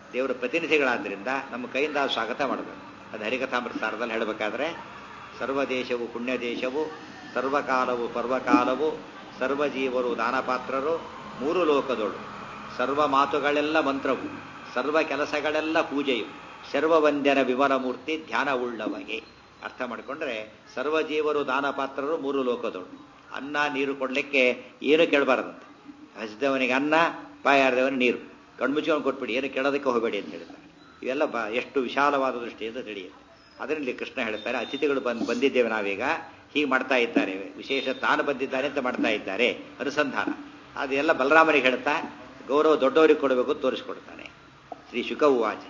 ದೇವರ ಪ್ರತಿನಿಧಿಗಳಾದ್ದರಿಂದ ನಮ್ಮ ಕೈಯಿಂದ ಆ ಸ್ವಾಗತ ಮಾಡಬೇಕು ಅದು ಹರಿಕಥಾಮೃತ ಸಾರದಲ್ಲಿ ಹೇಳಬೇಕಾದ್ರೆ ಸರ್ವ ದೇಶವು ಪುಣ್ಯ ದೇಶವು ಸರ್ವಕಾಲವು ಪರ್ವಕಾಲವು ಸರ್ವಜೀವರು ದಾನಪಾತ್ರರು ಮೂರು ಲೋಕದೋಳು ಸರ್ವ ಮಾತುಗಳೆಲ್ಲ ಮಂತ್ರವು ಸರ್ವ ಕೆಲಸಗಳೆಲ್ಲ ಪೂಜೆಯು ಸರ್ವವಂದ್ಯನ ವಿಮಲ ಮೂರ್ತಿ ಧ್ಯಾನ ಉಳ್ಳವಗೆ ಅರ್ಥ ಮಾಡಿಕೊಂಡ್ರೆ ಸರ್ವಜೀವರು ದಾನಪಾತ್ರರು ಮೂರು ಲೋಕದೋಳು ಅನ್ನ ನೀರು ಕೊಡ್ಲಿಕ್ಕೆ ಏನು ಕೇಳಬಾರದಂತೆ ಹಸಿದವನಿಗೆ ಅನ್ನ ಬಾಯಾರದವನಿಗೆ ನೀರು ಕಣ್ಮುಚ್ಚಿಕೊಂಡು ಕೊಟ್ಬಿಡಿ ಏನು ಕೇಳೋದಕ್ಕೆ ಹೋಗಬೇಡಿ ಅಂತ ಹೇಳ್ತಾರೆ ಇವೆಲ್ಲ ಬ ಎಷ್ಟು ವಿಶಾಲವಾದ ದೃಷ್ಟಿಯಿಂದ ತಿಳಿಯುತ್ತೆ ಅದರಲ್ಲಿ ಕೃಷ್ಣ ಹೇಳ್ತಾರೆ ಅತಿಥಿಗಳು ಬಂದು ಬಂದಿದ್ದೇವೆ ನಾವೀಗ ಹೀಗೆ ಮಾಡ್ತಾ ಇದ್ದಾರೆ ವಿಶೇಷ ತಾನು ಬಂದಿದ್ದಾರೆ ಅಂತ ಮಾಡ್ತಾ ಇದ್ದಾರೆ ಅನುಸಂಧಾನ ಅದೆಲ್ಲ ಬಲರಾಮನಿಗೆ ಹೇಳ್ತಾ ಗೌರವ ದೊಡ್ಡವರಿಗೆ ಕೊಡಬೇಕು ತೋರಿಸ್ಕೊಡ್ತಾನೆ ಶ್ರೀ ಶುಕ ಉವಾಚ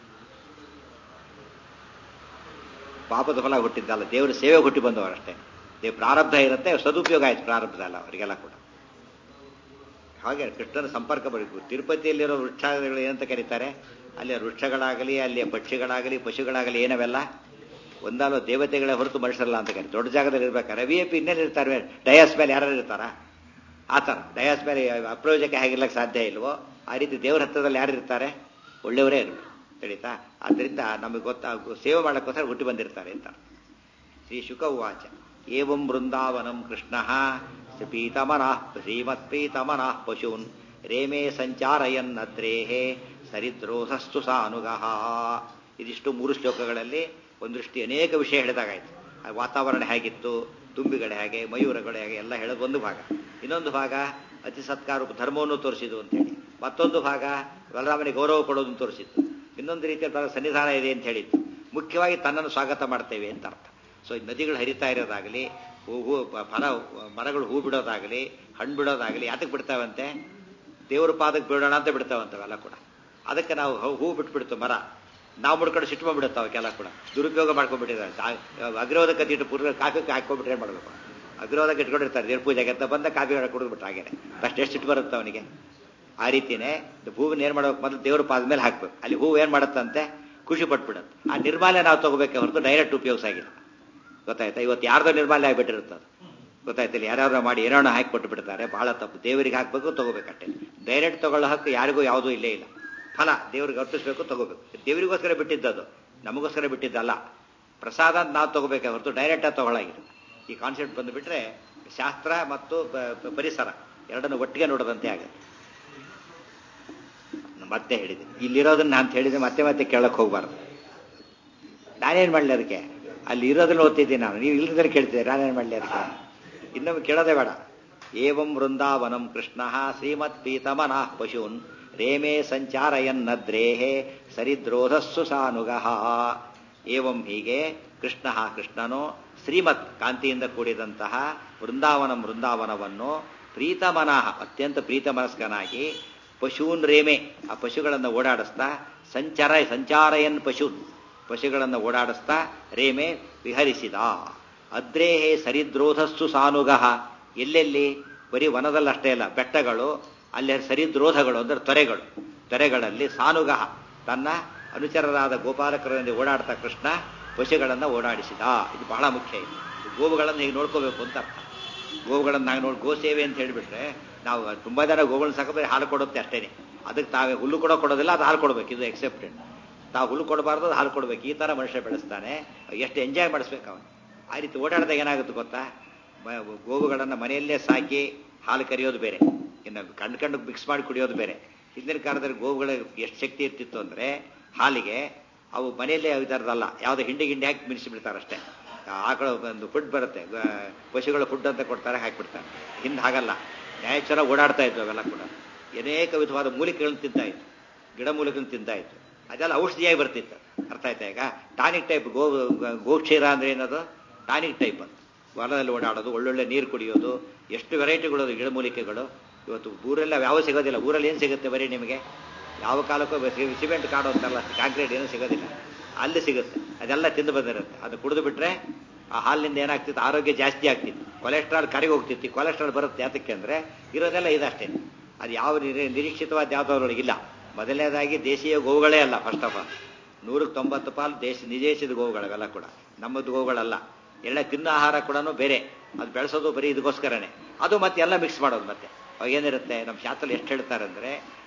ಪಾಪದ ಫಲ ಹುಟ್ಟಿದ್ದಲ್ಲ ದೇವರ ಸೇವೆ ಹುಟ್ಟಿ ಬಂದವರಷ್ಟೇ ದೇವ್ ಪ್ರಾರಬ್ಧ ಇರುತ್ತೆ ಸದುಪಯೋಗ ಆಯ್ತು ಪ್ರಾರಬ್ಧ ಅಲ್ಲ ಅವರಿಗೆಲ್ಲ ಕೂಡ ಹಾಗೆ ಕೃಷ್ಣನ ಸಂಪರ್ಕ ಬರಬೇಕು ತಿರುಪತಿಯಲ್ಲಿರೋ ವೃಕ್ಷಗಳು ಏನಂತ ಕರೀತಾರೆ ಅಲ್ಲಿ ವೃಕ್ಷಗಳಾಗಲಿ ಅಲ್ಲಿ ಪಕ್ಷಿಗಳಾಗಲಿ ಪಶುಗಳಾಗಲಿ ಏನವೆಲ್ಲ ಒಂದಲ್ಲ ದೇವತೆಗಳೇ ಹೊರತು ಮನುಷ್ಯರಲ್ಲ ಅಂತ ಕರೀತಾರೆ ದೊಡ್ಡ ಜಾಗದಲ್ಲಿ ಇರ್ಬೇಕಾರೆ ವಿ ಎ ಪಿ ಇನ್ನೇನು ಇರ್ತಾರೆ ಡಯಾಸ್ ಮೇಲೆ ಯಾರು ಇರ್ತಾರ ಆ ಥರ ಡಯಾಸ್ ಮೇಲೆ ಅಪ್ರಯೋಜಕ್ಕೆ ಹೇಗಿರ್ಲಿಕ್ಕೆ ಸಾಧ್ಯ ಇಲ್ವೋ ಆ ರೀತಿ ದೇವರ ಹತ್ತದಲ್ಲಿ ಯಾರು ಇರ್ತಾರೆ ಒಳ್ಳೆಯವರೇ ಇರಬೇಕು ತಿಳಿತಾ ಆದ್ದರಿಂದ ನಮಗೆ ಗೊತ್ತಾಗ ಸೇವೆ ಮಾಡೋಕ್ಕೋಸ್ಕರ ಹುಟ್ಟಿ ಬಂದಿರ್ತಾರೆ ಅಂತ ಶ್ರೀ ಶುಕ ಉವಾಚ ಏವಂ ಬೃಂದಾವನಂ ಕೃಷ್ಣ ಪೀತಮನಃ ಶ್ರೀಮತ್ಪೀತಮನಃ ಪಶೂನ್ ರೇಮೇ ಸಂಚಾರಯನ್ನದ್ರೇಹೇ ಸರಿದ್ರೋಧಸ್ತು ಸಾನುಗಃ ಇದಿಷ್ಟು ಮೂರು ಶ್ಲೋಕಗಳಲ್ಲಿ ಒಂದೃಷ್ಟಿ ಅನೇಕ ವಿಷಯ ಹೇಳಿದಾಗಾಯ್ತು ಆ ವಾತಾವರಣ ಹೇಗಿತ್ತು ತುಂಬಿಗಳು ಹೇಗೆ ಮಯೂರಗಳು ಹೇಗೆ ಎಲ್ಲ ಹೇಳೋದು ಒಂದು ಭಾಗ ಇನ್ನೊಂದು ಭಾಗ ಅತಿ ಸತ್ಕಾರ ಧರ್ಮವನ್ನು ತೋರಿಸಿದ್ದು ಅಂತೇಳಿ ಮತ್ತೊಂದು ಭಾಗ ಬಲರಾಮನಿಗೆ ಗೌರವ ಕೊಡೋದನ್ನು ತೋರಿಸಿದ್ದು ಇನ್ನೊಂದು ರೀತಿಯ ಸನ್ನಿಧಾನ ಇದೆ ಅಂತ ಹೇಳಿದ್ದು ಮುಖ್ಯವಾಗಿ ತನ್ನನ್ನು ಸ್ವಾಗತ ಮಾಡ್ತೇವೆ ಅಂತ ಅರ್ಥ ಸೊ ನದಿಗಳು ಹರಿತಾ ಇರೋದಾಗಲಿ ಹೂ ಹೂ ಫಲ ಮರಗಳು ಹೂ ಬಿಡೋದಾಗಲಿ ಹಣ್ಣು ಬಿಡೋದಾಗಲಿ ಯಾತಕ್ಕೆ ಬಿಡ್ತಾವಂತೆ ದೇವ್ರ ಪಾದಕ್ಕೆ ಬಿಡೋಣ ಅಂತ ಬಿಡ್ತಾವಂತವೆಲ್ಲ ಕೂಡ ಅದಕ್ಕೆ ನಾವು ಹೂ ಬಿಟ್ಬಿಡ್ತು ಮರ ನಾವು ಮುಡ್ಕೊಂಡು ಸಿಟ್ಟು ಬಂದ್ಬಿಡುತ್ತೆ ಅವಕ್ಕೆಲ್ಲ ಕೂಡ ದುರುಪಯೋಗ ಮಾಡ್ಕೊಂಡ್ಬಿಟ್ಟಿದ್ದಾರೆ ಅಗ್ರೋದಕ್ಕೆ ಇಟ್ಟು ಪೂರ್ವ ಕಾಫಿ ಹಾಕೊಂಡ್ಬಿಟ್ರೆ ಏನು ಮಾಡಬೇಕು ಅಗ್ರೋದಕ್ಕೆ ಇಟ್ಕೊಂಡಿರ್ತಾರೆ ದೇವ್ರ ಪೂಜೆಗೆ ಅಂತ ಬಂದ ಕಾಫಿ ಕುಡಿದ್ಬಿಟ್ಟು ಹಾಗೇನೆ ಫಸ್ಟ್ ಎಷ್ಟು ಸಿಟ್ಟು ಬರುತ್ತೆ ಅವನಿಗೆ ಆ ರೀತಿನೇ ಹೂವನ್ನ ಏನು ಮಾಡ್ಬೇಕು ಮೊದಲು ದೇವ್ರ ಪಾದ ಮೇಲೆ ಹಾಕ್ಬೇಕು ಅಲ್ಲಿ ಹೂವು ಏನು ಮಾಡುತ್ತಂತೆ ಖುಷಿ ಪಟ್ಬಿಡುತ್ತೆ ಆ ನಿರ್ಮಾಲ್ಯ ನಾವು ತಗೋಬೇಕೆ ಹೊರತು ಡೈರೆಕ್ಟ್ ಉಪಯೋಗಿಸಾಗಿಲ್ಲ ಗೊತ್ತಾಯ್ತಾ ಇವತ್ತು ಯಾರ್ದೋ ನಿರ್ಮಾಲ್ಯ ಆಗಿಬಿಟ್ಟಿರುತ್ತೆ ಅದು ಗೊತ್ತಾಯ್ತಿಲ್ಲ ಯಾರ್ಯಾರು ಮಾಡಿ ಏನೋ ಹಾಕಿ ಕೊಟ್ಟು ಬಿಡ್ತಾರೆ ಬಹಳ ತಪ್ಪು ದೇವರಿಗೆ ಹಾಕಬೇಕು ತಗೋಬೇಕಷ್ಟೇ ಡೈರೆಕ್ಟ್ ತಗೊಳ್ಳೋ ಹಕ್ಕು ಯಾರಿಗೂ ಯಾವುದೂ ಇಲ್ಲೇ ಇಲ್ಲ ಫಲ ದೇವ್ರಿಗೆ ಅರ್ಪಿಸ್ಬೇಕು ತಗೋಬೇಕು ದೇವರಿಗೋಸ್ಕರ ಬಿಟ್ಟಿದ್ದದು ನಮಗೋಸ್ಕರ ಬಿಟ್ಟಿದ್ದಲ್ಲ ಪ್ರಸಾದ ಅಂತ ನಾವು ತಗೋಬೇಕೆ ಹೊರತು ಡೈರೆಕ್ಟಾಗಿ ತಗೊಳ್ಳಾಗಿದೆ ಈ ಕಾನ್ಸೆಪ್ಟ್ ಬಂದುಬಿಟ್ರೆ ಶಾಸ್ತ್ರ ಮತ್ತು ಪರಿಸರ ಎರಡನ್ನು ಒಟ್ಟಿಗೆ ನೋಡೋದಂತೆ ಆಗುತ್ತೆ ಮತ್ತೆ ಹೇಳಿದೆ ಇಲ್ಲಿರೋದನ್ನ ಅಂತ ಹೇಳಿದ್ರೆ ಮತ್ತೆ ಮತ್ತೆ ಕೇಳಕ್ ಹೋಗ್ಬಾರ್ದು ನಾನೇನು ಮಾಡಲಿ ಅದಕ್ಕೆ ಅಲ್ಲಿ ಇರೋದನ್ನ ಓದ್ತಿದ್ದೀನಿ ನಾನು ನೀವು ಇಲ್ಲದ್ರೆ ಕೇಳ್ತಿದ್ದೆ ನಾನೇನು ಮಾಡಲಿ ಅದಕ್ಕೆ ಇನ್ನೊಮ್ಮೆ ಕೇಳೋದೇ ಬೇಡ ಏವಂ ವೃಂದಾವನಂ ಕೃಷ್ಣ ಶ್ರೀಮತ್ ಪೀತಮನಃ ಪಶೂನ್ ರೇಮೇ ಸಂಚಾರಯನ್ನದ್ರೇಹೇ ಸರಿದ್ರೋಧಸ್ಸು ಸಾನುಗಃ ಏವಂ ಹೀಗೆ ಕೃಷ್ಣ ಕೃಷ್ಣನು ಶ್ರೀಮತ್ ಕಾಂತಿಯಿಂದ ಕೂಡಿದಂತಹ ವೃಂದಾವನಂ ವೃಂದಾವನವನ್ನು ಪ್ರೀತಮನಃ ಅತ್ಯಂತ ಪ್ರೀತಮನಸ್ಕನಾಗಿ ಪಶೂನ್ ರೇಮೆ ಆ ಪಶುಗಳನ್ನು ಓಡಾಡಿಸ್ತಾ ಸಂಚಾರ ಸಂಚಾರಯನ್ ಪಶೂನ್ ಪಶುಗಳನ್ನು ಓಡಾಡಿಸ್ತಾ ರೇಮೆ ವಿಹರಿಸಿದ ಅದ್ರೇಹೇ ಸರಿದ್ರೋಧಸ್ಸು ಸಾನುಗಃ ಎಲ್ಲೆಲ್ಲಿ ಬರೀ ವನದಲ್ಲಷ್ಟೇ ಅಲ್ಲ ಬೆಟ್ಟಗಳು ಅಲ್ಲಿ ಸರಿದ್ರೋಧಗಳು ಅಂದರೆ ತೊರೆಗಳು ತೊರೆಗಳಲ್ಲಿ ಸಾನುಗಹ ತನ್ನ ಅನುಚರರಾದ ಗೋಪಾಲಕರೊಂದಿಗೆ ಓಡಾಡ್ತಾ ಕೃಷ್ಣ ಪಶುಗಳನ್ನು ಓಡಾಡಿಸಿದ ಇದು ಬಹಳ ಮುಖ್ಯ ಇದು ಗೋವುಗಳನ್ನು ಹೀಗೆ ನೋಡ್ಕೋಬೇಕು ಅಂತ ಅರ್ಥ ಗೋವುಗಳನ್ನು ನಾವು ನೋಡಿ ಗೋ ಸೇವೆ ಅಂತ ಹೇಳಿಬಿಟ್ರೆ ನಾವು ತುಂಬಾ ಜನ ಗೋಗಳನ್ನ ಸಾಕ ಬರೀ ಹಾಲು ಕೊಡುತ್ತೆ ಅಷ್ಟೇನೆ ಅದಕ್ಕೆ ತಾವೇ ಹುಲ್ಲು ಕೂಡ ಕೊಡೋದಿಲ್ಲ ಅದು ಹಾಲು ಕೊಡ್ಬೇಕು ಇದು ಎಕ್ಸೆಪ್ಟೆಡ್ ತಾವು ಹುಲ್ಲು ಕೊಡಬಾರ್ದು ಅದು ಹಾಲು ಕೊಡ್ಬೇಕು ಈ ಥರ ಮನುಷ್ಯ ಬೆಳೆಸ್ತಾನೆ ಎಷ್ಟು ಎಂಜಾಯ್ ಮಾಡಿಸ್ಬೇಕು ಅವನು ಆ ರೀತಿ ಓಡಾಡಿದಾಗ ಏನಾಗುತ್ತೆ ಗೊತ್ತಾ ಗೋವುಗಳನ್ನು ಮನೆಯಲ್ಲೇ ಸಾಕಿ ಹಾಲು ಕರಿಯೋದು ಬೇರೆ ಇನ್ನು ಕಣ್ಣು ಕಣ್ಣು ಮಿಕ್ಸ್ ಮಾಡಿ ಕುಡಿಯೋದು ಬೇರೆ ಹಿಂದಿನ ಕಾಲದಲ್ಲಿ ಗೋವುಗಳಿಗೆ ಎಷ್ಟು ಶಕ್ತಿ ಇರ್ತಿತ್ತು ಅಂದರೆ ಹಾಲಿಗೆ ಅವು ಮನೆಯಲ್ಲೇ ಇದಾರದಲ್ಲ ಯಾವುದೋ ಹಿಂಡಿ ಗಿಂಡಿ ಹಾಕಿ ಮಿನಿಸಿಬಿಡ್ತಾರೆ ಅಷ್ಟೇ ಆಕಳ ಒಂದು ಫುಡ್ ಬರುತ್ತೆ ಪಶುಗಳ ಫುಡ್ ಅಂತ ಕೊಡ್ತಾರೆ ಹಾಕಿಬಿಡ್ತಾರೆ ಹಿಂದೆ ಹಾಗಲ್ಲ ನ್ಯಾಚುರ ಓಡಾಡ್ತಾ ಇದ್ವು ಅವೆಲ್ಲ ಕೂಡ ಅನೇಕ ವಿಧವಾದ ಮೂಲಿಕೆಗಳನ್ನು ತಿಂತಾ ಇತ್ತು ಗಿಡ ಮೂಲಿಕೆಗಳನ್ನು ತಿಂತಾ ಇತ್ತು ಅದೆಲ್ಲ ಔಷಧಿಯಾಗಿ ಬರ್ತಿತ್ತು ಅರ್ಥ ಆಯ್ತಾ ಈಗ ಟಾನಿಕ್ ಟೈಪ್ ಗೋ ಗೋಕ್ಷೀರ ಅಂದ್ರೆ ಏನದು ಟಾನಿಕ್ ಟೈಪ್ ಅಂತ ಹೊಲದಲ್ಲಿ ಓಡಾಡೋದು ಒಳ್ಳೊಳ್ಳೆ ನೀರು ಕುಡಿಯೋದು ಎಷ್ಟು ವೆರೈಟಿಗಳು ಗಿಡ ಮೂಲಿಕೆಗಳು ಇವತ್ತು ಊರೆಲ್ಲ ಯಾವ ಸಿಗೋದಿಲ್ಲ ಊರಲ್ಲಿ ಏನು ಸಿಗುತ್ತೆ ಬರೀ ನಿಮಗೆ ಯಾವ ಕಾಲಕ್ಕೂ ಸಿಮೆಂಟ್ ಕಾಡು ಅಂತಲ್ಲ ಕಾಂಕ್ರೀಟ್ ಏನೂ ಸಿಗೋದಿಲ್ಲ ಅಲ್ಲಿ ಸಿಗುತ್ತೆ ಅದೆಲ್ಲ ತಿಂದು ಬಂದಿರುತ್ತೆ ಅದು ಕುಡಿದು ಬಿಟ್ರೆ ಆ ಹಾಲಿನಿಂದ ಏನಾಗ್ತಿತ್ತು ಆರೋಗ್ಯ ಜಾಸ್ತಿ ಆಗ್ತಿತ್ತು ಕೊಲೆಸ್ಟ್ರಾಲ್ ಕರೆಗೆ ಹೋಗ್ತಿತ್ತು ಕೊಲೆಸ್ಟ್ರಾಲ್ ಬರುತ್ತೆ ಯಾತಕ್ಕೆ ಅಂದರೆ ಇರೋದೆಲ್ಲ ಇದಷ್ಟೇ ಅದು ಯಾವ ನಿರೀಕ್ಷಿತವಾದ ಯಾವುದರೊಳಗಿಲ್ಲ ಮೊದಲನೇದಾಗಿ ದೇಶೀಯ ಗೋವುಗಳೇ ಅಲ್ಲ ಫಸ್ಟ್ ಆಫ್ ಆಲ್ ನೂರಕ್ಕೆ ತೊಂಬತ್ತು ಪಾಲು ದೇಶ ನಿದೇಶದ ಗೋವುಗಳವೆಲ್ಲ ಕೂಡ ನಮ್ಮದು ಗೋವುಗಳಲ್ಲ ಎಲ್ಲ ತಿನ್ನೋ ಆಹಾರ ಕೂಡ ಬೇರೆ ಅದು ಬೆಳೆಸೋದು ಬರೀ ಇದಕ್ಕೋಸ್ಕರನೇ ಅದು ಮತ್ತೆ ಎಲ್ಲ ಮಿಕ್ಸ್ ಮಾಡೋದು ಮತ್ತೆ ಏನಿರುತ್ತೆ ನಮ್ಮ ಶಾಸ್ತ್ರ ಎಷ್ಟು ಹೇಳ್ತಾರೆ ಅಂದರೆ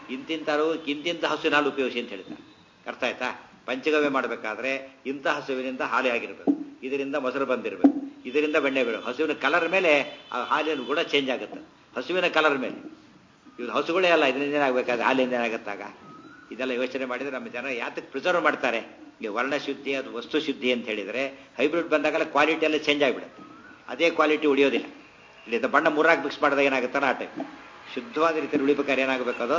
ಇಂತಿಂತ ರೋಗ ಇಂತಿಂತ ಹಸುವಿನ ಹಾಲು ಉಪಯೋಗಿಸಿ ಅಂತ ಹೇಳ್ತಾರೆ ಅರ್ಥ ಆಯ್ತಾ ಪಂಚಗವ್ಯ ಮಾಡಬೇಕಾದ್ರೆ ಇಂಥ ಹಸುವಿನಿಂದ ಹಾಲೆ ಆಗಿರ್ಬೇಕು ಇದರಿಂದ ಮೊಸರು ಬಂದಿರಬೇಕು ಇದರಿಂದ ಬೆಣ್ಣೆ ಬೀಳಬೇಕು ಹಸುವಿನ ಕಲರ್ ಮೇಲೆ ಆ ಹಾಲಿನ ಗುಣ ಚೇಂಜ್ ಆಗುತ್ತೆ ಹಸುವಿನ ಕಲರ್ ಮೇಲೆ ಇವ್ರು ಹಸುಗಳೇ ಅಲ್ಲ ಇದರಿಂದ ಏನಾಗಬೇಕಾದ್ರೆ ಹಾಲಿಂದ ಏನಾಗುತ್ತಾಗ ಇದೆಲ್ಲ ಯೋಚನೆ ಮಾಡಿದ್ರೆ ನಮ್ಮ ಜನ ಯಾತಕ್ಕೆ ಪ್ರಿಸರ್ವ್ ಮಾಡ್ತಾರೆ ಈಗ ವರ್ಣ ಶುದ್ಧಿ ಅದು ವಸ್ತು ಶುದ್ಧಿ ಅಂತ ಹೇಳಿದ್ರೆ ಹೈಬ್ರಿಡ್ ಬಂದಾಗಲ್ಲ ಕ್ವಾಲಿಟಿ ಎಲ್ಲ ಚೇಂಜ್ ಆಗಿಬಿಡುತ್ತೆ ಅದೇ ಕ್ವಾಲಿಟಿ ಉಳಿಯೋದಿಲ್ಲ ಇಲ್ಲಿ ಬಣ್ಣ ಮೂರಾಗಿ ಮಿಕ್ಸ್ ಮಾಡಿದಾಗ ಏನಾಗುತ್ತಲ್ಲ ಆ ಟೈಪ್ ಶುದ್ಧವಾದ ರೀತಿಯಲ್ಲಿ ಉಳಿಬೇಕಾದ್ರೆ ಏನಾಗಬೇಕು ಅದು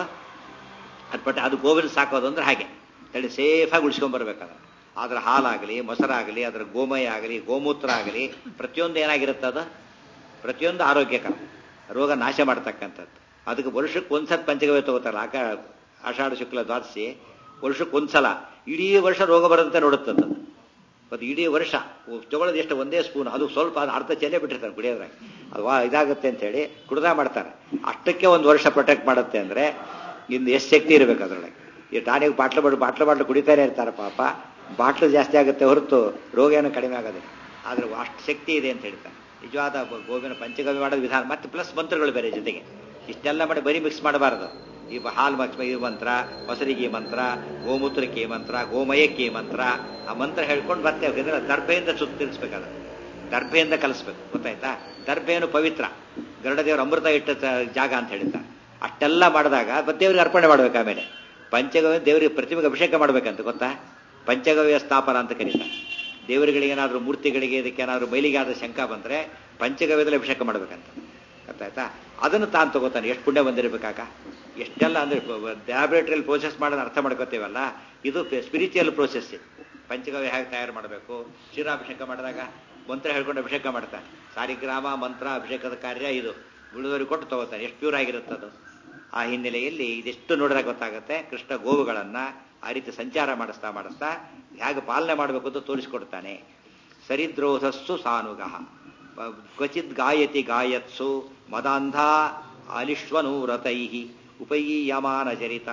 ಅದು ಬಟ್ ಅದು ಗೋವಿನ ಸಾಕೋದು ಅಂದ್ರೆ ಹಾಗೆ ತಳಿ ಸೇಫಾಗಿ ಉಳಿಸ್ಕೊಂಡ್ಬರ್ಬೇಕಾದ್ರೆ ಅದರ ಹಾಲಾಗಲಿ ಮೊಸರಾಗಲಿ ಅದರ ಗೋಮಯ ಆಗಲಿ ಗೋಮೂತ್ರ ಆಗಲಿ ಪ್ರತಿಯೊಂದು ಏನಾಗಿರುತ್ತೆ ಅದು ಪ್ರತಿಯೊಂದು ಆರೋಗ್ಯಕರ ರೋಗ ನಾಶ ಮಾಡ್ತಕ್ಕಂಥದ್ದು ಅದಕ್ಕೆ ವರ್ಷಕ್ಕೆ ಒಂದ್ಸತ್ ಪಂಚಗವ್ಯ ತಗೋತಾರಲ್ಲ ಆಕ ಆಷಾಢ ಶುಕ್ಲ ದ್ವಾದಶಿ ವರ್ಷಕ್ಕೆ ಒಂದ್ಸಲ ಇಡೀ ವರ್ಷ ರೋಗ ಬರುತ್ತೆ ನೋಡುತ್ತದ ಅದು ಇಡೀ ವರ್ಷ ತಗೊಳ್ಳೋದು ಎಷ್ಟು ಒಂದೇ ಸ್ಪೂನ್ ಅದು ಸ್ವಲ್ಪ ಅದು ಅರ್ಧ ಚೆಲ್ಲೆ ಬಿಟ್ಟಿರ್ತಾರೆ ಕುಡಿಯೋದ್ರಾಗ ಅದು ವಾ ಇದಾಗುತ್ತೆ ಅಂತ ಹೇಳಿ ಕುಡ್ದ ಮಾಡ್ತಾರೆ ಅಷ್ಟಕ್ಕೆ ಒಂದು ವರ್ಷ ಪ್ರೊಟೆಕ್ಟ್ ಮಾಡುತ್ತೆ ಅಂದ್ರೆ ಇನ್ನು ಎಷ್ಟು ಶಕ್ತಿ ಇರಬೇಕು ಅದರೊಳಗೆ ಈ ಟಾನಿಗೆ ಬಾಟ್ಲು ಬಾಟ್ಲು ಬಾಟ್ಲು ಬಾಟ್ಲು ಕುಡಿತಾನೆ ಇರ್ತಾರೆ ಪಾಪ ಬಾಟ್ಲು ಜಾಸ್ತಿ ಆಗುತ್ತೆ ಹೊರತು ರೋಗ ಏನು ಕಡಿಮೆ ಆಗೋದಿಲ್ಲ ಆದ್ರೆ ಅಷ್ಟು ಶಕ್ತಿ ಇದೆ ಅಂತ ಹೇಳ್ತಾರೆ ನಿಜವಾದ ಗೋವಿನ ಪಂಚಗವ್ಯ ಮಾಡೋದು ವಿಧಾನ ಮತ್ತೆ ಪ್ಲಸ್ ಮಂತ್ರಗಳು ಬೇರೆ ಜೊತೆಗೆ ಇಷ್ಟೆಲ್ಲ ಮಾಡಿ ಬರೀ ಮಿಕ್ಸ್ ಮಾಡಬಾರದು ಈ ಹಾಲು ಮಕ್ಸ್ ಈ ಮಂತ್ರ ಮೊಸರಿಗೆ ಈ ಮಂತ್ರ ಗೋಮೂತ್ರಕ್ಕೆ ಈ ಮಂತ್ರ ಗೋಮಯಕ್ಕೆ ಈ ಮಂತ್ರ ಆ ಮಂತ್ರ ಹೇಳ್ಕೊಂಡು ಬರ್ತೇವೆ ಅಂದ್ರೆ ದರ್ಭೆಯಿಂದ ಸುತ್ತಿರಿಸ್ಬೇಕಾದ್ರೆ ದರ್ಭೆಯಿಂದ ಕಲಿಸ್ಬೇಕು ಗೊತ್ತಾಯ್ತಾ ದರ್ಭೆಯನ್ನು ಪವಿತ್ರ ಗರುಡದೇವರು ಅಮೃತ ಇಟ್ಟ ಜಾಗ ಅಂತ ಹೇಳ್ತಾರೆ ಅಷ್ಟೆಲ್ಲ ಮಾಡಿದಾಗ ದೇವರಿಗೆ ಅರ್ಪಣೆ ಮಾಡ್ಬೇಕು ಆಮೇಲೆ ಪಂಚಗವ್ಯ ದೇವರಿಗೆ ಪ್ರತಿಮೆಗೆ ಅಭಿಷೇಕ ಮಾಡ್ಬೇಕಂತ ಗೊತ್ತಾ ಪಂಚಗವ್ಯ ಸ್ಥಾಪನ ಅಂತ ಕರೀತಾರೆ ದೇವರುಗಳಿಗೆ ಏನಾದರೂ ಮೂರ್ತಿಗಳಿಗೆ ಇದಕ್ಕೆ ಏನಾದರೂ ಮೈಲಿಗೆ ಆದ ಶಂಕ ಬಂದರೆ ಪಂಚಗವ್ಯದಲ್ಲಿ ಅಭಿಷೇಕ ಮಾಡ್ಬೇಕಂತ ಗೊತ್ತಾಯ್ತಾ ಅದನ್ನು ತಾನು ತಗೋತಾನೆ ಎಷ್ಟು ಪುಣ್ಯ ಬಂದಿರಬೇಕಾಗ ಎಷ್ಟೆಲ್ಲ ಅಂದ್ರೆ ಲ್ಯಾಬ್ರೇಟರಿಯಲ್ಲಿ ಪ್ರೋಸೆಸ್ ಮಾಡೋದು ಅರ್ಥ ಮಾಡ್ಕೋತೀವಲ್ಲ ಇದು ಸ್ಪಿರಿಚುವಲ್ ಪ್ರೋಸೆಸ್ ಇದು ಪಂಚಗವ್ಯ ಹೇಗೆ ತಯಾರು ಮಾಡಬೇಕು ಕ್ಷೀರಾಭಿಷೇಕ ಮಾಡಿದಾಗ ಮಂತ್ರ ಹೇಳ್ಕೊಂಡು ಅಭಿಷೇಕ ಮಾಡ್ತಾನೆ ಸಾರಿಗ್ರಾಮ ಮಂತ್ರ ಅಭಿಷೇಕದ ಕಾರ್ಯ ಇದು ಉಳಿದವರಿಗೆ ಕೊಟ್ಟು ತಗೋತಾನೆ ಎಷ್ಟು ಪ್ಯೂರ್ ಆಗಿರುತ್ತದು ಆ ಹಿನ್ನೆಲೆಯಲ್ಲಿ ಇದೆಷ್ಟು ನೋಡಿದಾಗ ಗೊತ್ತಾಗುತ್ತೆ ಕೃಷ್ಣ ಗೋವುಗಳನ್ನ ಆ ರೀತಿ ಸಂಚಾರ ಮಾಡಿಸ್ತಾ ಮಾಡಿಸ್ತಾ ಹೇಗೆ ಪಾಲನೆ ಮಾಡಬೇಕು ಅಂತ ತೋರಿಸಿಕೊಡ್ತಾನೆ ಸರಿದ್ರೋಧಸ್ಸು ಸಾನುಗ ಕ್ವಚಿತ್ ಗಾಯತಿ ಗಾಯತ್ಸು ಮದಾಂಧ ಅಲಿಶ್ವನೂರತೈ ಉಪಯೀಯಮಾನ ಚರಿತ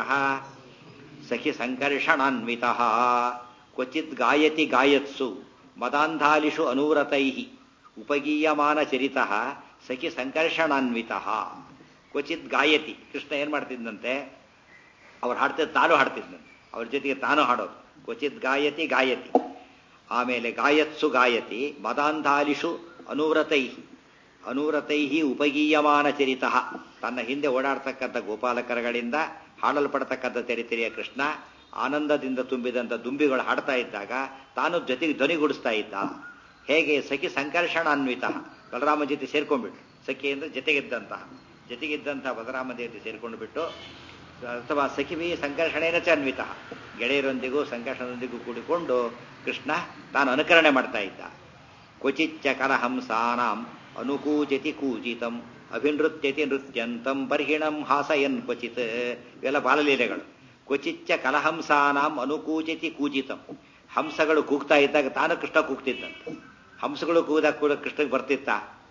ಸಖಿ ಸಂಕರ್ಷಣಾನ್ವಿತ ಕ್ವಚಿತ್ ಗಾಯತಿ ಗಾಯತ್ಸು ಮದಾಂಧಾಲಿಷು ಅನೂರತೈ ಉಪಗೀಯಮಾನ ಚರಿತ ಸಖಿ ಸಂಕರ್ಷಣಾನ್ವಿತ ಕ್ವಚಿತ್ ಗಾಯತಿ ಕೃಷ್ಣ ಏನ್ ಮಾಡ್ತಿದ್ದಂತೆ ಅವ್ರು ಹಾಡ್ತಿದ್ದ ತಾನು ಹಾಡ್ತಿದ್ದಂತೆ ಅವ್ರ ಜೊತೆಗೆ ತಾನು ಹಾಡೋದು ಕ್ವಚಿತ್ ಗಾಯತಿ ಗಾಯತಿ ಆಮೇಲೆ ಗಾಯತ್ಸು ಗಾಯತಿ ಮದಾಂಧಾಲಿಷು ಅನುವ್ರತೈ ಅನುವ್ರತೈ ಉಪಗೀಯಮಾನ ಚರಿತ ತನ್ನ ಹಿಂದೆ ಓಡಾಡ್ತಕ್ಕಂಥ ಗೋಪಾಲಕರಗಳಿಂದ ಹಾಡಲ್ಪಡ್ತಕ್ಕಂಥ ತೆರಿತೆರೆಯ ಕೃಷ್ಣ ಆನಂದದಿಂದ ತುಂಬಿದಂಥ ದುಂಬಿಗಳು ಹಾಡ್ತಾ ಇದ್ದಾಗ ತಾನು ಜೊತೆಗೆ ಧ್ವನಿಗೂಡಿಸ್ತಾ ಇದ್ದ ಹೇಗೆ ಸಖಿ ಸಂಕರ್ಷಣಾನ್ವಿತ ಬಲರಾಮ ಜೊತೆ ಸೇರ್ಕೊಂಡ್ಬಿಟ್ಟು ಸಖಿ ಅಂದ್ರೆ ಜೊತೆಗಿದ್ದಂತಹ ಜೊತೆಗಿದ್ದಂತಹ ಬಲರಾಮ ಜೊತೆ ಸೇರ್ಕೊಂಡು ಬಿಟ್ಟು ಅಥವಾ ಸಖಿವಿ ಸಂಕರ್ಷಣೆನ ಚ ಅನ್ವಿತ ಗೆಳೆಯರೊಂದಿಗೂ ಸಂಕರ್ಷಣದೊಂದಿಗೂ ಕೂಡಿಕೊಂಡು ಕೃಷ್ಣ ತಾನು ಅನುಕರಣೆ ಮಾಡ್ತಾ ಇದ್ದ ಕ್ವಚಿಚ್ಚ ಕಲಹಂಸಾನಾಂ ಅನುಕೂಜತಿ ಕೂಜಿತಂ ಅಭಿನೃತ್ಯತಿ ನೃತ್ಯಂತಂ ಬರ್ಹಿಣಂ ಹಾಸಯನ್ ಕ್ವಚಿತ್ ಇವೆಲ್ಲ ಬಾಲಲೀಲೆಗಳು ಕ್ವಚಿಚ್ಚ ಕಲಹಂಸಾನಾಂ ಅನುಕೂಜತಿ ಕೂಜಿತಂ ಹಂಸಗಳು ಕೂಗ್ತಾ ಇದ್ದಾಗ ತಾನು ಕೃಷ್ಣ ಕೂಗ್ತಿದ್ದಂತೆ ಹಂಸಗಳು ಕೂಗಿದಾಗ ಕೂಡ ಕೃಷ್ಣಗೆ ಬರ್ತಿತ್ತ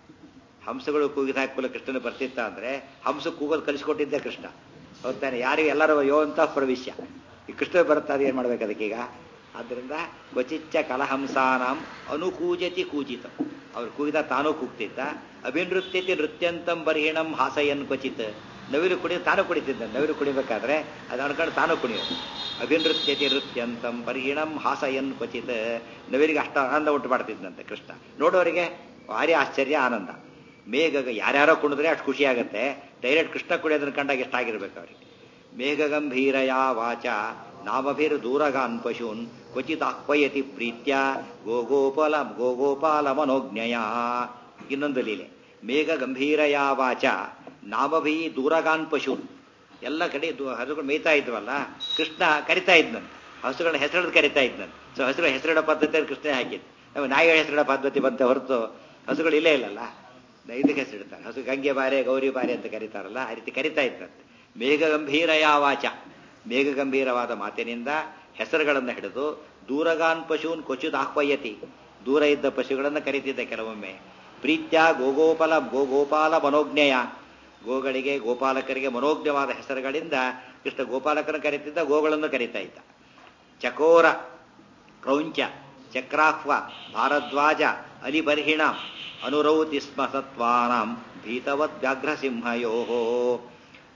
ಹಂಸಗಳು ಕೂಗಿದಾಗ ಕೂಡ ಕೃಷ್ಣನ ಬರ್ತಿತ್ತ ಅಂದ್ರೆ ಹಂಸ ಕೂಗೋದು ಕಲಿಸ್ಕೊಟ್ಟಿದ್ದೆ ಕೃಷ್ಣ ಹೋಗ್ತಾನೆ ಯಾರಿಗೆ ಎಲ್ಲರೂ ಯೋ ಅಂತ ಪ್ರವಿಶ್ಯ ಈ ಕೃಷ್ಣ ಬರುತ್ತಾ ಏನ್ ಮಾಡ್ಬೇಕು ಅದಕ್ಕೀಗ ಆದ್ದರಿಂದ ಕ್ವಚಿಚ್ಚ ಕಲಹಂಸಾನಾಂ ಅನುಕೂಜತಿ ಕೂಜಿತ ಅವ್ರು ಕೂಗಿದ ತಾನೂ ಕೂಗ್ತಿದ್ದ ಅಭಿನೃತ್ಯತಿ ನೃತ್ಯಂತಂ ಬರ್ಹಿಣಂ ಹಾಸಯನ್ ಕ್ವಚಿತ್ ನವಿಲು ಕುಡಿ ತಾನು ಕುಡಿತಿದ್ದ ನವಿಲು ಕುಡಿಬೇಕಾದ್ರೆ ಅದು ಅನ್ಕೊಂಡು ತಾನು ಕುಣಿಯೋದು ಅಭಿನೃತ್ಯತಿ ನೃತ್ಯಂತಂ ಬರ್ಹಿಣಂ ಹಾಸಯನ್ ಕ್ವಚಿತ್ ನವಿಲಿಗೆ ಅಷ್ಟ ಆನಂದ ಉಂಟು ಮಾಡ್ತಿದ್ದಂತೆ ಕೃಷ್ಣ ನೋಡೋರಿಗೆ ಭಾರಿ ಆಶ್ಚರ್ಯ ಆನಂದ ಮೇಘ ಯಾರ್ಯಾರೋ ಕುಣಿದ್ರೆ ಅಷ್ಟು ಖುಷಿ ಆಗುತ್ತೆ ಡೈರೆಕ್ಟ್ ಕೃಷ್ಣ ಕುಡಿಯೋದನ್ನ ಕಂಡಾಗ ಎಷ್ಟಾಗಿರ್ಬೇಕು ಅವ್ರಿಗೆ ಮೇಘ ಗಂಭೀರಯ ವಾಚ ನಾಮಭಿರ್ ದೂರಗಾನ್ ಪಶೂನ್ ಕ್ವಚಿತ್ ಆಹ್ವಯತಿ ಪ್ರೀತ್ಯ ಗೋಗೋಪಾಲ ಗೋಗೋಪಾಲ ಮನೋಜ್ಞಯ ಇನ್ನೊಂದು ಲೀಲೆ ಮೇಘ ಗಂಭೀರಯ ವಾಚ ನಾಮಭಿ ದೂರಗಾನ್ ಪಶೂನ್ ಎಲ್ಲ ಕಡೆ ಹಸುಗಳು ಮೇಯ್ತಾ ಇದ್ವಲ್ಲ ಕೃಷ್ಣ ಕರಿತಾ ಇದ್ನಂತೆ ಹಸುಗಳ ಹೆಸರು ಕರಿತಾ ಇದ್ನಂತೆ ಸೊ ಹಸುಗಳ ಹೆಸರಿಡೋ ಪದ್ಧತಿ ಕೃಷ್ಣ ಹಾಕಿದ್ದು ನಾವು ನಾಯಿಗಳ ಹೆಸರಿಡೋ ಪದ್ಧತಿ ಬಂತ ಹೊರತು ಹಸುಗಳು ಇಲ್ಲೇ ಇಲ್ಲಲ್ಲ ಇದಕ್ಕೆ ಹೆಸರಿಡ್ತಾರೆ ಹಸು ಗಂಗೆ ಬಾರೆ ಗೌರಿ ಬಾರೆ ಅಂತ ಕರೀತಾರಲ್ಲ ಆ ರೀತಿ ಕರಿತಾ ಇದ್ದಂತೆ ಮೇಘ ಗಂಭೀರಯ ವಾಚ ಮೇಘ ಗಂಭೀರವಾದ ಮಾತಿನಿಂದ ಹೆಸರುಗಳನ್ನು ಹಿಡಿದು ದೂರಗಾನ್ ಪಶೂನ್ ಕ್ವಚಿತ್ ಆಹ್ವಯತಿ ದೂರ ಇದ್ದ ಪಶುಗಳನ್ನು ಕರೀತಿದ್ದ ಕೆಲವೊಮ್ಮೆ ಪ್ರೀತ್ಯ ಗೋಗೋಪಾಲ ಗೋಗೋಪಾಲ ಮನೋಜ್ಞೆಯ ಗೋಗಳಿಗೆ ಗೋಪಾಲಕರಿಗೆ ಮನೋಜ್ಞವಾದ ಹೆಸರುಗಳಿಂದ ಕೃಷ್ಣ ಗೋಪಾಲಕರನ್ನು ಕರೀತಿದ್ದ ಗೋಗಳನ್ನು ಕರೀತಾ ಇದ್ದ ಚಕೋರ ಕ್ರೌಂಚ ಚಕ್ರಾಹ್ವ ಭಾರದ್ವಾಜ ಅಲಿಬರ್ಹಿಣ ಅನುರೌತಿ ಸ್ಮ ಸತ್ವಾನಾಂ ಭೀತವದ್ ವ್ಯಾಘ್ರಸಿಂಹಯೋ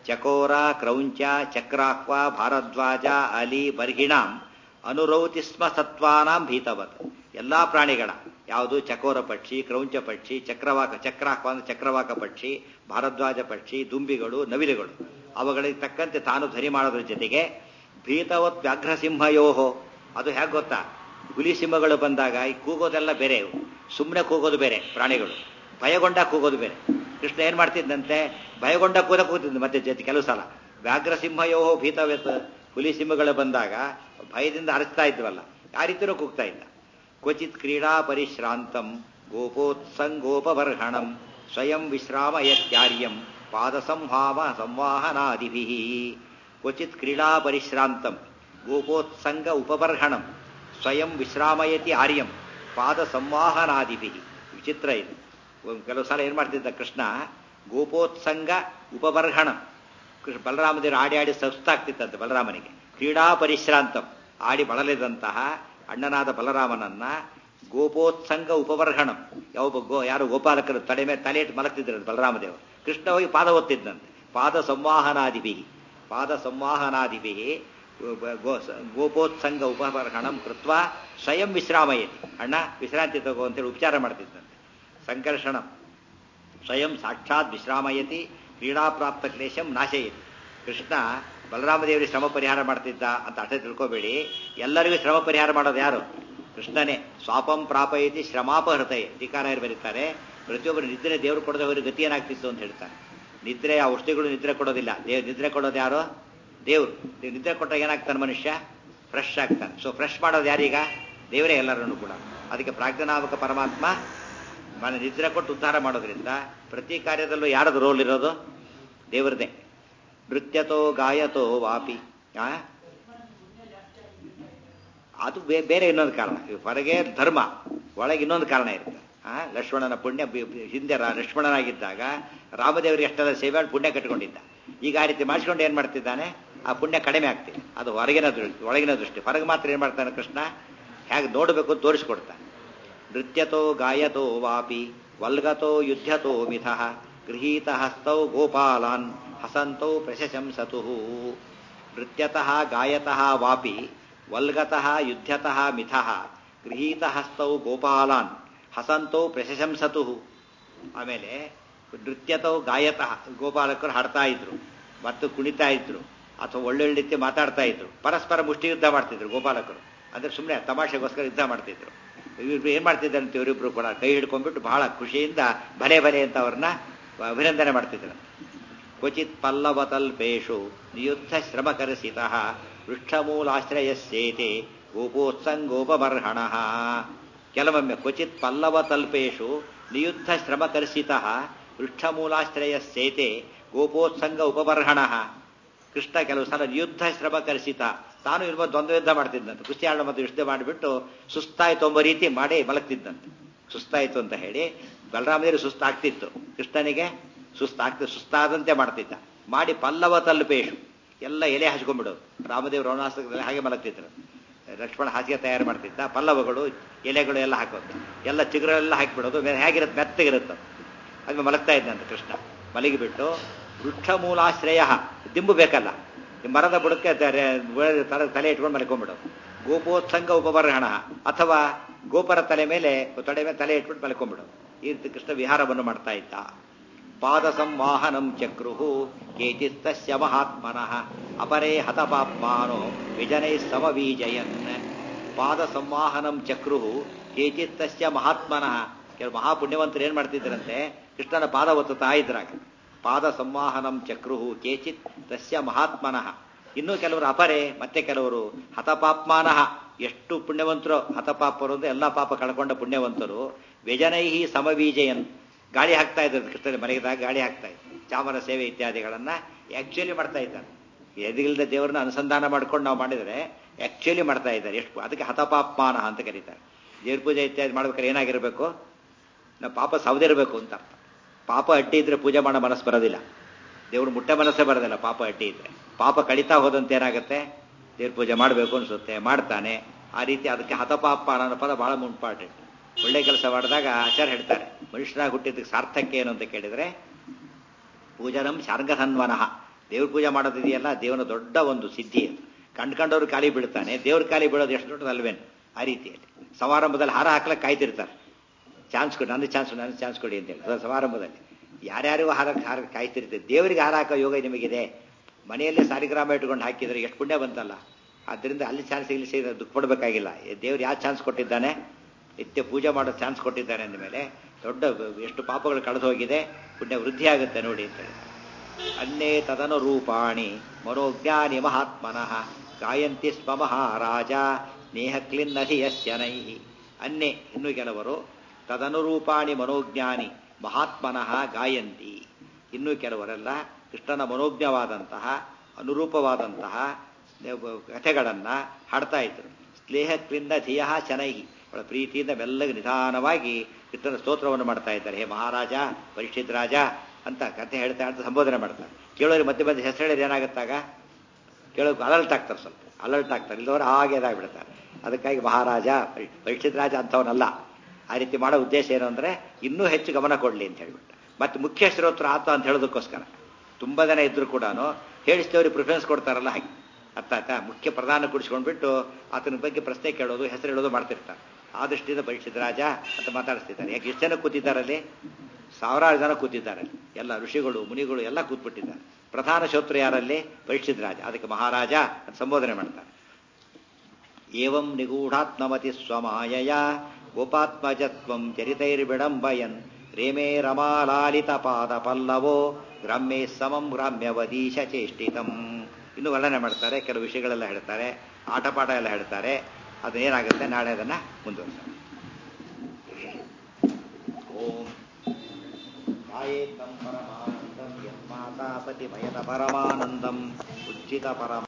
ಚಕೋರ ಕ್ರೌಂಚ ಚಕ್ರಾಹ್ವ ಭಾರದ್ವಾಜ ಅಲಿ ಬರ್ಹಿಣಾಂ ಅನುರೌತಿ ಸ್ಮ ಸತ್ವಾನಾಂ ಭೀತವತ್ ಎಲ್ಲಾ ಪ್ರಾಣಿಗಳ ಯಾವುದು ಚಕೋರ ಪಕ್ಷಿ ಕ್ರೌಂಚ ಪಕ್ಷಿ ಚಕ್ರವಾಕ ಚಕ್ರಾಹ್ವ ಅಂದ್ರೆ ಚಕ್ರವಾಕ ಪಕ್ಷಿ ಭಾರದ್ವಾಜ ಪಕ್ಷಿ ದುಂಬಿಗಳು ನವಿಲುಗಳು ಅವುಗಳಿಗೆ ತಕ್ಕಂತೆ ತಾನು ಧ್ವನಿ ಮಾಡೋದ್ರ ಜೊತೆಗೆ ಭೀತವತ್ ವ್ಯಾಘ್ರ ಸಿಂಹಯೋಹೋ ಅದು ಹೇಗೆ ಗೊತ್ತಾ ಹುಲಿ ಸಿಂಹಗಳು ಬಂದಾಗ ಈ ಕೂಗೋದೆಲ್ಲ ಬೇರೆ ಸುಮ್ಮನೆ ಕೂಗೋದು ಬೇರೆ ಪ್ರಾಣಿಗಳು ಭಯಗೊಂಡ ಕೂಗೋದು ಬೇರೆ ಕೃಷ್ಣ ಏನ್ ಮಾಡ್ತಿದ್ದಂತೆ ಭಯಗೊಂಡ ಕೂದ ಕೂತಿದ್ದ ಮತ್ತೆ ಜೊತೆ ಕೆಲವು ಸಲ ವ್ಯಾಘ್ರ ಸಿಂಹಯೋಹೋ ಭೀತವತ್ ಹುಲಿ ಸಿಂಹಗಳು ಬಂದಾಗ ಭಯದಿಂದ ಹರಿಸ್ತಾ ಇದ್ವಲ್ಲ ಆ ರೀತಿಯೂ ಕೂಗ್ತಾ ಇದ್ದ ಕ್ವಚಿತ್ ಕ್ರೀಡಾ ಪರಿಶ್ರಾಂತಂ ಗೋಪೋತ್ಸಂಗೋಪಬರ್ಹಣಂ ಸ್ವಯಂ ವಿಶ್ರಾಮಯತ್ಯಾರ್ಯಂ ಪಾದ ಸಂಹಾವ ಸಂವಾಹನಾದಿಭಿ ಕ್ವಚಿತ್ ಕ್ರೀಡಾ ಪರಿಶ್ರಾಂತಂ ಗೋಪೋತ್ಸಂಗ ಉಪಬರ್ಹಣಂ ಸ್ವಯಂ ವಿಶ್ರಾಮಯತಿ ಆರ್ಯಂ ಪಾದ ಸಂವಾಹನಾದಿಭಿ ವಿಚಿತ್ರ ಇದು ಒಂದ್ ಕೆಲವು ಸಲ ಏನ್ ಮಾಡ್ತಿದ್ದ ಕೃಷ್ಣ ಗೋಪೋತ್ಸಂಗ ಉಪಬರ್ಹಣಂ ಕೃಷ್ಣ ಬಲರಾಮದೇವರು ಆಡಿ ಆಡಿ ಸುಸ್ತಾಗ್ತಿತ್ತಂತೆ ಬಲರಾಮನಿಗೆ ಕ್ರೀಡಾ ಪರಿಶ್ರಾಂತಂ ಆಡಿ ಬಳಲಿದಂತಹ ಅಣ್ಣನಾದ ಬಲರಾಮನನ್ನ ಗೋಪೋತ್ಸಂಗ ಉಪಬರ್ಹಣಂ ಯಾವ ಗೋ ಯಾರು ಗೋಪಾಲಕರು ತಲೆ ಮೇಲೆ ತಲೆ ಇಟ್ಟು ಮಲಗ್ತಿದ್ರು ಬಲರಾಮದೇವರು ಕೃಷ್ಣ ಹೋಗಿ ಪಾದ ಒತ್ತಿದ್ದಂತೆ ಪಾದ ಸಂವಾಹನಾದಿಭಿ ಪಾದ ಸಂವಾಹನಾದಿಭಿ ಗೋಪೋತ್ಸಂಗ ಉಪಬರ್ಹಣಂ ಕೃತ್ವ ಸ್ವಯಂ ವಿಶ್ರಾಮಯತಿ ಅಣ್ಣ ವಿಶ್ರಾಂತಿ ತಗೋ ಅಂತೇಳಿ ಉಪಚಾರ ಮಾಡ್ತಿದ್ದಂತೆ ಸಂಕರ್ಷಣಂ ಸ್ವಯಂ ಸಾಕ್ಷಾತ್ ವಿಶ್ರಾಮಯತಿ ಕ್ರೀಡಾಪ್ರಾಪ್ತ ಕ್ಲೇಶಂ ನಾಶಯತಿ ಕೃಷ್ಣ ಬಲರಾಮದೇವರಿಗೆ ಶ್ರಮ ಪರಿಹಾರ ಮಾಡ್ತಿದ್ದ ಅಂತ ಅರ್ಥ ತಿಳ್ಕೋಬೇಡಿ ಎಲ್ಲರಿಗೂ ಶ್ರಮ ಪರಿಹಾರ ಮಾಡೋದು ಯಾರು ಕೃಷ್ಣನೇ ಸ್ವಾಪಂ ಪ್ರಾಪಯತಿ ಶ್ರಮಾಪಹೃತಯ ಧಿಕಾರಾಯರು ಬರೀತಾರೆ ಪ್ರತಿಯೊಬ್ಬರು ನಿದ್ರೆ ದೇವರು ಕೊಡದವರಿಗೆ ಗತಿ ಏನಾಗ್ತಿತ್ತು ಅಂತ ಹೇಳ್ತಾರೆ ನಿದ್ರೆ ಆ ಔಷಧಿಗಳು ನಿದ್ರೆ ಕೊಡೋದಿಲ್ಲ ದೇವ್ ನಿದ್ರೆ ಕೊಡೋದು ಯಾರು ದೇವ್ರು ನೀವು ನಿದ್ರೆ ಕೊಟ್ಟಾಗ ಏನಾಗ್ತಾನೆ ಮನುಷ್ಯ ಫ್ರೆಶ್ ಆಗ್ತಾನೆ ಸೊ ಫ್ರೆಶ್ ಮಾಡೋದು ಯಾರೀಗ ದೇವರೇ ಎಲ್ಲರನ್ನು ಕೂಡ ಅದಕ್ಕೆ ಪ್ರಾಜ್ಞಾನಾಮಕ ಪರಮಾತ್ಮ ಮನ ನಿದ್ರೆ ಕೊಟ್ಟು ಉದ್ಧಾರ ಮಾಡೋದ್ರಿಂದ ಪ್ರತಿ ಕಾರ್ಯದಲ್ಲೂ ಯಾರದು ರೋಲ್ ಇರೋದು ದೇವರದೇ ನೃತ್ಯತೋ ಗಾಯತೋ ವಾಪಿ ಆ ಅದು ಬೇರೆ ಇನ್ನೊಂದು ಕಾರಣ ಹೊರಗೆ ಧರ್ಮ ಒಳಗೆ ಇನ್ನೊಂದು ಕಾರಣ ಇರುತ್ತೆ ಆ ಲಕ್ಷ್ಮಣನ ಪುಣ್ಯ ಹಿಂದೆ ಲಕ್ಷ್ಮಣನಾಗಿದ್ದಾಗ ರಾಮದೇವರಿಗೆ ಎಷ್ಟೆಲ್ಲ ಸೇವೆ ಪುಣ್ಯ ಕಟ್ಟಿಕೊಂಡಿದ್ದ ಈಗ ಆ ರೀತಿ ಮಾಡಿಸ್ಕೊಂಡು ಏನ್ ಮಾಡ್ತಿದ್ದಾನೆ ಆ ಪುಣ್ಯ ಕಡಿಮೆ ಆಗ್ತಿದೆ ಅದು ಹೊರಗಿನ ದೃಷ್ಟಿ ಒಳಗಿನ ದೃಷ್ಟಿ ಹೊರಗೆ ಮಾತ್ರ ಏನ್ ಮಾಡ್ತಾನೆ ಕೃಷ್ಣ ಹೇಗೆ ನೋಡಬೇಕು ತೋರಿಸ್ಕೊಡ್ತಾನೆ ನೃತ್ಯತೋ ಗಾಯತೋ ವಾಪಿ ವಲ್ಗತೋ ಯುದ್ಧತೋ ಮಿಥಃ ಗೃಹೀತ ಹಸ್ತೌ ಗೋಪಾಲಾನ್ ಹಸಂತೌ ಪ್ರಶಂಸತು ನೃತ್ಯತಃ ಗಾಯತಃ ವಾಪಿ ವಲ್ಗತಃ ಯುದ್ಧತಃ ಮಿಥಃ ಗೃಹೀತ ಹಸ್ತೌ ಗೋಪಾಲಾನ್ ಹಸಂತೌ ಪ್ರಶಂಸತು ಆಮೇಲೆ ನೃತ್ಯತೌ ಗಾಯತಃ ಗೋಪಾಲಕರು ಹಾಡ್ತಾ ಇದ್ರು ಮತ್ತು ಕುಣಿತಾ ಇದ್ರು ಅಥವಾ ಒಳ್ಳೊಳ್ಳೆ ರೀತಿ ಮಾತಾಡ್ತಾ ಇದ್ರು ಪರಸ್ಪರ ಮುಷ್ಟಿ ಯುದ್ಧ ಮಾಡ್ತಿದ್ರು ಗೋಪಾಲಕರು ಅಂದ್ರೆ ಸುಮ್ಮನೆ ತಮಾಷೆಗೋಸ್ಕರ ಯುದ್ಧ ಮಾಡ್ತಿದ್ರು ಇವ್ರಿಬ್ರು ಏನ್ ಮಾಡ್ತಿದ್ರಂತೆ ಇವರಿಬ್ರು ಕೂಡ ಕೈ ಹಿಡ್ಕೊಂಡ್ಬಿಟ್ಟು ಬಹಳ ಖುಷಿಯಿಂದ ಭಲೆ ಭಲೆ ಅಂತ ಅವ್ರನ್ನ ಅಭಿನಂದನೆ ಮಾಡ್ತಿದ್ರು ಕ್ವಚಿತ್ ಪಲ್ಲವತಲ್ಪೇಶು ನಿಯುದ್ಧ ಶ್ರಮಕರಸಿತ ವೃಕ್ಷಮೂಲಾಶ್ರಯಸ್ಯೇತೆ ಗೋಪೋತ್ಸಂಗೋಪಬರ್ಹಣ ಕೆಲವೊಮ್ಮೆ ಕ್ವಚಿತ್ ಪಲ್ಲವತಲ್ಪೇಶು ನಿಯುದ್ಧ ಶ್ರಮಕರ್ಷಿತ ವೃಕ್ಷಮೂಲಾಶ್ರಯಸ್ಯೇತೆ ಗೋಪೋತ್ಸಂಗ ಉಪಬರ್ಹಣ ಕೃಷ್ಣ ಕೆಲವು ಸಲ ನಿಯುದ್ಧ ಶ್ರಮಕರ್ಷಿತ ತಾನು ಇರುವ ದ್ವಂದ್ವ ಯುದ್ಧ ಮಾಡ್ತಿದ್ದಂತೆ ಕುಸ್ತಿ ಆಡ ಮತ್ತು ಯುದ್ಧ ಮಾಡಿಬಿಟ್ಟು ಸುಸ್ತಾಯ್ತು ಎಂಬ ರೀತಿ ಮಾಡಿ ಮಲಗ್ತಿದ್ದಂತೆ ಸುಸ್ತಾಯ್ತು ಅಂತ ಹೇಳಿ ಬಲರಾಮದೇವರು ಸುಸ್ತಾಗ್ತಿತ್ತು ಕೃಷ್ಣನಿಗೆ ಸುಸ್ತಾಗ್ತಿ ಸುಸ್ತಾದಂತೆ ಮಾಡ್ತಿದ್ದ ಮಾಡಿ ಪಲ್ಲವ ತಲ್ಪೇಶು ಎಲ್ಲ ಎಲೆ ಹಚ್ಕೊಂಡ್ಬಿಡೋದು ರಾಮದೇವ್ ರೋಣಾಸ್ತ್ರದಲ್ಲಿ ಹಾಗೆ ಮಲಗ್ತಿದ್ರು ಲಕ್ಷ್ಮಣ ಹಾಸಿಗೆ ತಯಾರು ಮಾಡ್ತಿದ್ದ ಪಲ್ಲವಗಳು ಎಲೆಗಳು ಎಲ್ಲ ಹಾಕೋದು ಎಲ್ಲ ಚಿಗುರೆಲ್ಲ ಹಾಕಿಬಿಡೋದು ಹೇಗಿರುತ್ತೆ ಮೆತ್ತಗಿರುತ್ತೆ ಅದು ಮಲಗ್ತಾ ಇದ್ದಂತೆ ಕೃಷ್ಣ ಮಲಗಿಬಿಟ್ಟು ವೃಕ್ಷ ಮೂಲಾಶ್ರಯ ದಿಂಬು ಬೇಕಲ್ಲ ಮರದ ಬುಡಕ್ಕೆ ತಲೆ ಇಟ್ಕೊಂಡು ಮಲ್ಕೊಂಡ್ಬಿಡೋದು ಗೋಪೋತ್ಸಂಗ ಉಪಬರ್ಹಣ ಅಥವಾ ಗೋಪರ ತಲೆ ಮೇಲೆ ತೊಡೆ ಮೇಲೆ ತಲೆ ಇಟ್ಬಿಟ್ಟು ಮಲ್ಕೊಂಡ್ಬಿಡೋದು ಈ ರೀತಿ ಕೃಷ್ಣ ವಿಹಾರವನ್ನು ಮಾಡ್ತಾ ಇದ್ದ ಪಾದ ಸಂವಾಹನಂ ಚಕ್ರುಹು ಕೇಚಿತ್ತಸ್ಯ ಮಹಾತ್ಮನಃ ಅಪರೇ ಹತಪಾಪ್ಮಾನೋ ವಿಜನೈ ಸಮವೀಜಯನ್ ಪಾದ ಸಂವಾಹನಂ ಚಕ್ರುಹು ಕೇಚಿತ್ತಸ್ಯ ಮಹಾತ್ಮನಃ ಕೆಲವು ಮಹಾಪುಣ್ಯವಂತರು ಏನ್ ಮಾಡ್ತಿದ್ರಂತೆ ಕೃಷ್ಣನ ಪಾದ ಒತ್ತುತ್ತಾ ಇದ್ರಾಗ ಪಾದ ಸಂವಾಹನಂ ಚಕ್ರುಹು ಕೇಚಿತ್ ತಸ್ಯ ಮಹಾತ್ಮನಃ ಇನ್ನು ಕೆಲವರು ಅಪರೆ ಮತ್ತೆ ಕೆಲವರು ಹತಪಾಪ್ಮಾನಃ ಎಷ್ಟು ಪುಣ್ಯವಂತರು ಹತಪಾಪರು ಅಂದ್ರೆ ಎಲ್ಲ ಪಾಪ ಕಳ್ಕೊಂಡ ಪುಣ್ಯವಂತರು ವ್ಯಜನೈಹಿ ಸಮವೀಜಯನ್ ಗಾಳಿ ಹಾಕ್ತಾ ಇದ್ದಾರೆ ಕೃಷ್ಣನ ಮನೆಗಿದಾಗ ಗಾಳಿ ಹಾಕ್ತಾ ಇದ್ದಾರೆ ಚಾಮರ ಸೇವೆ ಇತ್ಯಾದಿಗಳನ್ನ ಆಕ್ಚುಲಿ ಮಾಡ್ತಾ ಇದ್ದಾರೆ ಎದಿಗಿಲ್ದ ದೇವರನ್ನ ಅನುಸಂಧಾನ ಮಾಡ್ಕೊಂಡು ನಾವು ಮಾಡಿದರೆ ಆಕ್ಚುಲಿ ಮಾಡ್ತಾ ಇದ್ದಾರೆ ಎಷ್ಟು ಅದಕ್ಕೆ ಹತಪಾಪ್ಮಾನ ಅಂತ ಕರೀತಾರೆ ದೇವ್ರ ಪೂಜೆ ಇತ್ಯಾದಿ ಮಾಡ್ಬೇಕಾದ್ರೆ ಏನಾಗಿರ್ಬೇಕು ನಾವು ಪಾಪ ಸವದಿರಬೇಕು ಅಂತ ಅರ್ಥ ಪಾಪ ಅಡ್ಡಿ ಇದ್ರೆ ಪೂಜೆ ಮಾಡೋ ಮನಸ್ಸು ಬರೋದಿಲ್ಲ ದೇವ್ರು ಮುಟ್ಟೆ ಮನಸ್ಸೇ ಬರೋದಿಲ್ಲ ಪಾಪ ಅಡ್ಡಿ ಇದ್ರೆ ಪಾಪ ಕಡಿತಾ ಹೋದಂತೆ ಏನಾಗುತ್ತೆ ದೇವ್ರ ಪೂಜೆ ಮಾಡಬೇಕು ಅನ್ಸುತ್ತೆ ಮಾಡ್ತಾನೆ ಆ ರೀತಿ ಅದಕ್ಕೆ ಹತಪಾಪ ಅನ್ನೋ ಪದ ಬಹಳ ಇಂಪಾರ್ಟೆಂಟ್ ಒಳ್ಳೆ ಕೆಲಸ ಮಾಡಿದಾಗ ಆಚಾರ ಹೇಳ್ತಾರೆ ಮನುಷ್ಯನಾಗಿ ಹುಟ್ಟಿದ್ದಕ್ಕೆ ಸಾರ್ಥಕ್ಯ ಏನು ಅಂತ ಕೇಳಿದ್ರೆ ಪೂಜನಂ ಶಾರ್ಗಧನ್ವನಃ ದೇವ್ರ ಪೂಜೆ ಮಾಡೋದಿದೆಯಲ್ಲ ದೇವನ ದೊಡ್ಡ ಒಂದು ಸಿದ್ಧಿ ಅದು ಕಂಡ್ಕೊಂಡವ್ರು ಖಾಲಿ ಬೀಳ್ತಾನೆ ದೇವ್ರ ಖಾಲಿ ಬೀಳೋದು ಎಷ್ಟು ದೊಡ್ಡದಲ್ವೇನು ಆ ರೀತಿಯಲ್ಲಿ ಸಮಾರಂಭದಲ್ಲಿ ಹಾರ ಹಾಕ್ಲಕ್ಕೆ ಕಾಯ್ತಿರ್ತಾರೆ ಚಾನ್ಸ್ ಕೊಡಿ ನನ್ನ ಚಾನ್ಸ್ ನನ್ನ ಚಾನ್ಸ್ ಕೊಡಿ ಅಂತೇಳಿ ಅದು ಸಮಾರಂಭದಲ್ಲಿ ಯಾರ್ಯಾರಿಗೂ ಹಾರ ಹಾರ ಕಾಯ್ತಿರ್ತೀವಿ ದೇವರಿಗೆ ಹಾರ ಹಾಕೋ ಯೋಗ ನಿಮಗಿದೆ ಮನೆಯಲ್ಲೇ ಸಾಲಿಗ್ರಾಮ ಇಟ್ಕೊಂಡು ಹಾಕಿದರೆ ಎಷ್ಟು ಪುಣ್ಯ ಬಂತಲ್ಲ ಆದ್ದರಿಂದ ಅಲ್ಲಿ ಚಾನ್ಸ್ ಇಲ್ಲಿ ಸಿಗ ದುಃಖ ಪಡಬೇಕಾಗಿಲ್ಲ ದೇವ್ರು ಯಾವ ಚಾನ್ಸ್ ಕೊಟ್ಟಿದ್ದಾನೆ ನಿತ್ಯ ಪೂಜೆ ಮಾಡೋ ಚಾನ್ಸ್ ಕೊಟ್ಟಿದ್ದಾನೆ ಅಂದಮೇಲೆ ದೊಡ್ಡ ಎಷ್ಟು ಪಾಪಗಳು ಕಳೆದು ಹೋಗಿದೆ ಪುಣ್ಯ ವೃದ್ಧಿ ಆಗುತ್ತೆ ನೋಡಿ ಅಂತ ಹೇಳಿ ಅನ್ನೇ ತದನು ರೂಪಾಣಿ ಮನೋಜ್ಞಾನಿ ಮಹಾತ್ಮನಃ ಗಾಯಂತಿ ಸ್ವ ಮಹಾರಾಜ ಸ್ನೇಹ ಕ್ಲಿನ್ನಧಿಯಸ್ಯನೈ ಅನ್ನೇ ಇನ್ನು ಕೆಲವರು ತದನುರೂಪಾಣಿ ಮನೋಜ್ಞಾನಿ ಮಹಾತ್ಮನಃ ಗಾಯಂತಿ ಇನ್ನು ಕೆಲವರೆಲ್ಲ ಕೃಷ್ಣನ ಮನೋಜ್ಞವಾದಂತಹ ಅನುರೂಪವಾದಂತಹ ಕಥೆಗಳನ್ನು ಹಾಡ್ತಾ ಇದ್ರು ಸ್ನೇಹ ಕ್ಲಿನ್ನ ಧಿಯ ಶನೈಹಿ ಅವಳ ಪ್ರೀತಿಯಿಂದ ಮೆಲ್ಲಗೆ ನಿಧಾನವಾಗಿ ಕೃಷ್ಣನ ಸ್ತೋತ್ರವನ್ನು ಮಾಡ್ತಾ ಇದ್ದಾರೆ ಹೇ ಮಹಾರಾಜ ಪರೀಕ್ಷಿತ್ ರಾಜ ಅಂತ ಕಥೆ ಹೇಳ್ತಾ ಹೇಳ್ತಾ ಸಂಬೋಧನೆ ಮಾಡ್ತಾರೆ ಕೇಳೋರು ಮಧ್ಯೆ ಮಧ್ಯೆ ಹೆಸರು ಹೇಳಿದ್ರೆ ಏನಾಗುತ್ತಾಗ ಕೇಳೋಕೆ ಅಲರ್ಟ್ ಆಗ್ತಾರೆ ಸ್ವಲ್ಪ ಅಲರ್ಟ್ ಆಗ್ತಾರೆ ಇಲ್ಲದವರು ಹಾಗೆ ಇದಾಗ್ಬಿಡ್ತಾರೆ ಅದಕ್ಕಾಗಿ ಮಹಾರಾಜ ಪರೀಕ್ಷಿತ್ ರಾಜ ಅಂಥವನಲ್ಲ ಆ ರೀತಿ ಮಾಡೋ ಉದ್ದೇಶ ಏನು ಅಂದರೆ ಇನ್ನೂ ಹೆಚ್ಚು ಗಮನ ಕೊಡಲಿ ಅಂತ ಹೇಳ್ಬಿಟ್ಟು ಮತ್ತೆ ಮುಖ್ಯ ಶ್ರೋತ್ರ ಆತ ಅಂತ ಹೇಳೋದಕ್ಕೋಸ್ಕರ ತುಂಬ ಜನ ಇದ್ರು ಕೂಡ ಹೇಳಿಸ್ತೇವ್ರಿಗೆ ಪ್ರಿಫರೆನ್ಸ್ ಕೊಡ್ತಾರಲ್ಲ ಹಾಗೆ ಅರ್ಥ ಆಯ್ತಾ ಮುಖ್ಯ ಪ್ರಧಾನ ಕುಡಿಸ್ಕೊಂಡ್ಬಿಟ್ಟು ಆತನ ಬಗ್ಗೆ ಪ್ರಶ್ನೆ ಕೇಳೋದು ಹೆಸರು ಹೇಳೋದು ಮಾಡ್ತಿರ್ತಾರೆ ಆ ದೃಷ್ಟಿಯಿಂದ ಪರೀಕ್ಷಿತ ರಾಜ ಅಂತ ಮಾತಾಡಿಸ್ತಿದ್ದಾರೆ ಯಾಕೆ ಎಷ್ಟು ಜನ ಕೂತಿದ್ದಾರಲ್ಲಿ ಸಾವಿರಾರು ಜನ ಕೂತಿದ್ದಾರೆ ಎಲ್ಲ ಋಷಿಗಳು ಮುನಿಗಳು ಎಲ್ಲ ಕೂತ್ಬಿಟ್ಟಿದ್ದಾರೆ ಪ್ರಧಾನ ಶೋತ್ರ ಯಾರಲ್ಲಿ ಪರೀಕ್ಷಿತ ರಾಜ ಅದಕ್ಕೆ ಮಹಾರಾಜ ಅಂತ ಸಂಬೋಧನೆ ಮಾಡ್ತಾರೆ ಏವಂ ನಿಗೂಢಾತ್ಮಮತಿ ಸ್ವಮಾಯಯ ಗೋಪಾತ್ಮಜತ್ವಂ ಚರಿತೈರ್ವಿಡಂಬಯನ್ ರೇಮೇ ರಮಾಲಾಲಿತ ಪಾದ ಪಲ್ಲವೋ ಗ್ರಾಮ್ಯೇ ಸಮಂ ಗ್ರಾಮ್ಯವದೀಶ ಚೇಷ್ಟಿತಂ ಇನ್ನು ವರ್ಣನೆ ಮಾಡ್ತಾರೆ ಕೆಲವು ವಿಷಯಗಳೆಲ್ಲ ಹೇಳ್ತಾರೆ ಆಟಪಾಠ ಎಲ್ಲ ಹೇಳ್ತಾರೆ ಅದೇನಾಗುತ್ತೆ ನಾಳೆ ಅದನ್ನು ಮುಂದುವರಿಸ್ತಾರೆ ಓಂ ಗಾಯೇತಂ ಪರಮಾನಂದಂ ಯನ್ಮಾತಾ ಪತಿಮಯತ ಪರಮಾನಂದಂ ಉಜ್ಜಿತ ಪರಮ